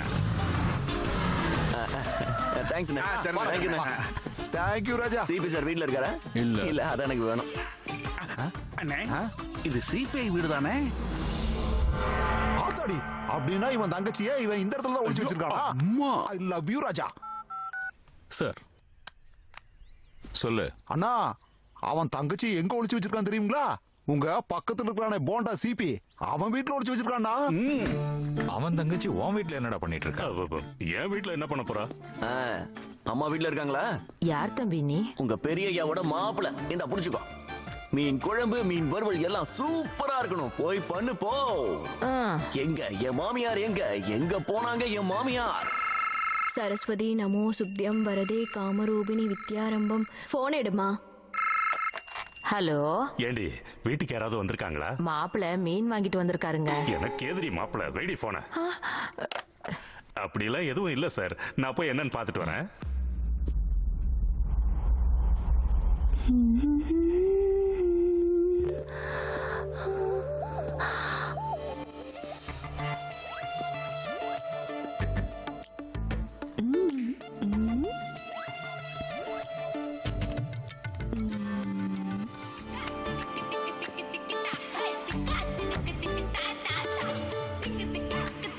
S1: தேங்க்ஸ்
S21: ஆ, சரி,
S1: thank you
S7: thank you Raja
S1: Sibi sir வீட்ல இருக்காரா
S6: இல்ல.
S1: இல்ல அதான் எனக்கு வேணும்
S21: அண்ணே இது சிபிஐ வீடு தானே
S7: ஆத்தாடி அப்படின்னா இவன் தங்கச்சியே இவன் இந்த இடத்துல தான் ஒளிச்சு வச்சிருக்கானா I love you Raja
S6: sir
S2: சொல்லு
S7: அண்ணா அவன் தங்கச்சி எங்க ஒளிச்சு வச்சிருக்கான் தெரியுங்களா உங்க பக்கத்துல இருக்கிறானே போண்டா சிபி அவன் வீட்டுல ஒளிச்சு வச்சிருக்கானா
S2: அவன் தங்கச்சி உன் வீட்ல என்னடா பண்ணிட்டு இருக்கா
S13: என் வீட்டுல என்ன பண்ண போறா
S1: ஆ, அம்மா வீட்ல இருக்காங்களா
S16: யார் தம்பி நீ
S1: உங்க பெரிய ஐயாவோட மாப்பிள இந்த புடிச்சுக்கோ மீன் குழம்பு மீன் வறுவல் எல்லாம் சூப்பரா இருக்கணும் போய் பண்ணு போ எங்க என் மாமியார் எங்க எங்க போனாங்க என் மாமியார்
S10: சரஸ்வதி நமோ சுப்தியம் வரதே காமரூபிணி வித்யாரம்பம் போன் எடுமா
S16: ஹலோ
S13: ஏண்டி வீட்டுக்கு யாராவது வந்திருக்காங்களா
S16: மாப்பிள மீன் வாங்கிட்டு வந்திருக்காருங்க
S13: எனக்கு எதிரி மாப்பிள வெடி போன அப்படிலாம் எதுவும் இல்ல சார் நான் போய் என்னன்னு பார்த்துட்டு வரேன்
S10: Thank you.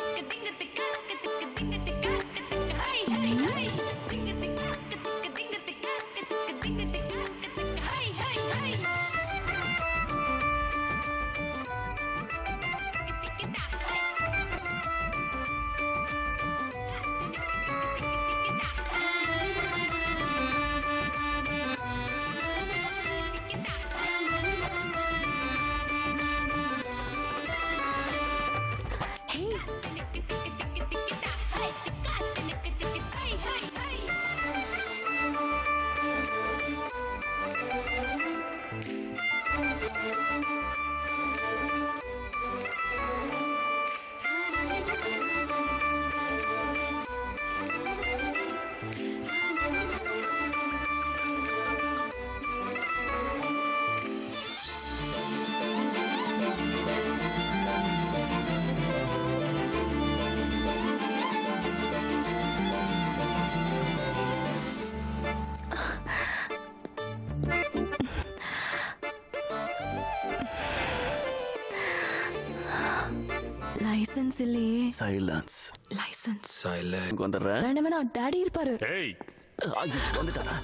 S14: லைசன்ஸ் இல்லையே
S1: சைலன்ஸ்
S14: லைசன்ஸ்
S1: சைலன்ஸ் வந்துடுறேன்
S14: வேணாம் வேணாம் டாடி இருப்பாரு
S13: ஏய்
S1: ஐயோ, வந்துட்டாரா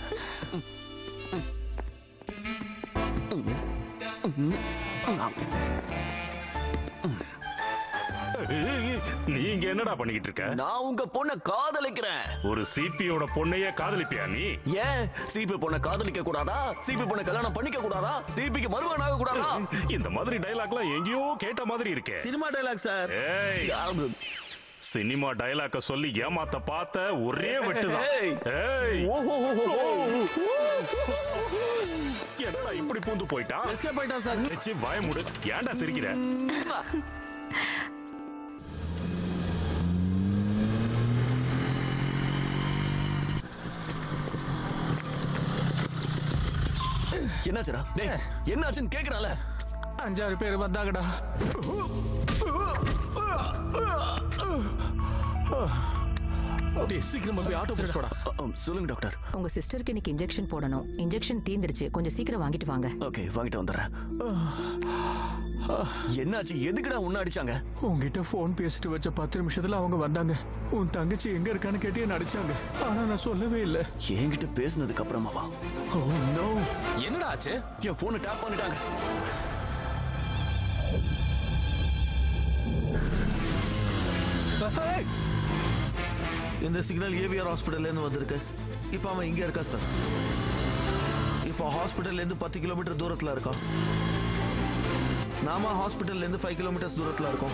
S13: நீங்க என்னடா பண்ணிக்கிட்டு இருக்க
S1: நான் உங்க பொண்ண காதலிக்கிறேன்
S13: ஒரு சிபியோட பொண்ணையே காதலிப்பியா நீ
S1: ஏன் சிபி பொண்ண காதலிக்க கூடாதா சிபி பொண்ண கல்யாணம் பண்ணிக்க கூடாதா சிபிக்கு மருமகன் ஆக கூடாதா
S13: இந்த மாதிரி டைலாக்லாம் எங்கேயோ கேட்ட மாதிரி இருக்கே
S8: சினிமா டைலாக் சார்
S13: ஏய் சினிமா டைலாக்க சொல்லி ஏமாத்த பார்த்த ஒரே வெட்டுதான்
S1: ஏய்.
S13: ஏய் என்னடா இப்படி பூந்து போயிட்டான்
S8: எஸ்கேப் ஆயிட்டான் சார்
S13: வச்சு வாய மூடு ஏன்டா சிரிக்கிற
S1: என்னாச்சுடா டேய் என்னாச்சுன்னு கேக்குறால
S6: அஞ்சாறு பேர் வந்தாங்கடா
S16: டேய், சீக்கிரமா போய் ஆட்டோ பிடிச்சோடா
S1: சொல்லுங்க டாக்டர்
S16: உங்க சிஸ்டருக்கு இன்னைக்கு இன்ஜெக்ஷன் போடணும் இன்ஜெக்ஷன் தீந்துருச்சு கொஞ்சம் சீக்கிரம் வாங்கிட்டு வாங்க
S1: ஓகே வாங்கிட்டு வந்துடுறேன் என்னாச்சு எதுக்குடா உன்ன அடிச்சாங்க
S6: உங்ககிட்ட ஃபோன் பேசிட்டு வச்ச பத்து நிமிஷத்துல அவங்க வந்தாங்க உன் தங்கச்சி எங்க இருக்கான்னு கேட்டு என்ன அடிச்சாங்க ஆனா நான் சொல்லவே இல்லை
S1: என்கிட்ட பேசுனதுக்கு அப்புறமாவா
S6: ஓ நோ
S9: என்னடா ஆச்சு
S1: என் போனை டேப் பண்ணிட்டாங்க
S8: இந்த சிக்னல் ஏவிஆர் ஹாஸ்பிட்டல்ல இருந்து வந்திருக்கு இப்போ அவன் இங்க இருக்கா சார் இப்போ ஹாஸ்பிட்டல்ல இருந்து பத்து கிலோமீட்டர் தூரத்துல இருக்கான் நாம ஹாஸ்பிட்டல்ல இருந்து ஃபைவ் கிலோமீட்டர்ஸ் தூரத்துல இருக்கோம்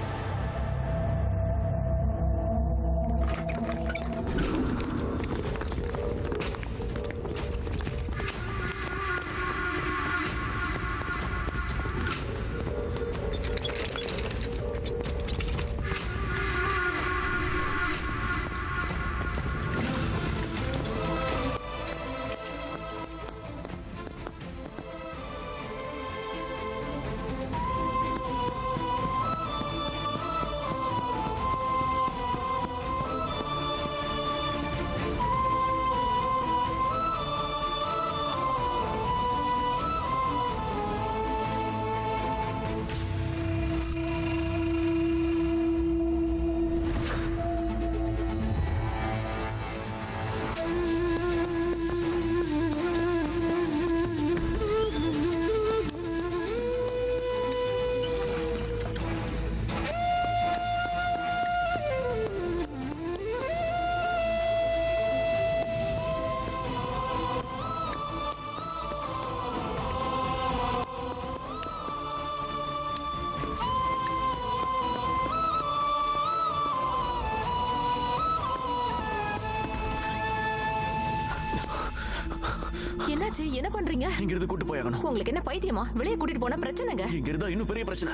S16: என்னாச்சு என்ன பண்றீங்க
S1: இங்க இருந்து கூட்டு போயாகணும்
S16: உங்களுக்கு என்ன பைத்தியமா வெளியே கூட்டிட்டு போனா பிரச்சனைங்க
S1: இங்க இருந்தா இன்னும் பெரிய பிரச்சனை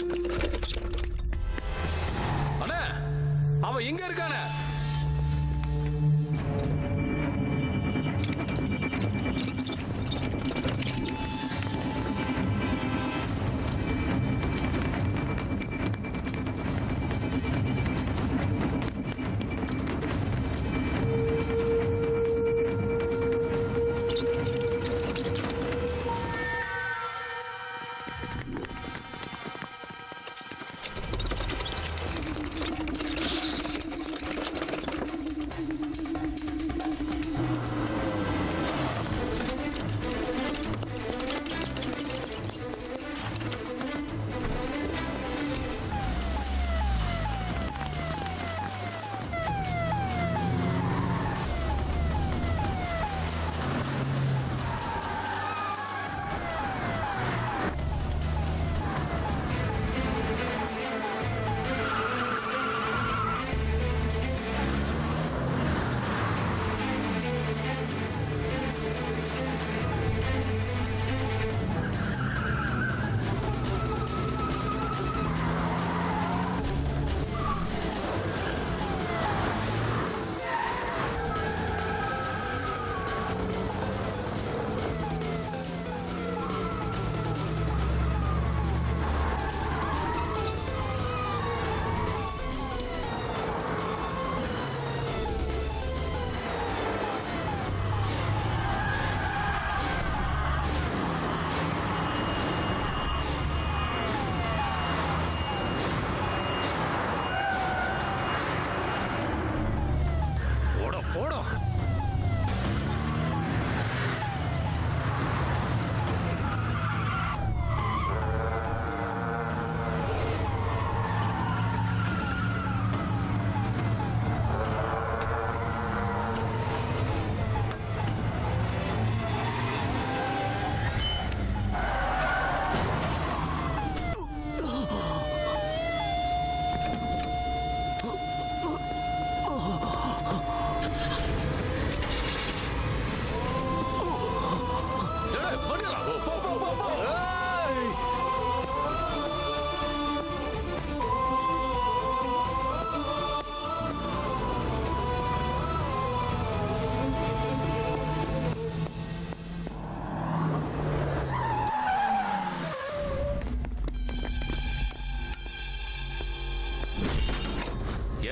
S9: அண்ணே அவன் இங்க இருக்கானே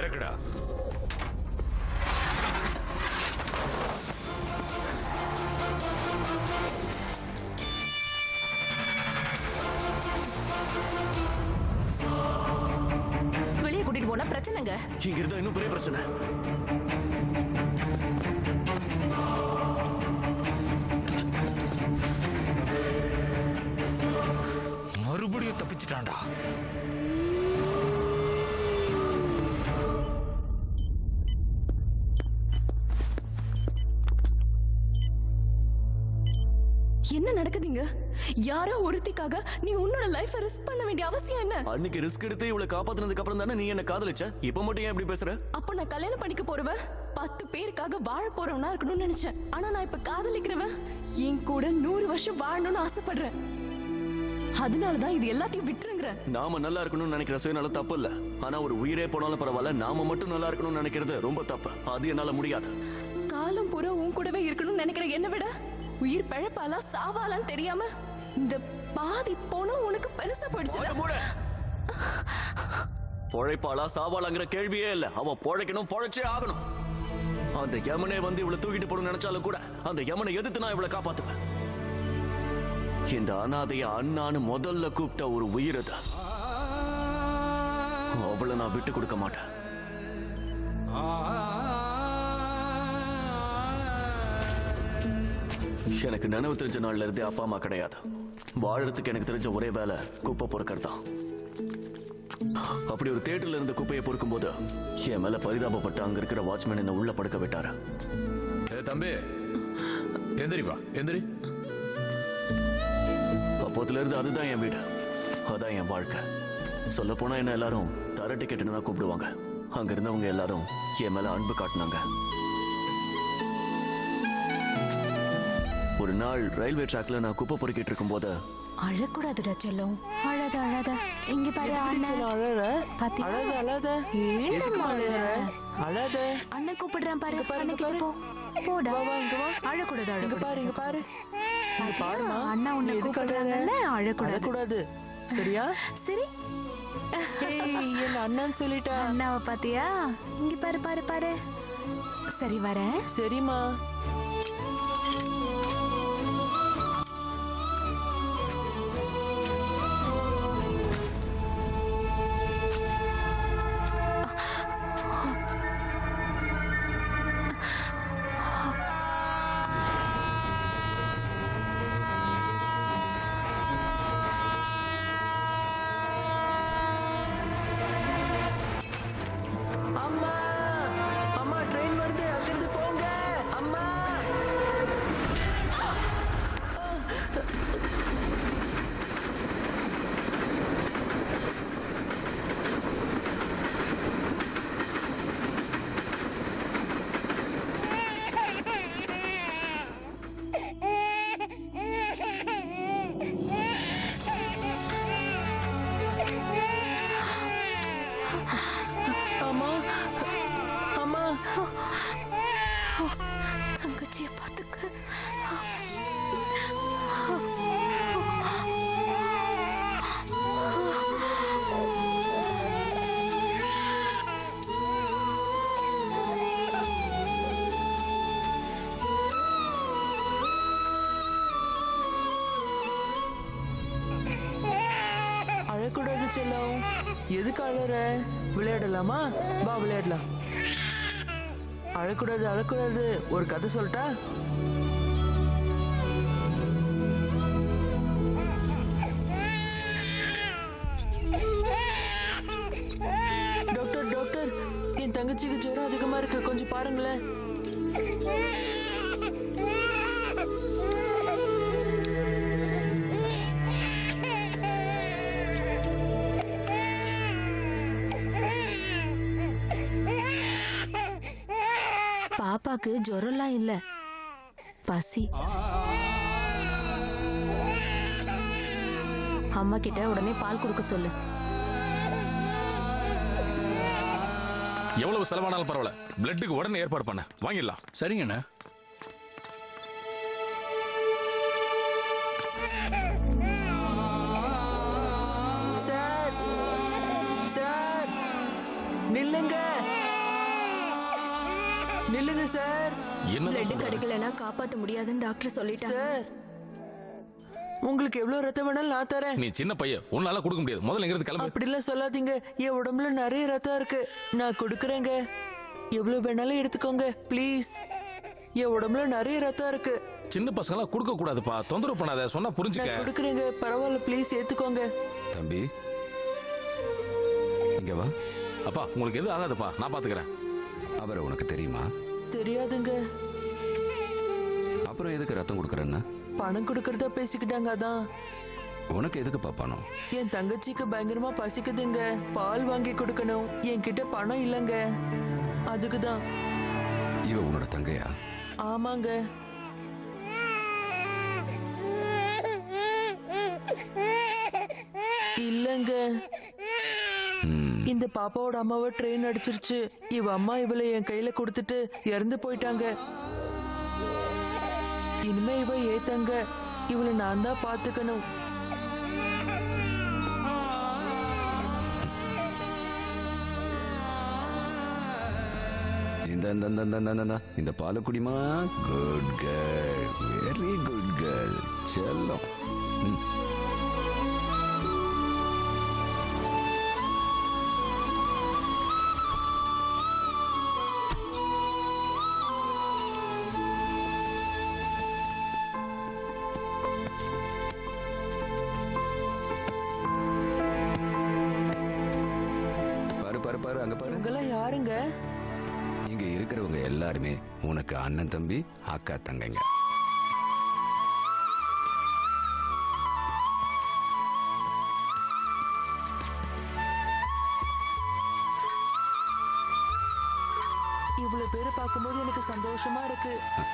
S2: இறக்குடா
S14: வெளியே கூட்டிட்டு போனா பிரச்சனைங்க
S1: இங்க இருந்தா இன்னும் பெரிய பிரச்சனை
S9: மறுபடியும் தப்பிச்சிட்டான்டா
S14: என்ன நடக்குதுங்க யாரோ ஒருத்திக்காக நீ உன்னோட லைஃப ரிஸ்க் பண்ண வேண்டிய அவசியம் என்ன
S1: அன்னைக்கு ரிஸ்க் எடுத்து இவளை காப்பாத்துனதுக்கு அப்புறம் தானே நீ என்ன காதலிச்ச இப்ப மட்டும் ஏன் இப்படி பேசுற
S14: அப்ப நான் கல்யாணம் பண்ணிக்க போறவன் பத்து பேருக்காக வாழ போறவனா இருக்கணும்னு நினைச்சேன் ஆனா நான் இப்ப காதலிக்கிறவன் என் கூட நூறு வருஷம் வாழணும்னு ஆசைப்படுறேன் அதனாலதான் இது எல்லாத்தையும் விட்டுருங்கிற
S1: நாம நல்லா இருக்கணும்னு நினைக்கிற சுயநலம் தப்பு இல்ல ஆனா ஒரு உயிரே போனாலும் பரவாயில்ல நாம மட்டும் நல்லா இருக்கணும்னு நினைக்கிறது ரொம்ப தப்பு அது என்னால முடியாது
S14: காலம் பூரா உன் கூடவே இருக்கணும்னு நினைக்கிற என்ன விட உயிர் பிழப்பாலா சாவாலான்னு தெரியாம இந்த பாதி போனா உனக்கு பெருசா போயிடுச்சு
S1: பொழைப்பாளா சாவாளாங்கிற கேள்வியே இல்ல அவ பொழைக்கணும் பொழைச்சே ஆகணும் அந்த யமனே வந்து இவளை தூக்கிட்டு போகணும்னு நினைச்சாலும் கூட அந்த யமனை எதிர்த்து நான் இவளை காப்பாத்துவேன் இந்த அனாதைய அண்ணான்னு முதல்ல கூப்பிட்ட ஒரு உயிர் அது அவளை நான் விட்டு கொடுக்க மாட்டேன் எனக்கு நினைவு தெரிஞ்ச நாள்ல இருந்தே அப்பா அம்மா கிடையாது வாழறதுக்கு எனக்கு தெரிஞ்ச ஒரே வேலை குப்பை பொறுக்கிறது தான் அப்படி ஒரு தேட்டர்ல இருந்து குப்பையை பொறுக்கும் போது என் மேல பரிதாபப்பட்டு அங்க இருக்கிற வாட்ச்மேன் என்ன உள்ள படுக்க விட்டாரு
S2: ஏ தம்பி எந்திரி வா எந்திரி
S1: அப்போதுல இருந்து அதுதான் என் வீடு அதான் என் வாழ்க்கை சொல்ல போனா என்ன எல்லாரும் தர டிக்கெட்னு தான் கூப்பிடுவாங்க அங்க இருந்தவங்க எல்லாரும் என் மேல அன்பு காட்டினாங்க ஒரு நாள் ரயில்வே ட்ராக்ல நான் குப்பை பொறுக்கிட்டு இருக்கும்போது
S10: அழக்கூடாதுடா செல்லம் அழாத அழாத இங்க பாரு அண்ணன்
S8: அழற
S10: பாத்தியா?
S8: அழாத அழாத
S10: ஏன்டா
S8: எதுக்கு
S10: அழற?
S8: அழற அழாத
S10: அண்ணன் கூப்பிடுறான் பாரு அண்ணன் கிட்ட போ போடா அழக்கூடாது
S8: இங்க பாரு இங்க பாரு இங்க பாருமா
S10: அண்ணா உன்னை
S8: நீ எதுக்கு
S10: கூப்பிடுறாங்கல்ல
S8: அழற?
S10: அழக்கூடாது
S8: அழக்கூடாது சரியா
S10: சரி
S8: ஏய், என் அண்ணன் சொல்லிட்டா
S10: அண்ணாவை பாத்தியா இங்க பாரு பாரு பாரு சரி வரேன்
S8: சரிம்மா அம்மா அம்மா ட்ரெயின் வருது அங்கிருந்து போங்க அம்மா அம்மா அம்மா
S10: தங்கச்சிய பாத்துக்க
S8: அழக்கூடாது செல்லம் எதுக்கு அழற விளையாடலாமா வா விளையாடலாம் அழக்கூடாது அழக்கூடாது ஒரு கதை சொல்லட்டா டாக்டர் டாக்டர் என் தங்கச்சிக்கு ஜுரம் அதிகமா இருக்கு கொஞ்சம் பாருங்களேன்
S10: பாப்பாக்கு ஜுரம்லாம் இல்ல பசி அம்மா கிட்ட உடனே பால் கொடுக்க சொல்லு
S9: எவ்வளவு செலவானாலும் பரவாயில்ல பிளட்டுக்கு உடனே ஏற்பாடு பண்ண வாங்கிடலாம்
S6: சரிங்கண்ணா
S8: சார் சார் நில்லுங்க
S18: நில்லுங்க சார்
S10: பிளட் கிடைக்கலனா காப்பாத்த முடியாதுன்னு டாக்டர் சொல்லிட்டாங்க
S18: உங்களுக்கு எவ்வளவு ரத்தம் வேணாலும் நான் தரேன்
S9: நீ சின்ன பையன் உன்னால கொடுக்க முடியாது முதல்ல எங்க இருந்து கிளம்பு
S18: அப்படிலாம் சொல்லாதீங்க என் உடம்புல நிறைய ரத்தம் இருக்கு நான் கொடுக்கறேங்க எவ்வளவு வேணாலும் எடுத்துக்கோங்க ப்ளீஸ் என் உடம்புல நிறைய ரத்தம் இருக்கு
S9: சின்ன பசங்க எல்லாம் கொடுக்க கூடாதுப்பா தொந்தரவு பண்ணாத சொன்னா
S18: நான்
S9: புரிஞ்சுக்க
S18: கொடுக்கறேங்க பரவாயில்ல ப்ளீஸ் ஏத்துக்கோங்க
S4: தம்பி இங்க வா
S9: அப்பா உங்களுக்கு எதுவும் ஆகாதுப்பா நான் பாத்துக்கிறேன்
S4: அவரை உனக்கு தெரியுமா
S18: தெரியாதுங்க
S4: அப்புறம் எதுக்கு ரத்தம் கொடுக்குறேன்னா
S18: பணம் கொடுக்கறதா பேசிக்கிட்டாங்க அதான்
S4: உனக்கு எதுக்கு பாப்பானோ
S18: என் தங்கச்சிக்கு பயங்கரமா பசிக்குதுங்க பால் வாங்கி கொடுக்கணும் என்கிட்ட பணம் இல்லைங்க அதுக்கு தான்
S4: இவ உன்னோட தங்கையா
S18: ஆமாங்க இல்லங்க இந்த பாப்பாவோட அம்மாவை ட்ரெயின் அடிச்சிருச்சு இவ அம்மா இவளை என் கையில கொடுத்துட்டு இறந்து போயிட்டாங்க இனிமே இவ ஏத்தங்க இவளை நான் தான் பாத்துக்கணும்
S4: இந்த இந்த இந்த இந்த இந்த இந்த இந்த பாலை குடிமா good girl very good girl செல்லம் ம். பாரு பாரு பாரு அங்க பாரு
S18: இவங்கெல்லாம் யாருங்க
S4: இங்க இருக்கிறவங்க எல்லாருமே உனக்கு அண்ணன் தம்பி அக்கா தங்கைங்க
S18: இவ்வளவு பேரை பார்க்கும்போது எனக்கு சந்தோஷமா இருக்கு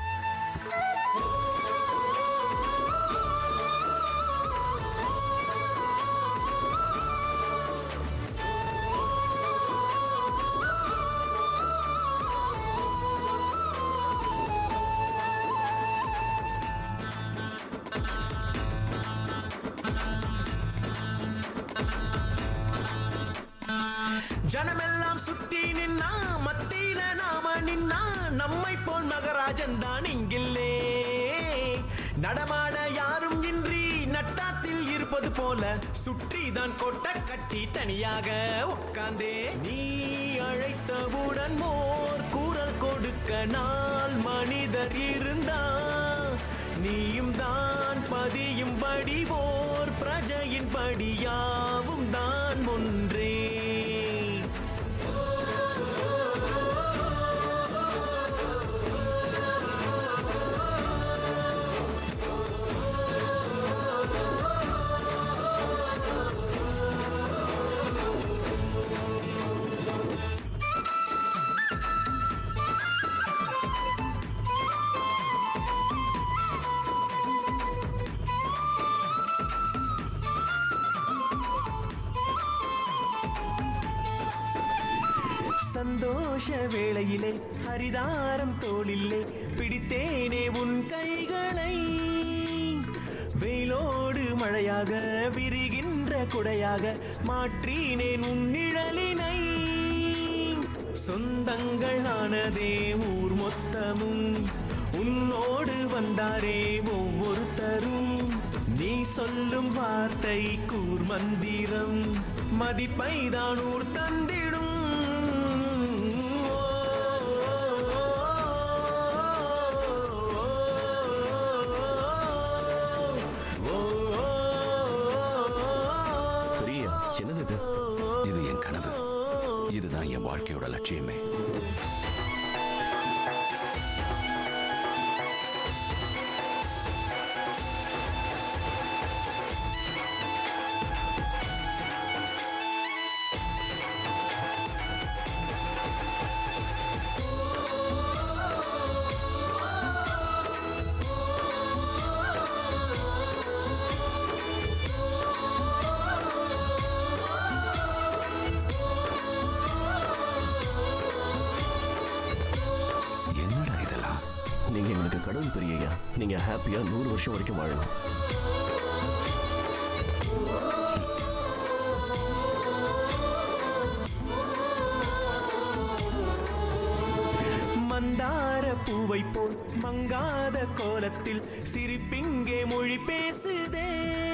S22: ஜனமெல்லாம் சுத்தி நின்னா மத்தியில நாம நின்னா நம்மை போல் மகராஜன் தான் இங்கில்லே நடமாட யாரும் இன்றி நட்டாத்தில் இருப்பது போல சுற்றி தான் கொட்ட கட்டி தனியாக உட்கார்ந்தே நீ அழைத்தவுடன் மோர் கூறல் கொடுக்க நாள் மனிதர் இருந்தா நீயும் தான் பதியும் படி ஓர் பிரஜையின் படியாவும் தான் ஒன்றே சந்தோஷ வேளையிலே ஹரிதாரம் தோளிலே பிடித்தேனே உன் கைகளை வெயிலோடு மழையாக விரிகின்ற குடையாக மாற்றினேன் உன் நிழலினை சொந்தங்கள் ஆனதே ஊர் மொத்தமும் உன்னோடு வந்தாரே ஒவ்வொருத்தரும் நீ சொல்லும் வார்த்தை கூர் மந்திரம் மதிப்பைதான் ஊர் தந்திடும்
S4: பிரியா என்னது இது இது என் கனவு இதுதான் என் வாழ்க்கையோட லட்சியமே
S1: என்னடா இதெல்லாம் நீங்க எங்களுக்கு கடவுள் பெரியய்யா நீங்க ஹாப்பியா நூறு வருஷம் வரைக்கும் வாழலாம்
S22: மந்தா போல் மங்காத கோலத்தில் சிரிப்பிங்கே மொழி பேசுதே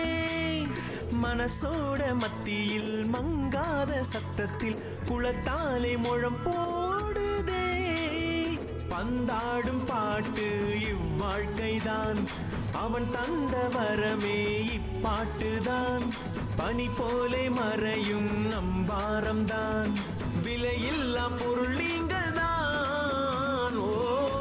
S22: மனசோட மத்தியில் மங்காத சத்தத்தில் குளத்தாலே முழம் போடுதே பந்தாடும் பாட்டு இவ்வாழ்க்கைதான் அவன் தந்த வரமே இப்பாட்டுதான் பனி போலே மறையும் நம்பாரம்தான் விலையில்லா பொருள் நீங்கள் தான் ஓ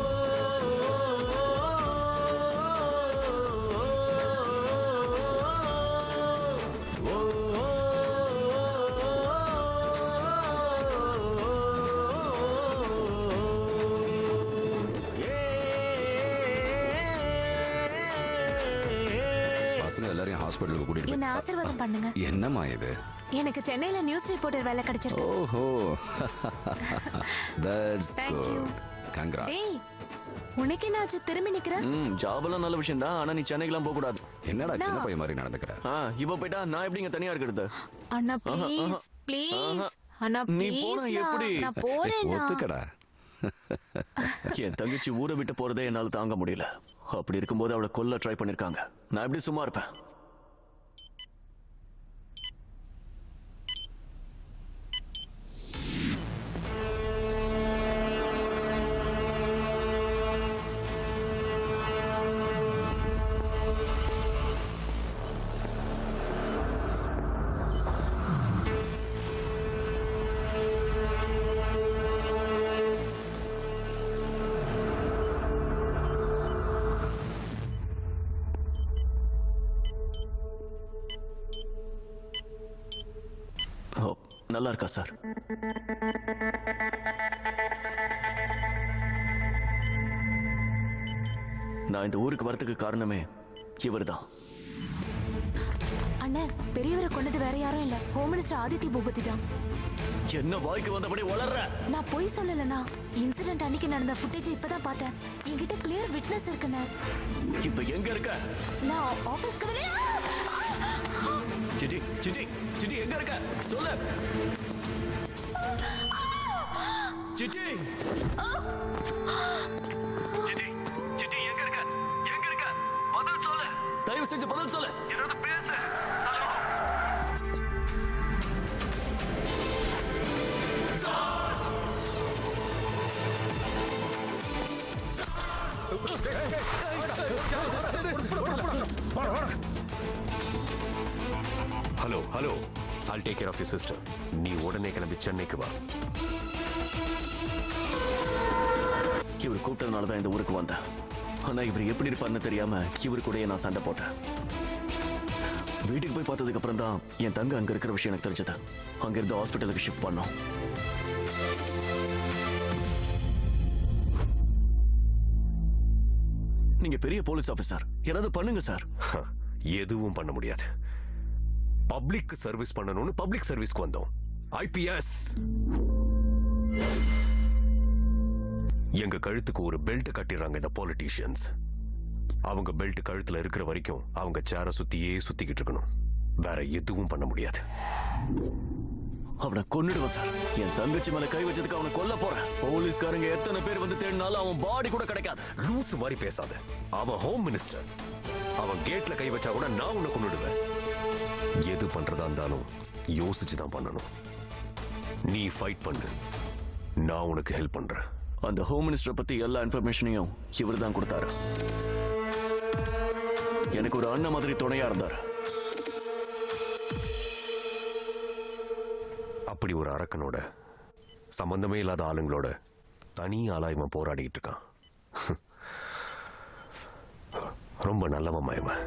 S4: பசங்க எல்லாரையும் ஹாஸ்பிட்டலுக்கு கூட்டிட்டு
S15: என்ன
S4: போய்
S15: ஆசீர்வாதம் பண்ணுங்க
S4: என்னம்மா இது
S15: எனக்கு சென்னையில நியூஸ் ரிப்போர்ட்டர் வேலை கிடைச்சிருக்கு
S4: ஓஹோ that's
S15: Thank you.
S4: Good congrats
S15: டேய் உனக்கு என்னாச்சு திரும்பி நிக்கிற
S1: ம் ஜாப் எல்லாம் நல்ல விஷயம் தான் ஆனா நீ சென்னைக்கெல்லாம் போக கூடாது
S4: என்னடா
S15: சின்ன
S4: சின்ன பையன் மாதிரி நடந்துக்கிற
S1: ஆ இவ போயிட்டா நான் எப்படிங்க தனியா இருக்கிறது
S15: அண்ணா
S1: ஆஹா,
S15: ப்ளீஸ்
S1: ஆஹா.
S15: ப்ளீஸ்
S1: ஆஹா.
S15: அண்ணா
S1: நீ
S15: ப்ளீஸ்
S1: போனா எப்படி
S15: நான் போறேன்
S4: ஒத்துக்கடா
S1: என் தங்கச்சி ஊரை விட்டு போறதே என்னால தாங்க முடியல அப்படி இருக்கும்போது அவளை கொல்ல ட்ரை பண்ணிருக்காங்க நான் எப்படி சும்மா இருப்பேன் ஓ நல்லா இருக்கா சார் நான் இந்த ஊருக்கு வரதுக்கு காரணமே இவர்தான்
S15: அண்ணே பெரியவரை கொண்டது வேற யாரும் இல்ல ஹோம் மினிஸ்டர் ஆதித்ய பூபதி தான்
S1: என்ன வாய்க்கு வந்தபடி வளர்ற
S15: நான் பொய் சொல்லலண்ணா இன்சிடென்ட் அன்னைக்கு நடந்த ஃபுட்டேஜ் இப்பதான் பார்த்தேன் என்கிட்ட கிளியர் விட்னஸ் இருக்குண்ணே
S1: இப்ப எங்க இருக்க
S15: நான் ஆபீஸ்க்கு வெளியே
S1: சிட்டி சிட்டி சிட்டி எங்க இருக்க சொல்லு சிட்டி சிட்டி சிட்டி எங்க இருக்க எங்க இருக்க பதில் சொல்லு தயவு செஞ்சு பதில் சொல்லு ஏதாவது பேசு
S12: hello hello I'll take care of you sister நீ உடனே கிளம்பி சென்னைக்கு வா
S1: இவர் கூப்பிட்டதுனால தான் இந்த ஊருக்கு வந்தேன் ஆனா இவர் எப்படி இருப்பார்னு தெரியாம இவர் கூடயே நான் சண்டை போட்டேன் வீட்டுக்கு போய் பார்த்ததுக்கு அப்புறம் தான் என் தங்க அங்க இருக்கிற விஷயம் எனக்கு தெரிஞ்சது அங்க இருந்து ஹாஸ்பிட்டலுக்கு ஷிஃப்ட் பண்ணோம் நீங்க பெரிய போலீஸ் ஆபீசர் ஏதாவது பண்ணுங்க சார்
S12: எதுவும் பண்ண முடியாது பப்ளிக் சர்வீஸ் பண்ணணும்னு பப்ளிக் சர்வீஸ்க்கு வந்தோம் ஐபிஎஸ் எங்க கழுத்துக்கு ஒரு பெல்ட் கட்டிடுறாங்க இந்த பொலிட்டீஷியன்ஸ் அவங்க பெல்ட் கழுத்துல இருக்கிற வரைக்கும் அவங்க சேர சுத்தியே சுத்திக்கிட்டு இருக்கணும் வேற எதுவும் பண்ண முடியாது
S1: அவனை கொன்னுடுவேன் சார் என் தங்கச்சி மேல கை வச்சதுக்கு அவனை கொல்ல போறேன் போலீஸ்காரங்க எத்தனை பேர் வந்து தேடினாலும் அவன் பாடி கூட கிடைக்காது
S12: லூஸ் மாதிரி பேசாத அவன் ஹோம் மினிஸ்டர் அவன் கேட்ல கை வச்சா கூட நான் உன்னை கொண்டுடுவேன் எது பண்றதா இருந்தாலும் யோசிச்சு தான் பண்ணணும் நீ ஃபைட் பண்ணு நான் உனக்கு ஹெல்ப் பண்றேன்
S1: அந்த ஹோம் மினிஸ்டர் பத்தி எல்லா இன்ஃபர்மேஷனையும் இவர் தான் கொடுத்தாரு எனக்கு ஒரு அண்ணன் மாதிரி துணையா இருந்தார்
S12: அப்படி ஒரு அரக்கனோட சம்பந்தமே இல்லாத ஆளுங்களோட தனி ஆளா இவன் போராடிக்கிட்டு இருக்கான் ரொம்ப நல்லவன் மயவன்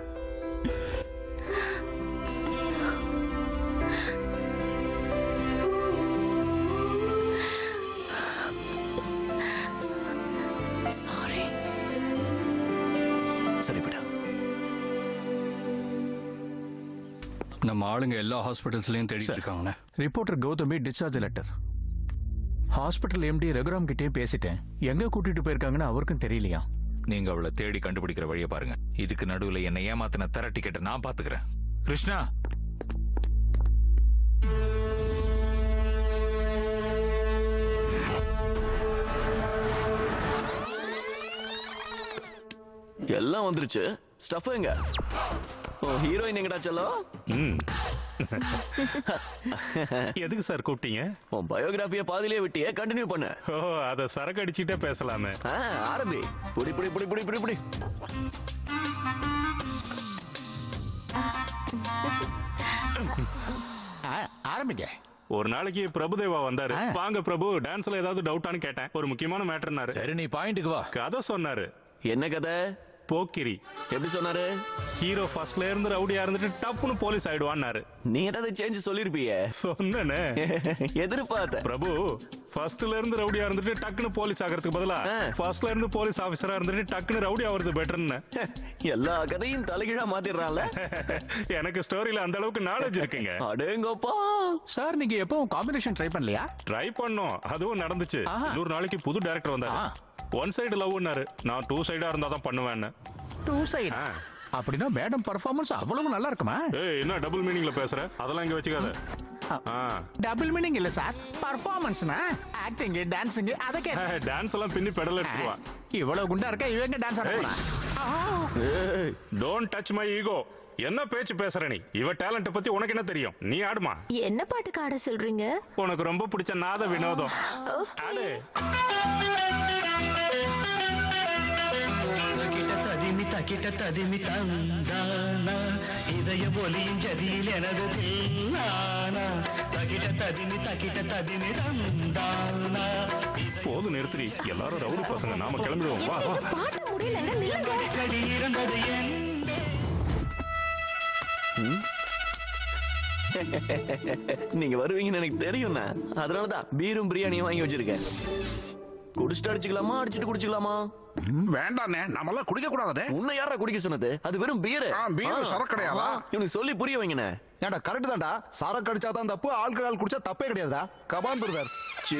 S1: சரி விட
S6: நம்ம ஆளுங்க எல்லா ஹாஸ்பிட்டல்ஸ்லயும் தேடிட்டு இருக்காங்க
S20: reporter Gautami discharge letter hospital MD Raghuram கிட்டயும் பேசிட்டேன் எங்க கூட்டிட்டு போயிருக்காங்கன்னு அவருக்கும் தெரியலையா
S3: நீங்க அவளை தேடி கண்டுபிடிக்கிற வழியை பாருங்க இதுக்கு நடுவுல என்னை ஏமாத்தின தர டிக்கெட்டை நான் பாத்துக்கிறேன் கிருஷ்ணா
S1: எல்லாம் வந்துருச்சு ஸ்டஃப் எங்க ஓ ஹீரோயின் எங்கடா செல்லம்
S13: ம் எதுக்கு சார் கூப்பிட்டீங்க
S1: உன் பயோகிராஃபிய பாதியிலே விட்டியே கண்டினியூ பண்ணு
S13: ஓ அத சரக்கு அடிச்சுட்டே பேசலாமே
S1: ஆ, ஆரம்பி புடி புடி புடி புடி புடி புடி
S21: ஆரம்பிங்க
S13: ஒரு நாளைக்கு பிரபுதேவா வந்தாரு வாங்க பிரபு டான்ஸ்ல ஏதாவது டவுட்டான்னு கேட்டேன் ஒரு முக்கியமான மேட்டர்னாரு
S2: சரி நீ பாயிண்ட்டுக்கு வா
S13: கதை சொன்னாரு
S1: என்ன கதை
S13: போக்கிரி
S1: எப்படி சொன்னாரு
S13: ஹீரோ ஃபர்ஸ்ட்ல இருந்து ரவுடியா இருந்துட்டு டப்புன்னு போலீஸ் ஆயிடுவான்னாரு
S1: நீ ஏதாவது சேஞ்ச் சொல்லிருப்பிய
S13: சொன்னனே
S1: எதிர்பார்த்த
S13: பிரபு ஃபர்ஸ்ட்ல இருந்து ரவுடியா இருந்துட்டு டக்குன்னு போலீஸ் ஆகிறதுக்கு பதிலா ஃபர்ஸ்ட்ல இருந்து போலீஸ் ஆபீசரா இருந்துட்டு டக்குன்னு ரவுடி ஆவறது பெட்டர்னு
S1: எல்லா கதையும் தலைகீழா மாத்திடுறான்ல
S13: எனக்கு ஸ்டோரியில அந்த அளவுக்கு நாலேஜ் இருக்குங்க
S1: அடேங்கப்பா
S21: சார் நீங்க எப்பவும் காம்பினேஷன் ட்ரை பண்ணலையா
S13: ட்ரை பண்ணோம் அதுவும் நடந்துச்சு இன்னொரு நாளைக்கு புது டைரக்டர் வந்தாரு ஒன் சைடு லவ்னாரு நான் டூ சைடா இருந்தா தான் பண்ணுவேன்னு
S21: டூ சைடு அப்படின்னா மேடம் பர்ஃபார்மன்ஸ் அவ்வளவு நல்லா இருக்குமா
S13: ஏய் என்ன டபுள் மீனிங்ல பேசுற அதெல்லாம் இங்க வச்சுக்காத ஆ
S21: டபுள் மீனிங் இல்ல சார் பர்ஃபார்மன்ஸ்னா ஆக்டிங் டான்சிங் அத கேட்ட
S13: டான்ஸ் எல்லாம் பின்னி பெடல் எடுத்துருவா
S21: இவ்வளவு குண்டா இருக்க இவங்க டான்ஸ் ஆட போறா
S13: டோன்ட் டச் மை ஈகோ என்ன பேச்சு பேசுற நீ இவ டேலண்ட் பத்தி உனக்கு என்ன தெரியும் நீ ஆடுமா
S15: என்ன பாட்டுக்கு ஆட சொல்றீங்க
S13: உனக்கு ரொம்ப பிடிச்ச நாத வினோதம் ஆடு
S22: தகிட ததிமி தகிட ததிமி தந்தானா இதய ஒலியின் ஜதியில் எனது தில்லானா தகிட ததிமி தகிட ததிமி தந்தானா
S13: போது நிறுத்திரி எல்லாரும் ரவுடி பசங்க நாம கிளம்பிடுவோம் வா வா
S15: பாட்டு முடியலங்க நில்லுங்க
S22: கடி இருந்தது என்
S1: நீங்க வருவீங்கன்னு எனக்கு தெரியும்ண்ணா அதனாலதான் பீரும் பிரியாணியும் வாங்கி வச்சிருக்கேன் குடிச்சிட்டு அடிச்சுக்கலாமா அடிச்சிட்டு குடிச்சுக்கலாமா
S21: வேண்டாண்ணே நம்மளாம் குடிக்க கூடாதே
S1: உன்னை யாரா குடிக்க சொன்னது அது வெறும் பீரு
S21: beer சரக்கு கிடையாதா?
S1: இவனுக்கு சொல்லி புரிய வைங்கண்ணே
S7: ஏன்டா கரெக்ட் தான்டா சரக்கு அடிச்சா தான் தப்பு ஆல்கஹால் குடிச்சா தப்பே கிடையாதுடா கபான் பிரதர்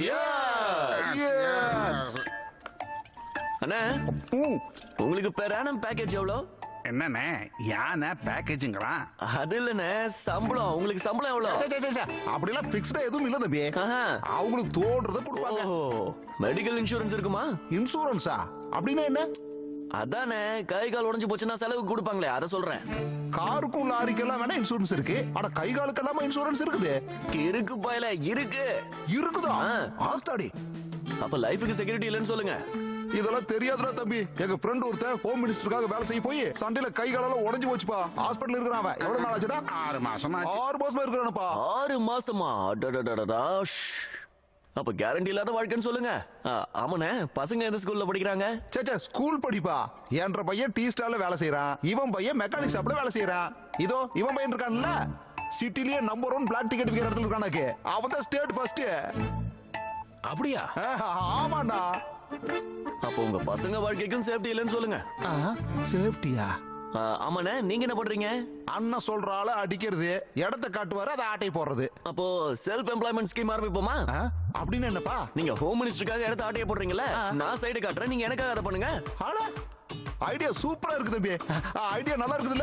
S1: அண்ணா உங்களுக்கு பெர் ஆனம் பேக்கேஜ் எவ்வளோ
S21: என்னண்ணே யானை பேக்கேஜுங்கிறான்
S1: அது இல்லண்ணே சம்பளம் உங்களுக்கு சம்பளம் எவ்வளோ
S7: அப்படிலாம் பிக்ஸ்டா எதுவும் இல்ல தம்பி அவங்களுக்கு தோன்றதை கொடுப்பாங்க
S1: மெடிக்கல் இன்சூரன்ஸ் இருக்குமா
S7: இன்சூரன்ஸா அப்படின்னா என்ன
S1: அதானே கை கால் உடைஞ்சு போச்சுன்னா செலவுக்கு கொடுப்பாங்களே அதை சொல்றேன்
S7: காருக்கும் லாரிக்கெல்லாம் வேணா இன்சூரன்ஸ் இருக்கு ஆனா கை காலுக்கு எல்லாமே இன்சூரன்ஸ் இருக்குது
S1: இருக்கு பயல இருக்கு
S7: இருக்குதா ஆத்தாடி
S1: அப்ப லைஃபுக்கு செக்யூரிட்டி இல்லைன்னு சொல்லுங்க
S7: இதெல்லாம் தெரியாதுடா தம்பி எங்க ஃப்ரெண்ட் ஒருத்தன் ஹோம் மினிஸ்டருக்காக வேலை செய்ய போய் சண்டையில கை காலெல்லாம் உடைஞ்சு போச்சுப்பா ஹாஸ்பிடல் இருக்கிறான் அவன் எவ்வளவு நாள் ஆச்சுடா
S21: ஆறு மாசம்
S7: ஆறு மாசமா இருக்கிறானப்பா
S1: ஆறு மாசமா அடடடடடா, ஷ். அப்ப கேரண்டி இல்லாத வாழ்க்கைன்னு சொல்லுங்க ஆ, ஆமாண்ணே பசங்க எந்த ஸ்கூல்ல படிக்கிறாங்க
S7: சேச்சா ஸ்கூல் படிப்பா என்ற பையன் டீ ஸ்டால்ல வேலை செய்யறான் இவன் பையன் மெக்கானிக் ஷாப்ல வேலை செய்யறான் இதோ இவன் பையன் இருக்கான்ல சிட்டிலேயே நம்பர் ஒன் பிளாக் டிக்கெட் விற்கிற இடத்துல இருக்கானக்கு அவன் தான் ஸ்டேட் ஃபர்ஸ்ட்
S9: அப்படியா
S7: ஆமாண்டா
S1: அப்ப உங்க பசங்க வாழ்க்கைக்கும் சேஃப்டி இல்லைன்னு சொல்லுங்க
S7: சேஃப்டியா
S1: ஆ, ஆமாண்ணே நீங்க என்ன பண்றீங்க
S7: அண்ணன் சொல்ற ஆள அடிக்கிறது இடத்த காட்டுவாரு அதை ஆட்டை போடுறது
S1: அப்போ செல்ஃப் எம்ப்ளாய்மெண்ட் ஸ்கீம் ஆரம்பிப்போமா
S7: அப்படின்னு என்னப்பா
S1: நீங்க ஹோம் மினிஸ்டருக்காக இடத்த ஆட்டைய போடுறீங்கல்ல நான் சைடு காட்டுறேன் நீங்க எனக்காக அதை பண்ணுங்க
S7: ஆனா ஐடியா சூப்பரா இருக்கு தம்பி ஐடியா நல்லா இருக்குதுல்ல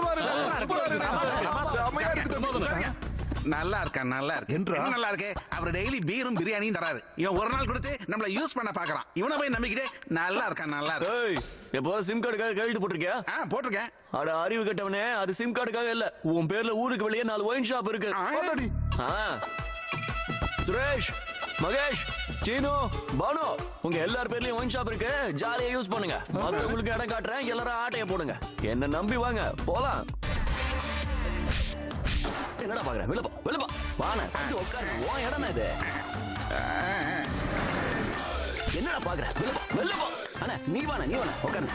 S7: செமையா இருக்கு தம்பி
S21: நல்லா இருக்கா நல்லா இருக்கு
S7: என்றா?
S21: என்ன நல்லா இருக்கு அவர் டெய்லி பீரும் பிரியாணியும் தராரு இவன் ஒரு நாள் கொடுத்து நம்மள யூஸ் பண்ண பாக்குறான் இவனை போய் நம்பிக்கிட்டு நல்லா இருக்கா நல்லா இருக்கு
S1: ஏய் எப்போ சிம் கார்டுக்காக கையெழுத்து போட்டிருக்கியா
S21: ஆ போட்டிருக்கேன்
S1: அட அறிவு கட்டவனே அது சிம் கார்டுக்காக இல்ல உன் பேர்ல ஊருக்கு வெளியே நாலு ஒயின் ஷாப் இருக்கு ஆ. சுரேஷ் மகேஷ் சீனு பானு உங்க எல்லார் பேர்லயும் ஒயின் ஷாப் இருக்கு ஜாலியா யூஸ் பண்ணுங்க மத்தவங்களுக்கு இடம் காட்டுறேன் எல்லாரும் ஆட்டைய போடுங்க என்ன நம்பி வாங்க போலாம் என்னடா பாக்குறேன் வெளில போ வெளில போ வாங்க வந்து உட்காரு உன் இடம் இது என்னடா பாக்குற வெளில போ வெளில போ அண்ணா நீ வாண்ணே நீ வாண்ணே உட்காரு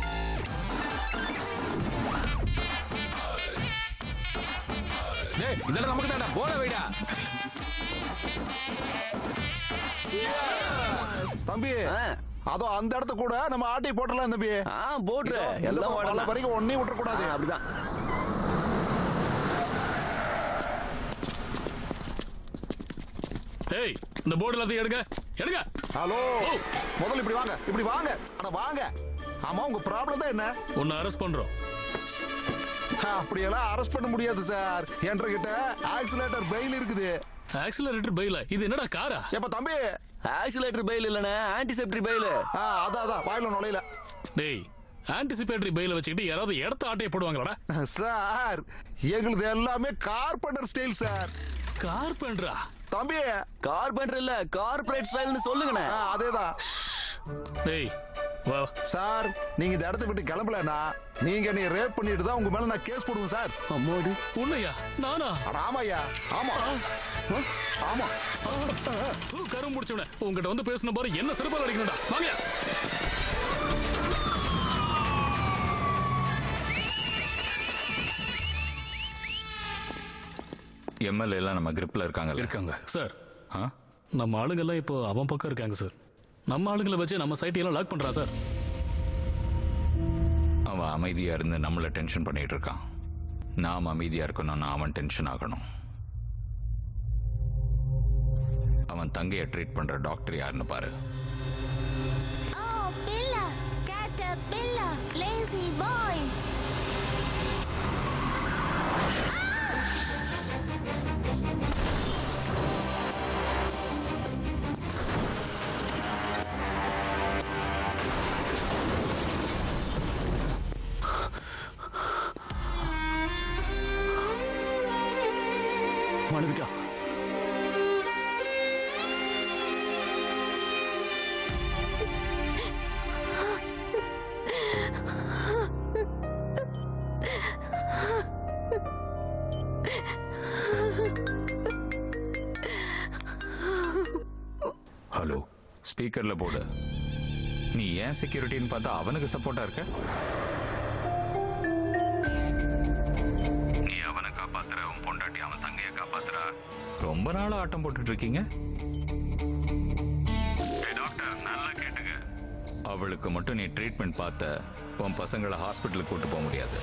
S9: டேய் இதெல்லாம் நமக்கு தான்டா போட வைடா
S7: தம்பி அதோ அந்த இடத்த கூட நம்ம ஆட்டை போட்டலாம் தம்பி
S1: போட்டு
S7: இதோ,
S1: எல்லாம்
S7: இந்த
S1: ஓடலாம்.
S7: பல வரைக்கும் ஒன்னே விட்டுற கூடாது
S1: ஆ, அப்படிதான்
S13: ஏய் இந்த போர்டு எல்லாத்தையும் எடுங்க எடுங்க
S7: ஹலோ முதல்ல இப்படி வாங்க இப்படி வாங்க அட வாங்க ஆமா உங்க ப்ராப்ளம் தான் என்ன
S13: உன்னை அரெஸ்ட் பண்றோம்
S7: அப்படியெல்லாம் அரெஸ்ட் பண்ண முடியாது சார் என்ற கிட்ட ஆக்சிலேட்டர் பெயில் இருக்குது
S13: ஆக்சிலரேட்டர் பைல இது என்னடா காரா
S7: எப்ப தம்பி
S1: ஆக்சிலேட்டர் பெயில் இல்லனே ஆன்டிசெப்டரி பெயில்
S7: அதான் அதான் வாயில நுழையில
S13: டேய்
S11: ஆன்டிசிபேட்டரி பெயில வச்சுக்கிட்டு யாராவது இடத்த ஆட்டைய போடுவாங்களாடா
S7: சார் எங்களுது எல்லாமே கார்பெண்டர் ஸ்டைல் சார்
S11: கார்பெண்டரா
S7: தம்பி
S1: கார்பெண்டர் இல்ல கார்பரேட் ஸ்டைல்னு சொல்லுங்கண்ணே
S7: ஆ, அதேதான்
S11: டேய் வா
S7: சார் நீங்க இந்த இடத்த விட்டு கிளம்பலனா நீங்க என்னை ரேப் பண்ணிட்டு தான் உங்க மேல நான் கேஸ் போடுவேன் சார்
S1: அம்மாடி
S11: உன்னையா நானா
S7: அட ஆமாய்யா ஆமா ஆ, ஆமா
S11: கரும் முடிச்சவன உங்ககிட்ட வந்து பேசின பாரு என்ன சிறப்பாக அடிக்கணும்டா வாங்க
S5: எம்எல்ஏ எல்லாம் நம்ம கிரிப்ல இருக்காங்க
S11: இருக்காங்க சார் நம்ம ஆளுங்கெல்லாம் இப்போ அவன் பக்கம் இருக்காங்க சார் நம்ம ஆளுங்களை வச்சு நம்ம சைட்டை எல்லாம் லாக் பண்றா சார்
S5: அவன் அமைதியா இருந்து நம்மள டென்ஷன் பண்ணிட்டு இருக்கான் நாம் அமைதியா இருக்கணும்னா அவன் டென்ஷன் ஆகணும் அவன் தங்கையை ட்ரீட் பண்ற டாக்டர் யாருன்னு பாரு
S15: Oh, Billa, caterpillar, lazy boy.
S1: Malavika
S5: hello ஸ்பீக்கர்ல போடு நீ ஏன் செக்யூரிட்டின்னு பார்த்தா அவனுக்கு சப்போர்ட்டா இருக்க நீ அவனை காப்பாத்துற உன் பொண்டாட்டி அவன் தங்கைய காப்பாத்துறா ரொம்ப நாளா ஆட்டம் போட்டுட்டு இருக்கீங்க ஏய், டாக்டர் நல்லா கேட்டுங்க அவளுக்கு மட்டும் நீ ட்ரீட்மெண்ட் பார்த்த உன் பசங்களை ஹாஸ்பிட்டலுக்கு கூட்டு போக முடியாது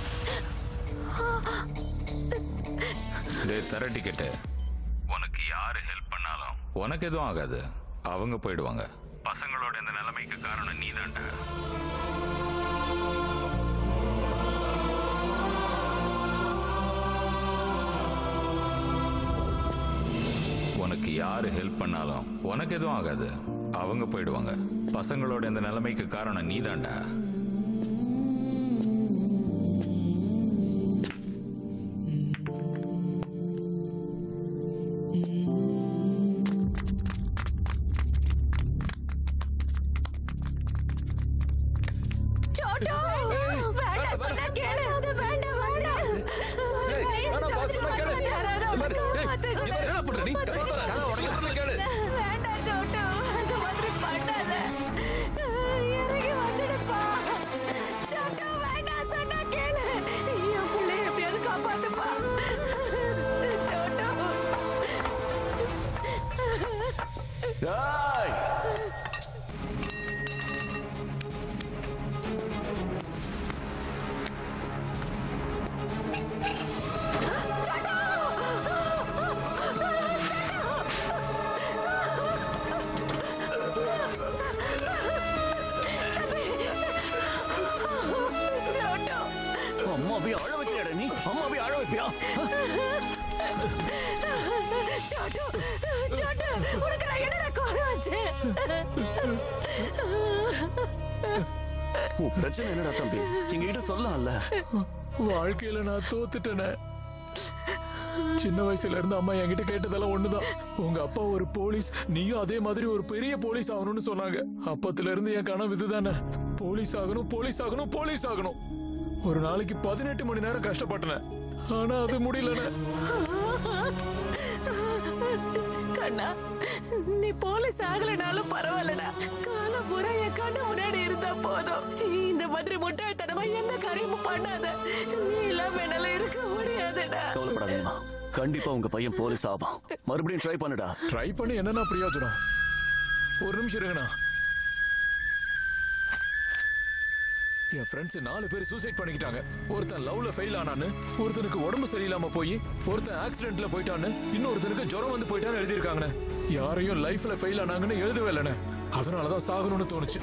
S5: டேய் தர டிக்கெட்டு உனக்கு யாரு ஹெல்ப் பண்ணாலும் உனக்கு எதுவும் ஆகாது அவங்க போயிடுவாங்க பசங்களோட இந்த நிலைமைக்கு காரணம் நீ உனக்கு யாரு ஹெல்ப் பண்ணாலும் உனக்கு எதுவும் ஆகாது அவங்க போயிடுவாங்க பசங்களோட இந்த நிலைமைக்கு காரணம் நீதான்டா
S15: சோட்டு வேண்டாம் சொன்னா கேளு அது வேண்டாம் வேண்டாம் வேண்டாம் சோட்டு அந்த மாதிரி பண்ணாத இறங்கி வந்துடுப்பா சோட்டு வேண்டாம் சொன்னா கேளு என் பிள்ளைய எப்படியாவது காப்பாத்துப்பா
S1: ஏய் அம்மா போய் அழ வைக்கிறியாடா நீ அம்மா போய் அழ வைப்பியா
S15: சோட்டு சோட்டு உனக்கு நான் என்னடா குறை வச்சேன்
S1: உன் பிரச்சனை என்னடா தம்பி எங்ககிட்ட சொல்லலாம்ல
S6: வாழ்க்கையில நான் தோத்துட்டேனே சின்ன வயசுல இருந்து அம்மா என்கிட்ட கேட்டதெல்லாம் ஒண்ணுதான் உங்க அப்பா ஒரு போலீஸ் நீயும் அதே மாதிரி ஒரு பெரிய போலீஸ் ஆகணும்னு சொன்னாங்க அப்பத்துல இருந்து என் கனவு இதுதானே போலீஸ் ஆகணும் போலீஸ் ஆகணும் போலீஸ் ஆகணும் ஒரு நாளைக்கு பதினெட்டு மணி நேரம் கஷ்டப்பட்டேன் ஆனா அது முடியலண்ணே
S14: கண்ணா நீ போலீஸ் ஆகலைனாலும் பரவாயில்லடா காலம் பூரா என் கண்ணு முன்னாடி இருந்தா போதும் இந்த மாதிரி முட்டாள்தனமா எந்த காரியமும் பண்ணாத நீ இல்லாம என்னால இருக்க முடியாதுடா
S1: கவலைப்படாதீங்கம்மா கண்டிப்பா உங்க பையன் போலீஸ் ஆவான் மறுபடியும் ட்ரை பண்ணுடா
S6: ட்ரை பண்ணி என்னன்னா பிரயோஜனம் ஒரு நிமிஷம் இருங்கண்ணா என் ஃப்ரெண்ட்ஸ் நாலு பேர் சூசைட் பண்ணிக்கிட்டாங்க ஒருத்தன் லவ்ல ஃபெயில் ஆனான்னு ஒருத்தனுக்கு உடம்பு சரியில்லாம போய் ஒருத்தன் ஆக்சிடென்ட்ல போயிட்டான்னு இன்னொருத்தனுக்கு ஜுரம் வந்து போயிட்டான்னு எழுதியிருக்காங்கண்ணே யாரையும் லைஃப்ல ஃபெயில் ஆனாங்கன்னு எழுதவே இல்லைண்ணே அதனாலதான் சாகணும்னு தோணுச்சு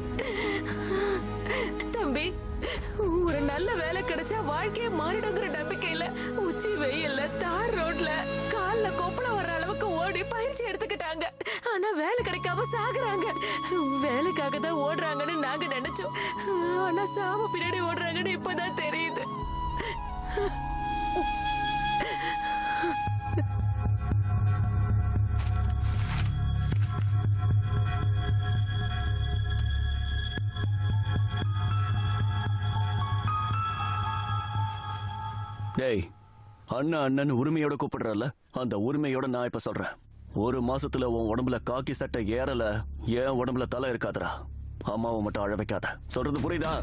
S14: தம்பி ஒரு நல்ல வேலை கிடைச்சா வாழ்க்கையே மாறிடுங்கிற நம்பிக்கையில உச்சி வெயில்ல தார் ரோட்ல கால்ல கொப்பளம் வர்ற அளவுக்கு ஓடி பயிற்சி எடுத்துக்கிட்டாங்க ஆனா எல்லாம் வேலை கிடைக்காம சாகுறாங்க வேலைக்காக தான் ஓடுறாங்கன்னு நாங்க நினைச்சோம் ஆனா சாம பின்னாடி ஓடுறாங்கன்னு இப்பதான் தெரியுது
S1: டேய் அண்ணன் அண்ணன் உரிமையோட கூப்பிடுறல அந்த உரிமையோட நான் இப்ப சொல்றேன் ஒரு மாசத்துல உன் உடம்புல காக்கி சட்டை ஏறல ஏன் உடம்புல தலை இருக்காதுடா அம்மாவை மட்டும் அழ வைக்காத சொல்றது புரியுதா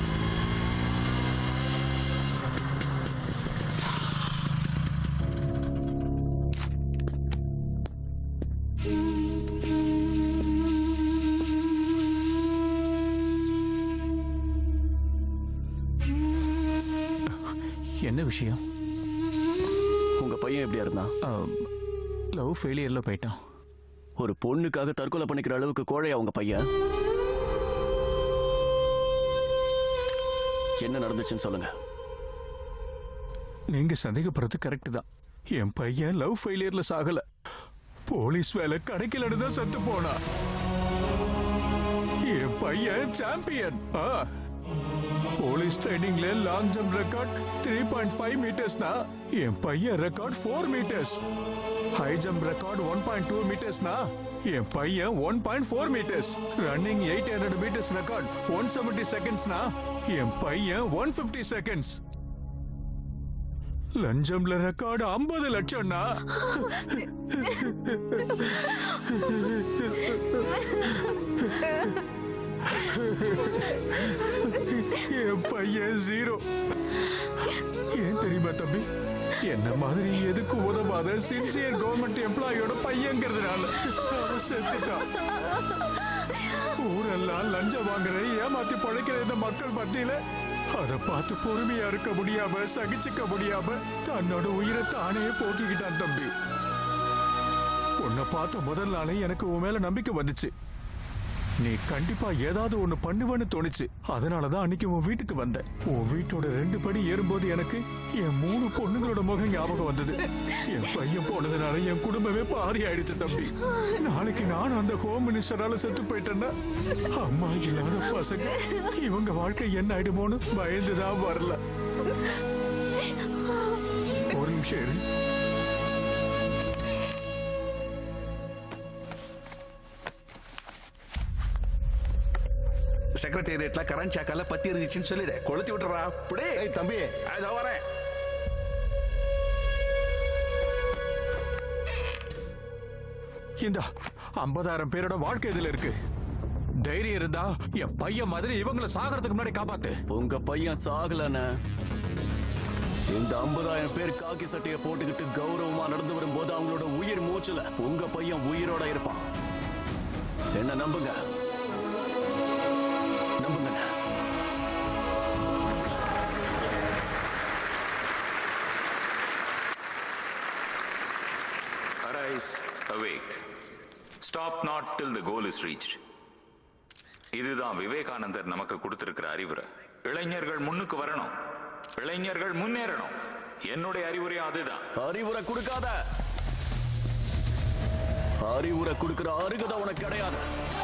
S20: என்ன விஷயம்
S1: உங்க பையன் எப்படியா இருந்தான்
S20: லவ் ஃபெயிலியர்ல போயிட்டான்
S1: ஒரு பொண்ணுக்காக தற்கொலை பண்ணிக்கிற அளவுக்கு கோழையா உங்க பையன் என்ன நடந்துச்சுன்னு சொல்லுங்க
S20: நீங்க சந்தேகப்படுறது கரெக்ட் தான் என் பையன் லவ் ஃபெயிலியர்ல சாகல போலீஸ் வேலை கிடைக்கலன்னு தான் செத்து போனா என் பையன் சாம்பியன் போலீஸ் ட்ரைனிங்ல long jump record three point five மீட்டர்ஸ்னா என் பையன் record four metres high jump record one point two மீட்டர்ஸ்னா என் பையன் one point four metres running eight hundred metres record one seventy செகண்ட்ஸ்னா என் பையன் ஒன் பிப்டி செகண்ட்ஸ் லஞ்சம்ல ரெக்கார்டு ஐம்பது லட்சம்னா என் பையன் ஜீரோ ஏன் தெரியுமா தம்பி என்ன மாதிரி எதுக்கு உதவாத சின்சியர் கவர்மெண்ட் எம்ப்ளாயோட பையங்கிறதுனால அவன் செத்துட்டான் ஊரெல்லாம் லஞ்சம் வாங்குற ஏமாத்தி பழைக்கிற இந்த மக்கள் மத்தியில அதை பார்த்து பொறுமையா இருக்க முடியாம சகிச்சுக்க முடியாம தன்னோட உயிரை தானே போக்கிக்கிட்டான் தம்பி உன்னை பார்த்த முதல் நாளே எனக்கு உன் மேல நம்பிக்கை வந்துச்சு நீ கண்டிப்பா ஏதாவது ஒண்ணு பண்ணுவேன்னு தோணுச்சு அதனாலதான் அன்னைக்கு உன் வீட்டுக்கு வந்தேன் உன் வீட்டோட ரெண்டு படி ஏறும்போது எனக்கு என் மூணு பொண்ணுங்களோட முகம் ஞாபகம் வந்தது என் பையன் போனதுனால என் குடும்பமே பாதி ஆயிடுச்சு தம்பி நாளைக்கு நானும் அந்த ஹோம் மினிஸ்டரால செத்து போயிட்டேன்னா அம்மா இல்லாத பசங்க இவங்க வாழ்க்கை என்ன ஆயிடுமோன்னு பயந்துதான் வரல ஒரு நிமிஷம் இரு.
S21: செக்ரட்டேரியட்ல கரண்ட் சாக்கால பத்தி இருந்துச்சுன்னு சொல்லிடு கொளுத்தி விட்டுறா புடே
S7: தம்பி
S21: அதோ வரேன்
S20: இந்த ஐம்பதாயிரம் பேரோட வாழ்க்கை இதுல இருக்கு தைரியம் இருந்தா என் பையன் மாதிரி இவங்கள சாகிறதுக்கு முன்னாடி காப்பாத்து
S1: உங்க பையன் சாகலன்னு இந்த ஐம்பதாயிரம் பேர் காக்கி சட்டையை போட்டுக்கிட்டு கௌரவமா நடந்து வரும்போது அவங்களோட உயிர் மூச்சுல உங்க பையன் உயிரோட இருப்பான் என்ன நம்புங்க நம்புங்க
S5: Arise, awake. Stop not till the goal is reached. இதுதான் விவேகானந்தர் நமக்கு கொடுத்திருக்கிற அறிவுரை இளைஞர்கள் முன்னுக்கு வரணும் இளைஞர்கள் முன்னேறணும் என்னுடைய அறிவுரை அதுதான்
S1: அறிவுரை கொடுக்காத அறிவுரை கொடுக்கிற அருகதை உனக்கு கிடையாது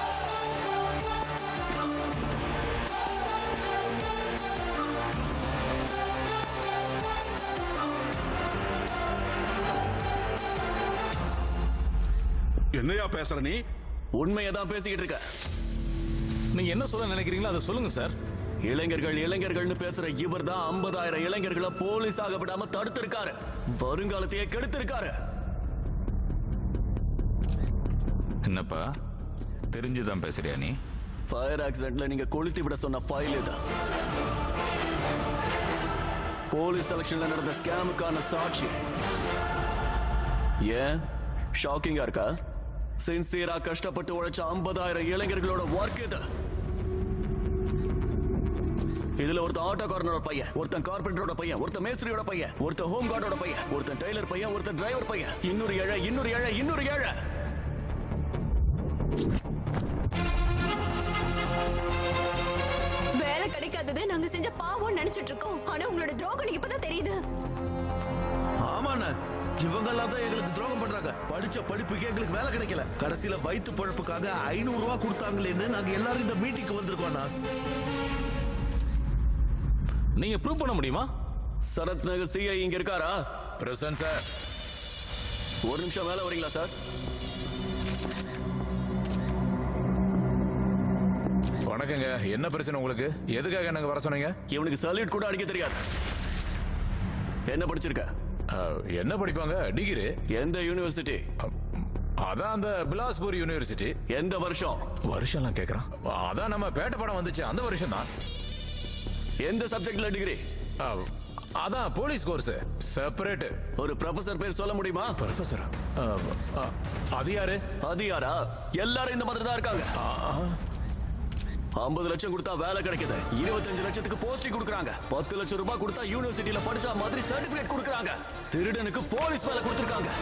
S21: என்னையா பேசுற நீ
S1: உண்மையை தான் பேசிக்கிட்டு இருக்க
S9: நீங்க என்ன சொல்ல நினைக்கிறீங்களோ அதை சொல்லுங்க சார்
S1: இளைஞர்கள் இளைஞர்கள்னு பேசுற இவர் தான் ஐம்பதாயிரம் இளைஞர்களை போலீஸாக விடாம தடுத்திருக்காரு வருங்காலத்தையே கெடுத்திருக்காரு
S5: என்னப்பா தெரிஞ்சுதான் பேசுறியா நீ
S1: ஃபயர் ஆக்சிடென்ட்ல நீங்க கொளுத்தி விட சொன்ன ஃபைல் இது போலீஸ் செலக்ஷன்ல நடந்த ஸ்கேமுக்கான சாட்சி ஏன் ஷாக்கிங்கா இருக்கா சின்சியரா கஷ்டப்பட்டு உழைச்ச ஐம்பதாயிரம் இளைஞர்களோட ஒர்க் இது இதுல ஒருத்தன் ஆட்டோக்காரனோட பையன் ஒருத்தன் கார்பெண்டரோட பையன் ஒருத்தன் மேஸ்திரியோட பையன் ஒருத்தன் ஹோம் கார்டோட பையன் ஒருத்தன் டெய்லர் பையன் ஒருத்தன் டிரைவர் பையன் இன்னொரு ஏழை இன்னொரு ஏழை இன்னொரு ஏழை
S10: வேலை கிடைக்காதது நாங்க செஞ்ச பாவம் நினைச்சிட்டு இருக்கோம் ஆனா உங்களோட துரோகம் இப்பதான் தெரியுது
S8: ஆமாண்ண இவங்க எல்லாம் தான் எங்களுக்கு துரோகம் பண்றாங்க சொல்றாங்க படிச்ச படிப்புக்கு எங்களுக்கு வேலை கிடைக்கல கடைசியில வயிற்று பழப்புக்காக ஐநூறு ரூபாய் கொடுத்தாங்களேன்னு நாங்க எல்லாரும் இந்த மீட்டிங்க்கு வந்திருக்கோம்ண்ணா
S9: நீங்க ப்ரூவ் பண்ண முடியுமா
S1: சரத் நகர் சிஐ இங்க இருக்காரா
S2: பிரசன்ட் சார்
S1: ஒரு நிமிஷம் மேல வரீங்களா சார்
S2: வணக்கங்க என்ன பிரச்சனை உங்களுக்கு எதுக்காக எனக்கு வர சொன்னீங்க
S1: இவனுக்கு சல்யூட் கூட அடிக்க தெரியாது என்ன படிச்சிருக்க
S2: என்ன படிப்பாங்க டிகிரி
S1: எந்த யூனிவர்சிட்டி
S2: அதான் அந்த பிலாஸ்பூர் யூனிவர்சிட்டி
S1: எந்த வருஷம்
S2: வருஷம்லாம் கேக்குறான் அதான் நம்ம பேட்ட படம் வந்துச்சு அந்த வருஷம் தான்
S1: எந்த சப்ஜெக்ட்ல டிகிரி
S2: அதான் போலீஸ் கோர்ஸ் செப்பரேட்
S1: ஒரு ப்ரொஃபசர் பேர் சொல்ல முடியுமா
S2: ப்ரொஃபசரா அது யாரு
S1: அது யாரா எல்லாரும் இந்த மாதிரி தான் இருக்காங்க ஐம்பது லட்சம் கொடுத்தா வேலை கிடைக்குது இருபத்தஞ்சு லட்சத்துக்கு போஸ்டிங் கொடுக்குறாங்க பத்து லட்சம் ரூபாய் கொடுத்தா யூனிவர்சிட்டியில படிச்சா மாதிரி சர்டிபிகேட் கொடுக்குறாங்க திருடனுக்கு போலீஸ் வேலை கொடுத்துருக்காங்க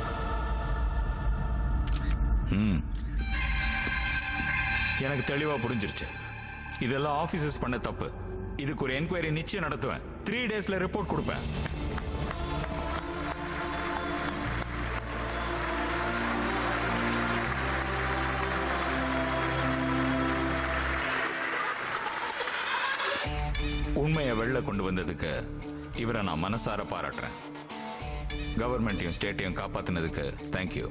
S5: ம் எனக்கு தெளிவா புரிஞ்சிருச்சு இதெல்லாம் ஆபீசர்ஸ் பண்ண தப்பு இதுக்கு ஒரு என்கொயரி நிச்சயம் நடத்துவேன் த்ரீ டேஸ்ல ரிப்போர்ட் கொடுப்பேன் உண்மையை வெளில கொண்டு வந்ததுக்கு இவரை நான் மனசார பாராட்டுறேன் கவர்மெண்ட்டையும் ஸ்டேட்டையும் காப்பாத்தினதுக்கு தேங்க்யூ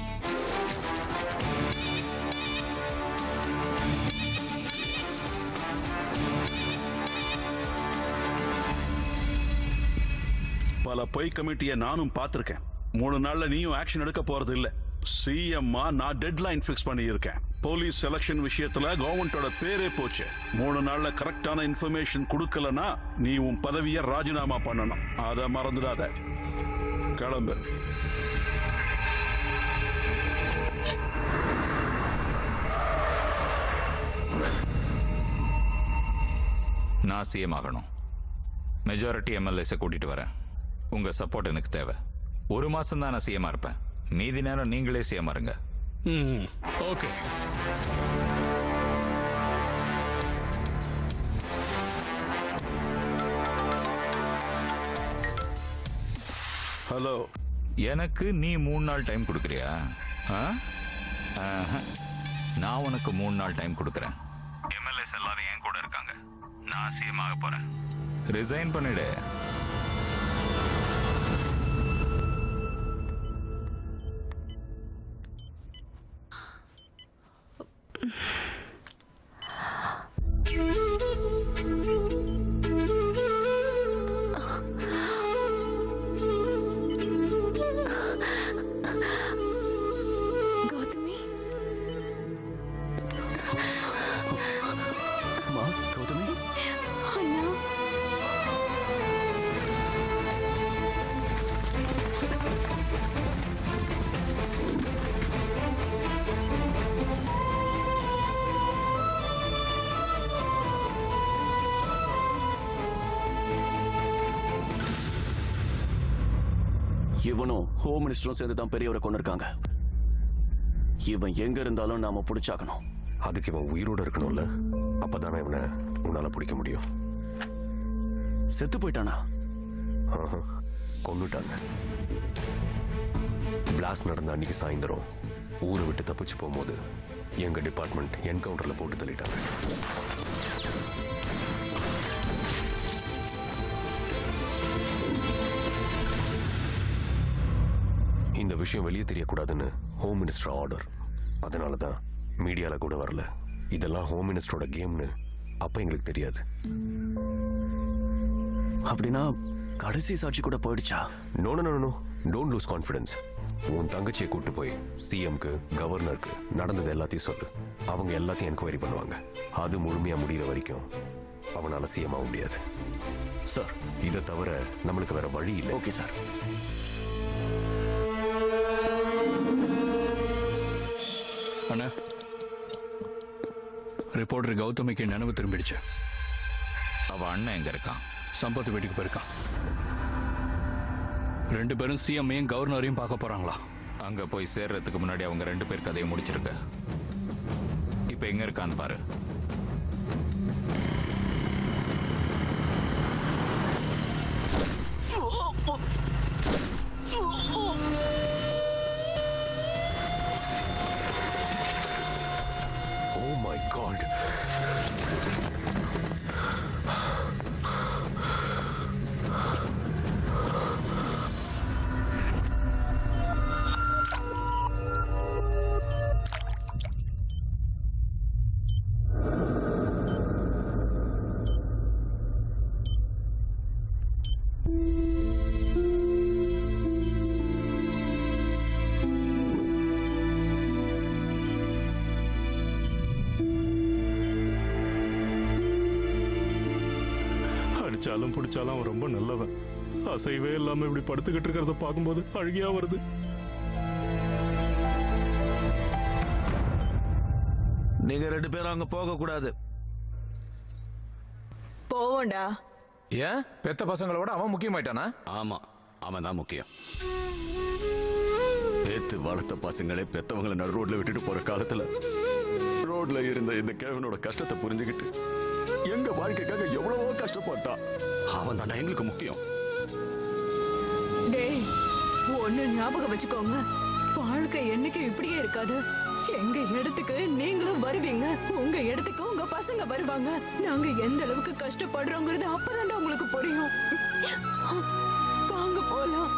S17: பல பொய் கமிட்டியை நானும் பார்த்திருக்கேன் மூணு நாள்ல நீயும் ஆக்ஷன் எடுக்க போறது இல்ல சிஎம்மா நான் டெட்லைன் ஃபிக்ஸ் பண்ணியிருக்கேன் போலீஸ் செலக்ஷன் விஷயத்துல கவர்மெண்டோட பேரே போச்சு மூணு நாள்ல கரெக்டான இன்ஃபர்மேஷன் கொடுக்கலனா நீ உன் பதவியை ராஜினாமா பண்ணணும் அதை மறந்துடாத கிளம்பு
S5: நான் சிஎம் ஆகணும் மெஜாரிட்டி எம்எல்ஏஸை கூட்டிட்டு வரேன் உங்க சப்போர்ட் எனக்கு தேவை ஒரு மாசம் தான் நான் சிஎம்மா இருப்பேன் மீதி நேரம் நீங்களே சிஎம் இருங்க
S11: ம் ஓகே
S17: ஹலோ
S5: எனக்கு நீ மூணு நாள் டைம் கொடுக்குறியா ஆ? ஆஹா. நான் உனக்கு மூணு நாள் டைம் கொடுக்குறேன் எம்எல்ஏஸ் எல்லாரும் என் கூட இருக்காங்க நான் சிஎம் ஆக போறேன் ரிசைன் பண்ணிடு
S10: கௌதமி
S1: அம்மா கௌதமி
S10: அண்ணா
S1: இவனும் ஹோம் மினிஸ்டரும் சேர்ந்து தான் பெரியவரை கொண்டு இருக்காங்க இவன் எங்க இருந்தாலும் நாம பிடிச்சாக்கணும்
S12: அதுக்கு இவன் உயிரோட இருக்கணும்ல அப்பதானே இவனை உன்னால பிடிக்க முடியும்
S1: செத்து போயிட்டானா
S12: ஆஹா, கொன்னுட்டாங்க பிளாஸ்ட் நடந்த அன்னைக்கு சாயந்தரம் ஊரை விட்டு தப்பிச்சு போகும்போது எங்க டிபார்ட்மெண்ட் என்கவுண்டர்ல போட்டு தள்ளிட்டாங்க இந்த விஷயம் வெளியே தெரியக்கூடாதுன்னு ஹோம் மினிஸ்டர் ஆர்டர் அதனால தான் மீடியால கூட வரல இதெல்லாம் ஹோம் மினிஸ்டரோட கேம்னு அப்ப எங்களுக்கு தெரியாது
S1: அப்படின்னா கடைசி சாட்சி கூட போயிடுச்சா
S12: no no no don't lose confidence உன் தங்கச்சியை கூட்டு போய் சிஎம்க்கு கவர்னருக்கு நடந்தது எல்லாத்தையும் சொல்லு அவங்க எல்லாத்தையும் என்கொயரி பண்ணுவாங்க அது முழுமையா முடியிற வரைக்கும் அவனால சிஎம் ஆக முடியாது
S1: சார்
S12: இதை தவிர நம்மளுக்கு வேற வழி இல்லை
S1: ஓகே சார்
S6: அண்ணா ரிப்போர்ட்டர் கௌதமிக்கு நினைவு திரும்பிடுச்சு
S5: அவ அண்ணன் எங்க இருக்கான்
S6: சம்பத் வீட்டுக்கு போயிருக்கான் ரெண்டு பேரும் சிஎம்ஐயும் கவர்னரையும் பார்க்க போறாங்களா
S5: அங்க போய் சேர்றதுக்கு முன்னாடி அவங்க ரெண்டு பேர் கதையை முடிச்சிருக்க இப்ப எங்க இருக்கான்னு பாரு
S12: இருக்கு
S13: அடிச்சாலும் பிடிச்சாலும் அவன் ரொம்ப நல்லவன் அசைவே இல்லாம இப்படி படுத்துக்கிட்டு இருக்கிறத பார்க்கும்போது அழுகியா வருது
S8: நீங்க ரெண்டு பேரும் அங்க போக கூடாது
S18: போவோம்டா
S2: ஏன் பெத்த பசங்களோட அவன் முக்கியமாயிட்டானா
S1: ஆமா அவன் தான் முக்கியம் பேத்து வளர்த்த பசங்களே பெத்தவங்களை நடு ரோட்ல விட்டுட்டு போற காலத்துல ரோட்ல இருந்த இந்த கிழவனோட கஷ்டத்தை புரிஞ்சுக்கிட்டு எங்க வாழ்க்கைக்காக எவ்வளவோ கஷ்டப்பட்டான் அவன் தானே எங்களுக்கு முக்கியம்
S14: டேய் ஒண்ணு ஞாபகம் வச்சுக்கோங்க வாழ்க்கை என்னைக்கும் இப்படியே இருக்காது எங்க இடத்துக்கு நீங்களும் வருவீங்க உங்க இடத்துக்கு உங்க பசங்க வருவாங்க நாங்க எந்த அளவுக்கு கஷ்டப்படுறோங்கிறது அப்பதான் உங்களுக்கு புரியும் வாங்க போலாம்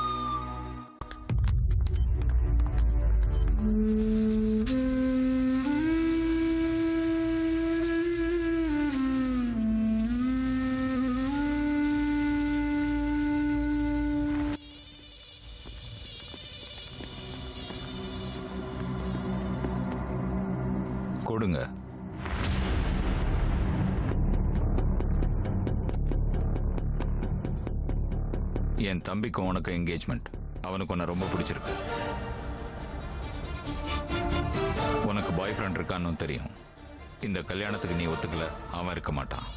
S5: கொடுங்க என் தம்பிக்கும் உனக்கு என்கேஜ்மெண்ட் அவனுக்கு உன்னை ரொம்ப பிடிச்சிருக்கு உனக்கு பாய் ஃப்ரெண்ட் இருக்கான்னு தெரியும் இந்த கல்யாணத்துக்கு நீ ஒத்துக்கல அவன் இருக்க மாட்டான்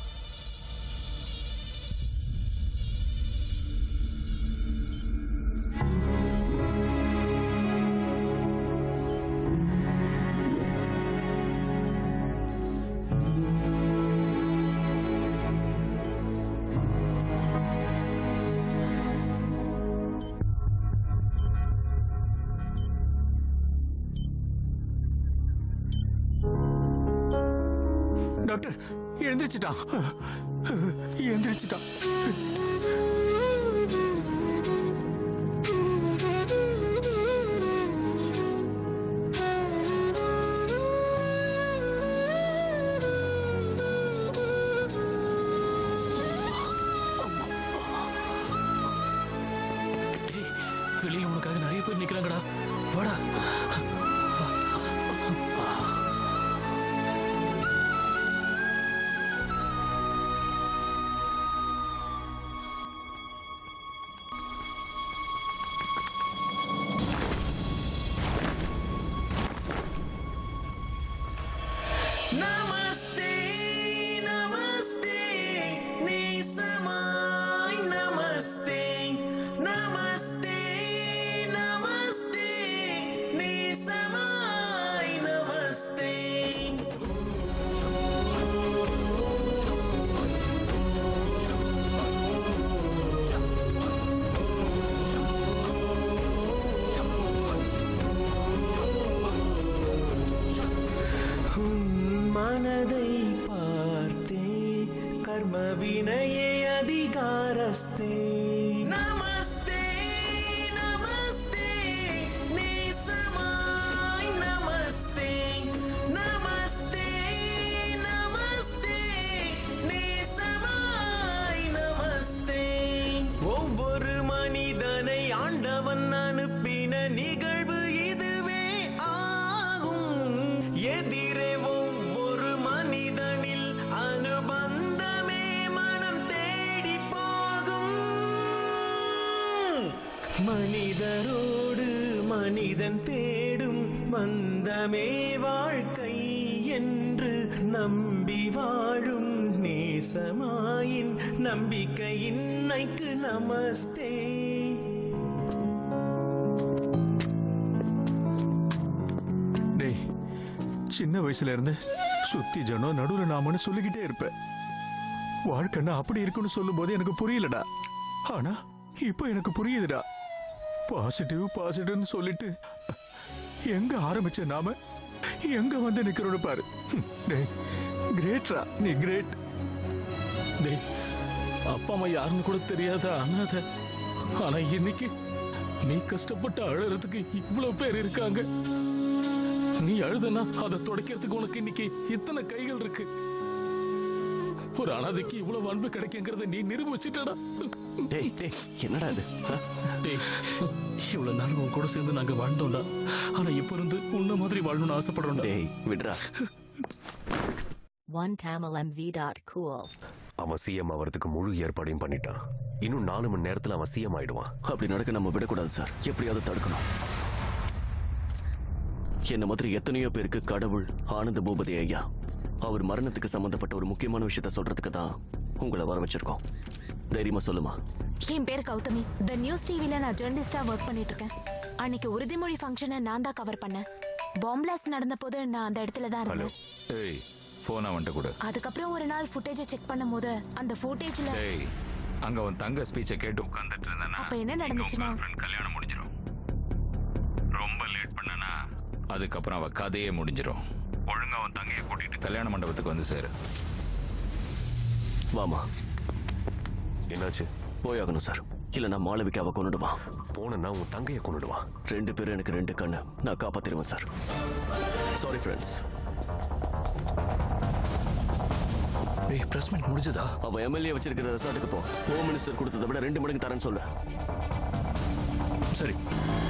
S20: டாக்டர் எழுந்திரிச்சிட்டான் எழுந்திரிச்சிட்டான்
S3: வெளியே உனக்காக நிறைய பேர் நிக்கிறாங்கடா வாடா
S22: நமஸ்தே நமஸ்தே நேசமாய் நமஸ்தே நமஸ்தே நமஸ்தே நேசமாய் நமஸ்தே உன் மனதை பார்த்தே கர்ம வினையே அதிகாரஸ்தே நமஸ்தே நமஸ்தே நேசமாய் நமஸ்தே நமஸ்தே நமஸ்தே நேசமாய் நமஸ்தே ஒவ்வொரு மனிதனை ஆண்டவன் அனுப்பின நிகழ்வு இதுவே ஆகும் எதிரே ஒவ்வொரு மனிதனில் அனுபந்தமே மனம் தேடி போகும் மனிதரோடு மனிதன் தேடும் பந்தமே வாழ்க்கை என்று நம்பி வாழும் நேசமாயின் நம்பிக்கையின் நைக்கு நமஸ்தே
S20: டேய் சின்ன வயசுல இருந்து சுத்தி ஜனம் நடுவுல நாமன்னு சொல்லிக்கிட்டே இருப்பேன் வாழ்க்கைன்னா அப்படி இருக்குன்னு சொல்லும்போது எனக்கு புரியலடா ஆனா இப்போ எனக்கு புரியுதுடா பாசிட்டிவ் பாசிட்டிவ்னு சொல்லிட்டு எங்க ஆரம்பிச்ச நாம எங்க வந்து நிக்கிறோன்னு பாரு டேய் கிரேட்ரா நீ கிரேட்
S9: டேய் அப்பா அம்மா யாருன்னு கூட தெரியாத அனாத ஆனா இன்னைக்கு நீ கஷ்டப்பட்டு அழறதுக்கு இவ்வளவு பேர் இருக்காங்க நீ அழுதனா அதை துடைக்கிறதுக்கு உனக்கு இன்னைக்கு இத்தனை கைகள் இருக்கு ஒரு அனாதைக்கு இவ்வளவு அன்பு கிடைக்குங்கிறத நீ நிரூபிச்சுட்டடா
S1: டேய் டேய் என்னடா இது ஆ?
S11: டேய் இவ்வளவு நாள் உன் கூட சேர்ந்து நாங்க வாழ்ந்தோம்டா ஆனா இப்ப இருந்து உன்ன மாதிரி வாழணும்னு ஆசைப்படுறோம்டா
S1: டேய் விடுறா
S16: OneTamilMV.cool.
S12: அவன் சிஎம் ஆவறதுக்கு முழு ஏற்பாடையும் பண்ணிட்டான் இன்னும் நாலு மணி நேரத்துல அவன் சிஎம் ஆயிடுவான்
S1: அப்படி நடக்க நம்ம விடக்கூடாது சார் எப்படியாவது தடுக்கணும் என்ன மாதிரி எத்தனையோ பேருக்கு கடவுள் ஆனந்த பூபதி ஐயா அவர் மரணத்துக்கு சம்பந்தப்பட்ட ஒரு முக்கியமான விஷயத்த சொல்றதுக்கு தான் உங்களை வர வச்சிருக்கோம் தைரியமா சொல்லுமா
S19: என் பேர் கௌதமி த நியூஸ் டிவில நான் ஜெர்னலிஸ்டா ஒர்க் பண்ணிட்டு இருக்கேன் அன்னைக்கு உறுதிமொழி ஃபங்க்ஷனை நான் தான் கவர் பண்ணேன் பாம் பிளாஸ்ட் நடந்த போது நான் அந்த இடத்துல தான்
S5: ஹலோ
S19: இருந்தேன்
S5: ஏய் போன் அவன்கிட்ட கொடு
S19: அதுக்கப்புறம் ஒரு நாள் ஃபுட்டேஜை செக் பண்ணும்போது அந்த ஃபுட்டேஜ்ல
S5: ஏய் அங்க உன் தங்க ஸ்பீச்சை கேட்டு உட்கார்ந்துட்டு இருந்தேன்னா
S19: அப்ப என்ன நடந்துச்சுன்னா
S5: ஃப்ரெண்ட் கல்யாணம் முடிஞ்சிரும் ரொம்ப லேட் பண்ணனா அதுக்கப்புறம் அவ கதையே முடிஞ்சிரும் ஒழுங்கா அவன் தங்கையை கூட்டிட்டு கல்யாண மண்டபத்துக்கு வந்து சேரு
S1: வாமா
S12: என்னாச்சு
S1: போயாகணும் சார் இல்ல நான் மாளவிக்கு அவ கொண்டுடுவான்
S12: போனா உன் தங்கையை கொண்டுடுவான்
S1: ரெண்டு பேரும் எனக்கு ரெண்டு கண்ணு நான் காப்பாத்திடுவேன் சார் சாரி ஃப்ரெண்ட்ஸ்
S6: ஏய் பிரஸ் மீட் முடிஞ்சதா
S1: அவன் எம்எல்ஏ வச்சிருக்கிற ரெசார்ட்டுக்கு போ ஹோம் மினிஸ்டர் கொடுத்ததை விட ரெண்டு மடங்கு தரேன்னு சொல்லு
S6: சரி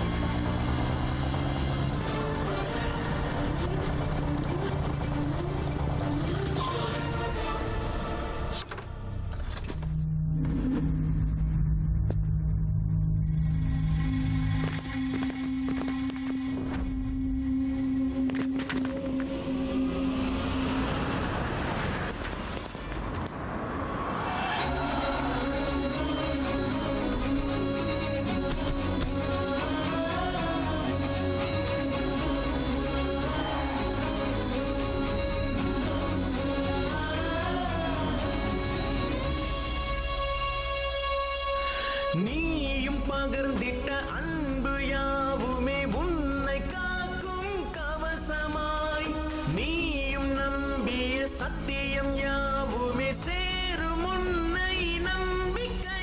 S22: நீயும் பகிர்ந்திட்ட அன்பு யாவுமே உன்னை காக்கும் கவசமாய் நீயும் நம்பிய சத்தியம் யாவுமே சேரும் உன்னை நம்பிக்கை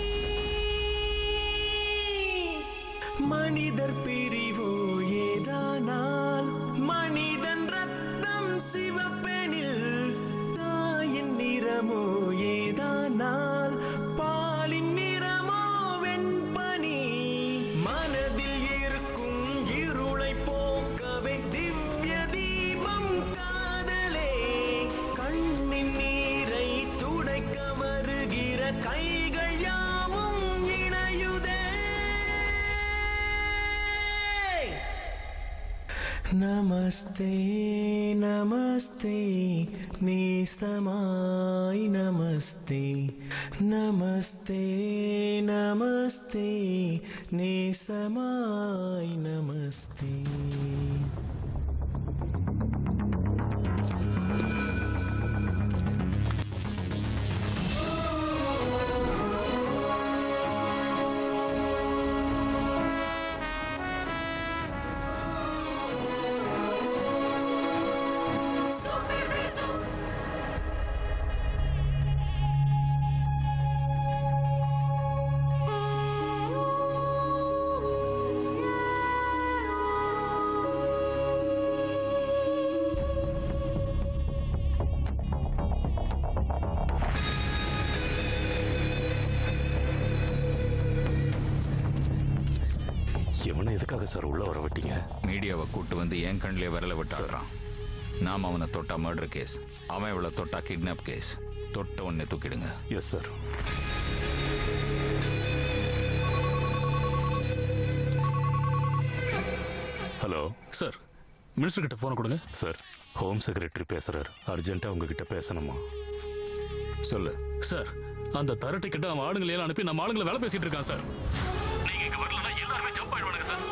S22: மனிதர் பிரிவோ ஏதானால் மனிதன் ரத்தம் சிவப்பெனில் தாயின் நிறமோ ஏதானால் பாலின் நிறமோ வெண்பனி மனதில் இருக்கும் இருளை போக்கவே திவ்ய தீபம் காதலே கண்ணின் நீரை துடைக்க வருகிற கைகள் யாவும் இணையுதே நமஸ்தே நமஸ்தே நேசமாய் நமஸ்தே நமஸ்தே நமஸ்தே நேசமாய் நமஸ்தே
S12: எவனை எதுக்காக சார் உள்ள வர விட்டீங்க
S5: மீடியாவை கூட்டு வந்து என் கண்ணிலே விரல விட்டாடுறான் நாம அவனை தொட்டா மர்டர் கேஸ் அவன் இவளை தொட்டா கிட்னாப் கேஸ் தொட்ட உடனே தூக்கிடுங்க
S12: yes sir hello
S11: sir minister கிட்ட போன கொடுங்க
S12: சார் ஹோம் செக்ரட்டரி பேசுறாரு அர்ஜென்ட்டா உங்ககிட்ட பேசணுமா
S5: சொல்லு
S11: சார் அந்த தரட்டி கிட்ட அவன் ஆளுங்களை எல்லாம் அனுப்பி நம்ம ஆளுங்களை வேலை பேசிட்டு இருக்கான் சார் நீங்க இங்க வரலன்னா எல்லாருமே ஜம்ப் ஆயிடுவானுங்க சார்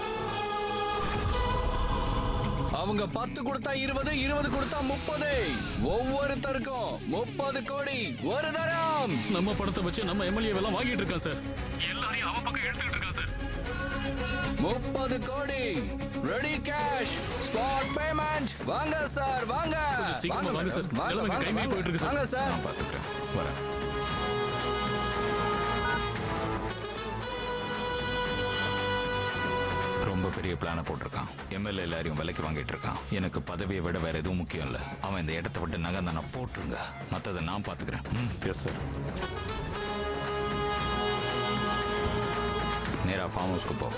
S6: அவங்க பத்து கொடுத்தா இருபது இருபது கொடுத்தா முப்பது ஒவ்வொருத்தருக்கும் முப்பது கோடி ஒரு தரம்
S11: நம்ம படத்தை வச்சு நம்ம எம்எல்ஏ எல்லாம் வாங்கிட்டு இருக்கான் சார் எல்லாரையும் அவன் பக்கம் எடுத்துக்கிட்டு இருக்கான் சார்
S6: முப்பது crore ready cash spot payment வாங்க சார் வாங்க
S11: கொஞ்சம் சீக்கிரமா வாங்க சார்.
S6: வாங்க,
S11: நிலைமை
S6: வாங்க,
S11: கைமீறி
S6: வாங்க.
S11: போயிட்டு இருக்கு சார்.
S6: வாங்க சார்
S5: நான் பார்த்துக்கிறேன் வரேன் ரொம்ப பெரிய பிளான போட்டிருக்கான் எம்எல்ஏ எல்லாரையும் விலைக்கு வாங்கிட்டு இருக்கான் எனக்கு பதவியை விட வேற எதுவும் முக்கியம் இல்ல அவன் இந்த இடத்த விட்டு நகர்ந்தான போட்டுருங்க மத்ததை நான் பாத்துக்கிறேன் எஸ் சார் நேரா ஃபார்ம் ஹவுஸ்க்கு போ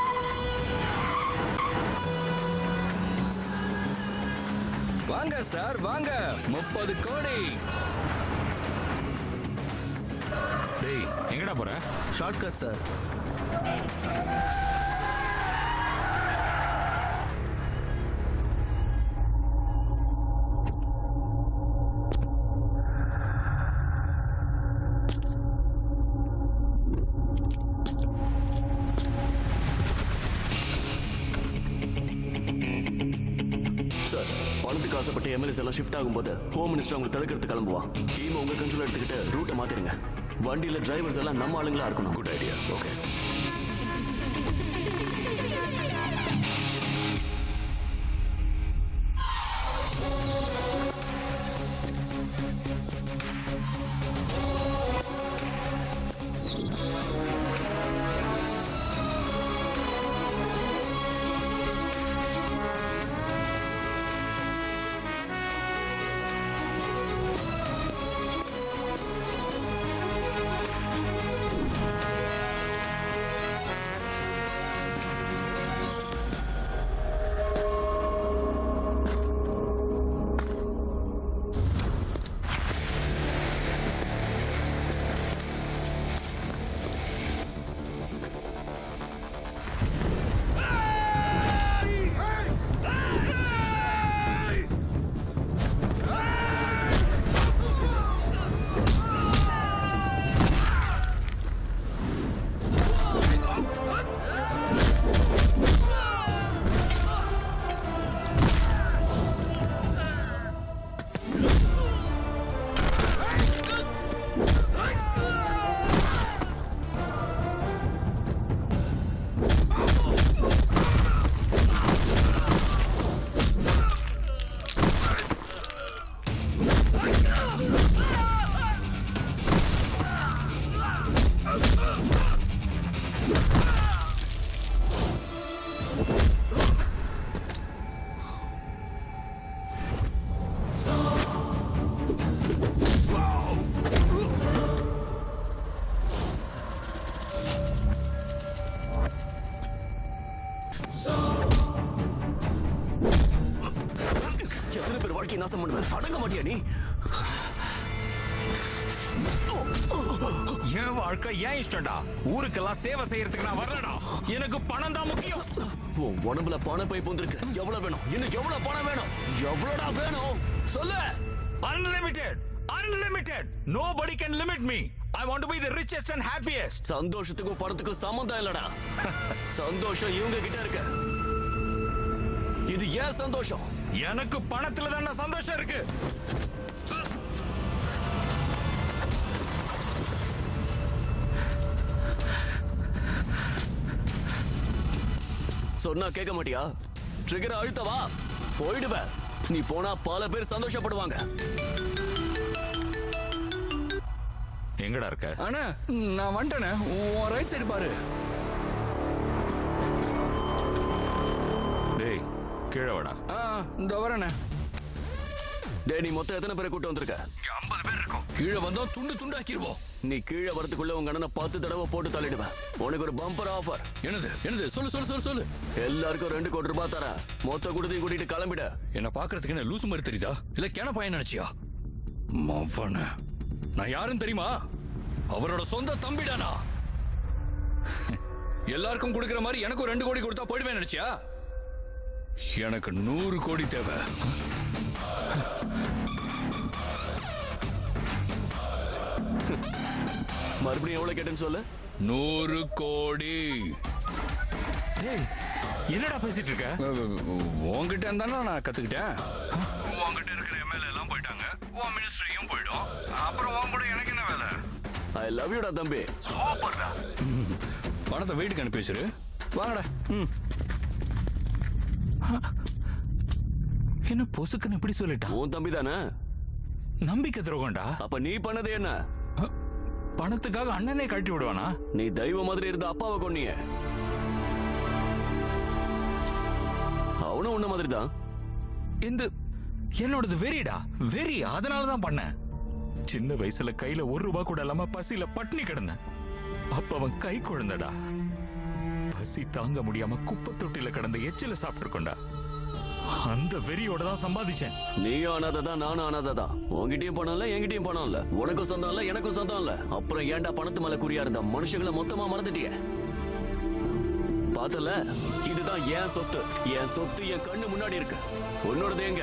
S6: வாங்க சார் வாங்க முப்பது கோடி
S5: டேய் எங்கடா போற
S8: ஷார்ட்கட் சார்
S1: சார் பணத்துக்கு ஆசைப்பட்டு எம்எல்ஏஸ் எல்லாம் ஷிஃப்ட் ஆகும்போது ஹோம் மினிஸ்டர் அவங்க தடுக்கிறது கிளம்புவான் டீம் உங்க கண்ட்ரோல் எடுத்துக்கிட்டு ரூட்டை மாத்திருங்க வண்டியில டிரைவர்ஸ் எல்லாம் நம்ம ஆளுங்களா இருக்கணும் குட் ஐடியா ஓகே எத்தனை பேர் வாழ்க்கையை நாசம் பண்ணுவேன் அடங்க மாட்டியா நீ
S5: என் வாழ்க்கை ஏன் இஷ்டம்டா ஊருக்கெல்லாம் சேவை செய்யறதுக்கு நான் வரலடா எனக்கு பணம் தான் முக்கியம்
S1: உன் உடம்புல பண பை போந்திருக்கு எவ்வளவு வேணும் இன்னும் எவ்வளவு பணம் வேணும் எவ்வளோடா வேணும் சொல்லு
S5: unlimited unlimited nobody can limit me I want to be the richest and happiest
S1: சந்தோஷத்துக்கும் பணத்துக்கும் சம்மந்தம் இல்லடா சந்தோஷம் இவங்க கிட்ட இருக்கு இது ஏன் சந்தோஷம்
S5: எனக்கு பணத்துல தானே சந்தோஷம் இருக்கு
S1: சொன்னா கேட்க மாட்டியா ட்ரிகர் அழுத்தவா போயிடுவ நீ போனா பல பேர் சந்தோஷப்படுவாங்க
S5: எங்கடா இருக்க
S6: அண்ணா நான் வந்துட்டேனே உன் ரைட் சைடு பாரு
S5: டேய் கீழே வாடா
S6: ஆ இந்த வரேண்ணே
S1: டேய் நீ மொத்தம் எத்தனை பேரை கூட்டு வந்திருக்க
S6: ஐம்பது பேர் இருக்கும் கீழே வந்தா துண்டு துண்டாக்கிடுவோம்
S1: நீ கீழே வரதுக்குள்ள உங்க அண்ணனை பத்து தடவை போட்டு தள்ளிடுவேன் உனக்கு ஒரு பம்பர் ஆஃபர்
S6: என்னது என்னது சொல்லு சொல்லு சொல்லு சொல்லு
S1: எல்லாருக்கும் ரெண்டு கோடி ரூபாய் தரேன் மொத்த குடுத்தையும் கூட்டிட்டு கிளம்பிட
S6: என்ன பாக்குறதுக்கு என்ன லூசு மாதிரி தெரியுதா இல்ல கேன பையன் நினைச்சியா மவன நான் யாருன்னு தெரியுமா அவரோட சொந்த தம்பிடானா எல்லாருக்கும் கொடுக்கிற மாதிரி எனக்கும் ரெண்டு கோடி கொடுத்தா போயிடுவேன் நினைச்சியா எனக்கு நூறு கோடி தேவை
S1: மறுபடியும் எவ்வளவு கேட்டேன்னு சொல்லு
S6: நூறு கோடி
S5: என்னடா பேசிட்டு இருக்க
S6: உங்ககிட்ட இருந்தானே நான் கத்துக்கிட்டேன்
S5: உன்கிட்ட இருக்கிற எம்எல்ஏ எல்லாம் போயிட்டாங்க உன் மினிஸ்ட்ரியும் போயிடும் அப்புறம் உன் கூட எனக்கு என்ன வேலை
S1: ஐ லவ் யூடா தம்பி
S5: சூப்பர்டா
S6: பணத்தை வீட்டுக்கு அனுப்பி வச்சிரு வாங்கடா ம்
S2: என்ன பொசுக்குன்னு இப்படி சொல்லிட்டான்
S1: உன் தம்பி தானே
S2: நம்பிக்கை துரோகம்டா
S1: அப்ப நீ பண்ணது என்ன
S2: பணத்துக்காக அண்ணனே கழட்டி விடுவானா
S1: நீ தெய்வம் மாதிரி இருந்த அப்பாவை கொன்னிய அவனும் உன்ன மாதிரி தான்
S2: இந்த என்னோடது வெறிடா வெறி அதனால தான் பண்ணேன் சின்ன வயசுல கையில ஒரு ரூபாய் கூட இல்லாம பசியில பட்டினி கிடந்தேன் அப்ப அவன் கை குழந்தடா பசி தாங்க முடியாம குப்பை தொட்டில கிடந்த எச்சில சாப்பிட்டுருக்கோண்டா அந்த வெறியோட தான் சம்பாதிச்சேன்
S1: நீயும் அனாதை தான் நானும் அனாதை தான் உன்கிட்டயும் பணம் இல்ல என்கிட்டயும் பணம் இல்ல உனக்கும் சொந்தம் இல்ல எனக்கும் சொந்தம் இல்ல அப்புறம் ஏன்டா பணத்து மேல குறியா இருந்த மனுஷங்களை மொத்தமா மறந்துட்டிய பார்த்தல இதுதான் என் சொத்து என் சொத்து என் கண்ணு முன்னாடி இருக்கு உன்னோடது எங்க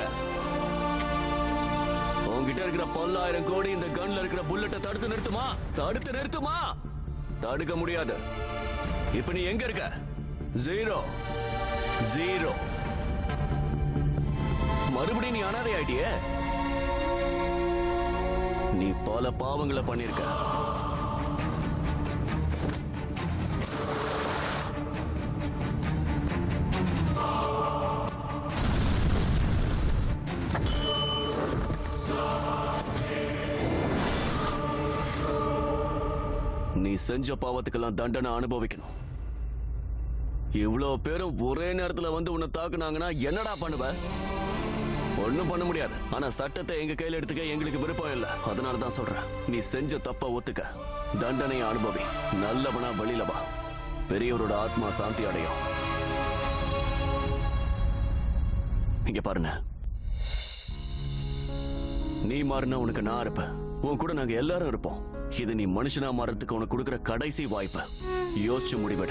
S1: உன்கிட்ட இருக்கிற பல்லாயிரம் கோடி இந்த கன்ல இருக்கிற புல்லட்டை தடுத்து நிறுத்துமா தடுத்து நிறுத்துமா தடுக்க முடியாது இப்ப நீ எங்க இருக்க ஜீரோ ஜீரோ மறுபடியும் நீ அனாதை ஆயிட்டியே நீ பல பாவங்களை பண்ணிருக்க நீ செஞ்ச பாவத்துக்கெல்லாம் தண்டனை அனுபவிக்கணும் இவ்வளவு பேரும் ஒரே நேரத்துல வந்து உன்னை தாக்குனாங்கன்னா என்னடா பண்ணுவ ஒண்ணும் பண்ண முடியாது ஆனா சட்டத்தை எங்க கையில எடுத்துக்க எங்களுக்கு விருப்பம் இல்ல அதனால தான் சொல்றேன் நீ செஞ்ச தப்ப ஒத்துக்க தண்டனையை அனுபவி நல்லவனா வெளியில வா பெரியவரோட ஆத்மா சாந்தி அடையும் இங்க பாருங்க நீ மாறினா உனக்கு நான் இருப்பேன் உன் கூட நாங்க எல்லாரும் இருப்போம் இது நீ மனுஷனா மாறதுக்கு உனக்கு கொடுக்கிற கடைசி வாய்ப்பு யோசிச்சு முடிவிட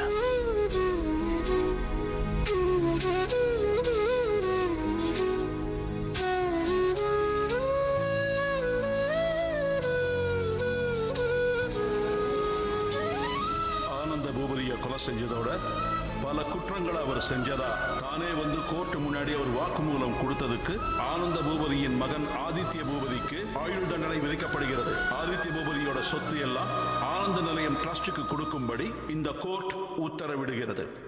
S17: ஆனந்த பூபதியை கொலை செஞ்சதோட பல குற்றங்களை அவர் செஞ்சதா தானே வந்து கோர்ட் முன்னாடி அவர் வாக்குமூலம் கொடுத்ததுக்கு ஆனந்த பூபதியின் மகன் ஆதித்ய பூபதிக்கு ஆயுள் தண்டனை விதிக்கப்படுகிறது ஆதித்ய பூபதியோட சொத்து எல்லாம் ஆனந்த நிலையம் டிரஸ்டுக்கு கொடுக்கும்படி இந்த கோர்ட் உத்தரவிடுகிறது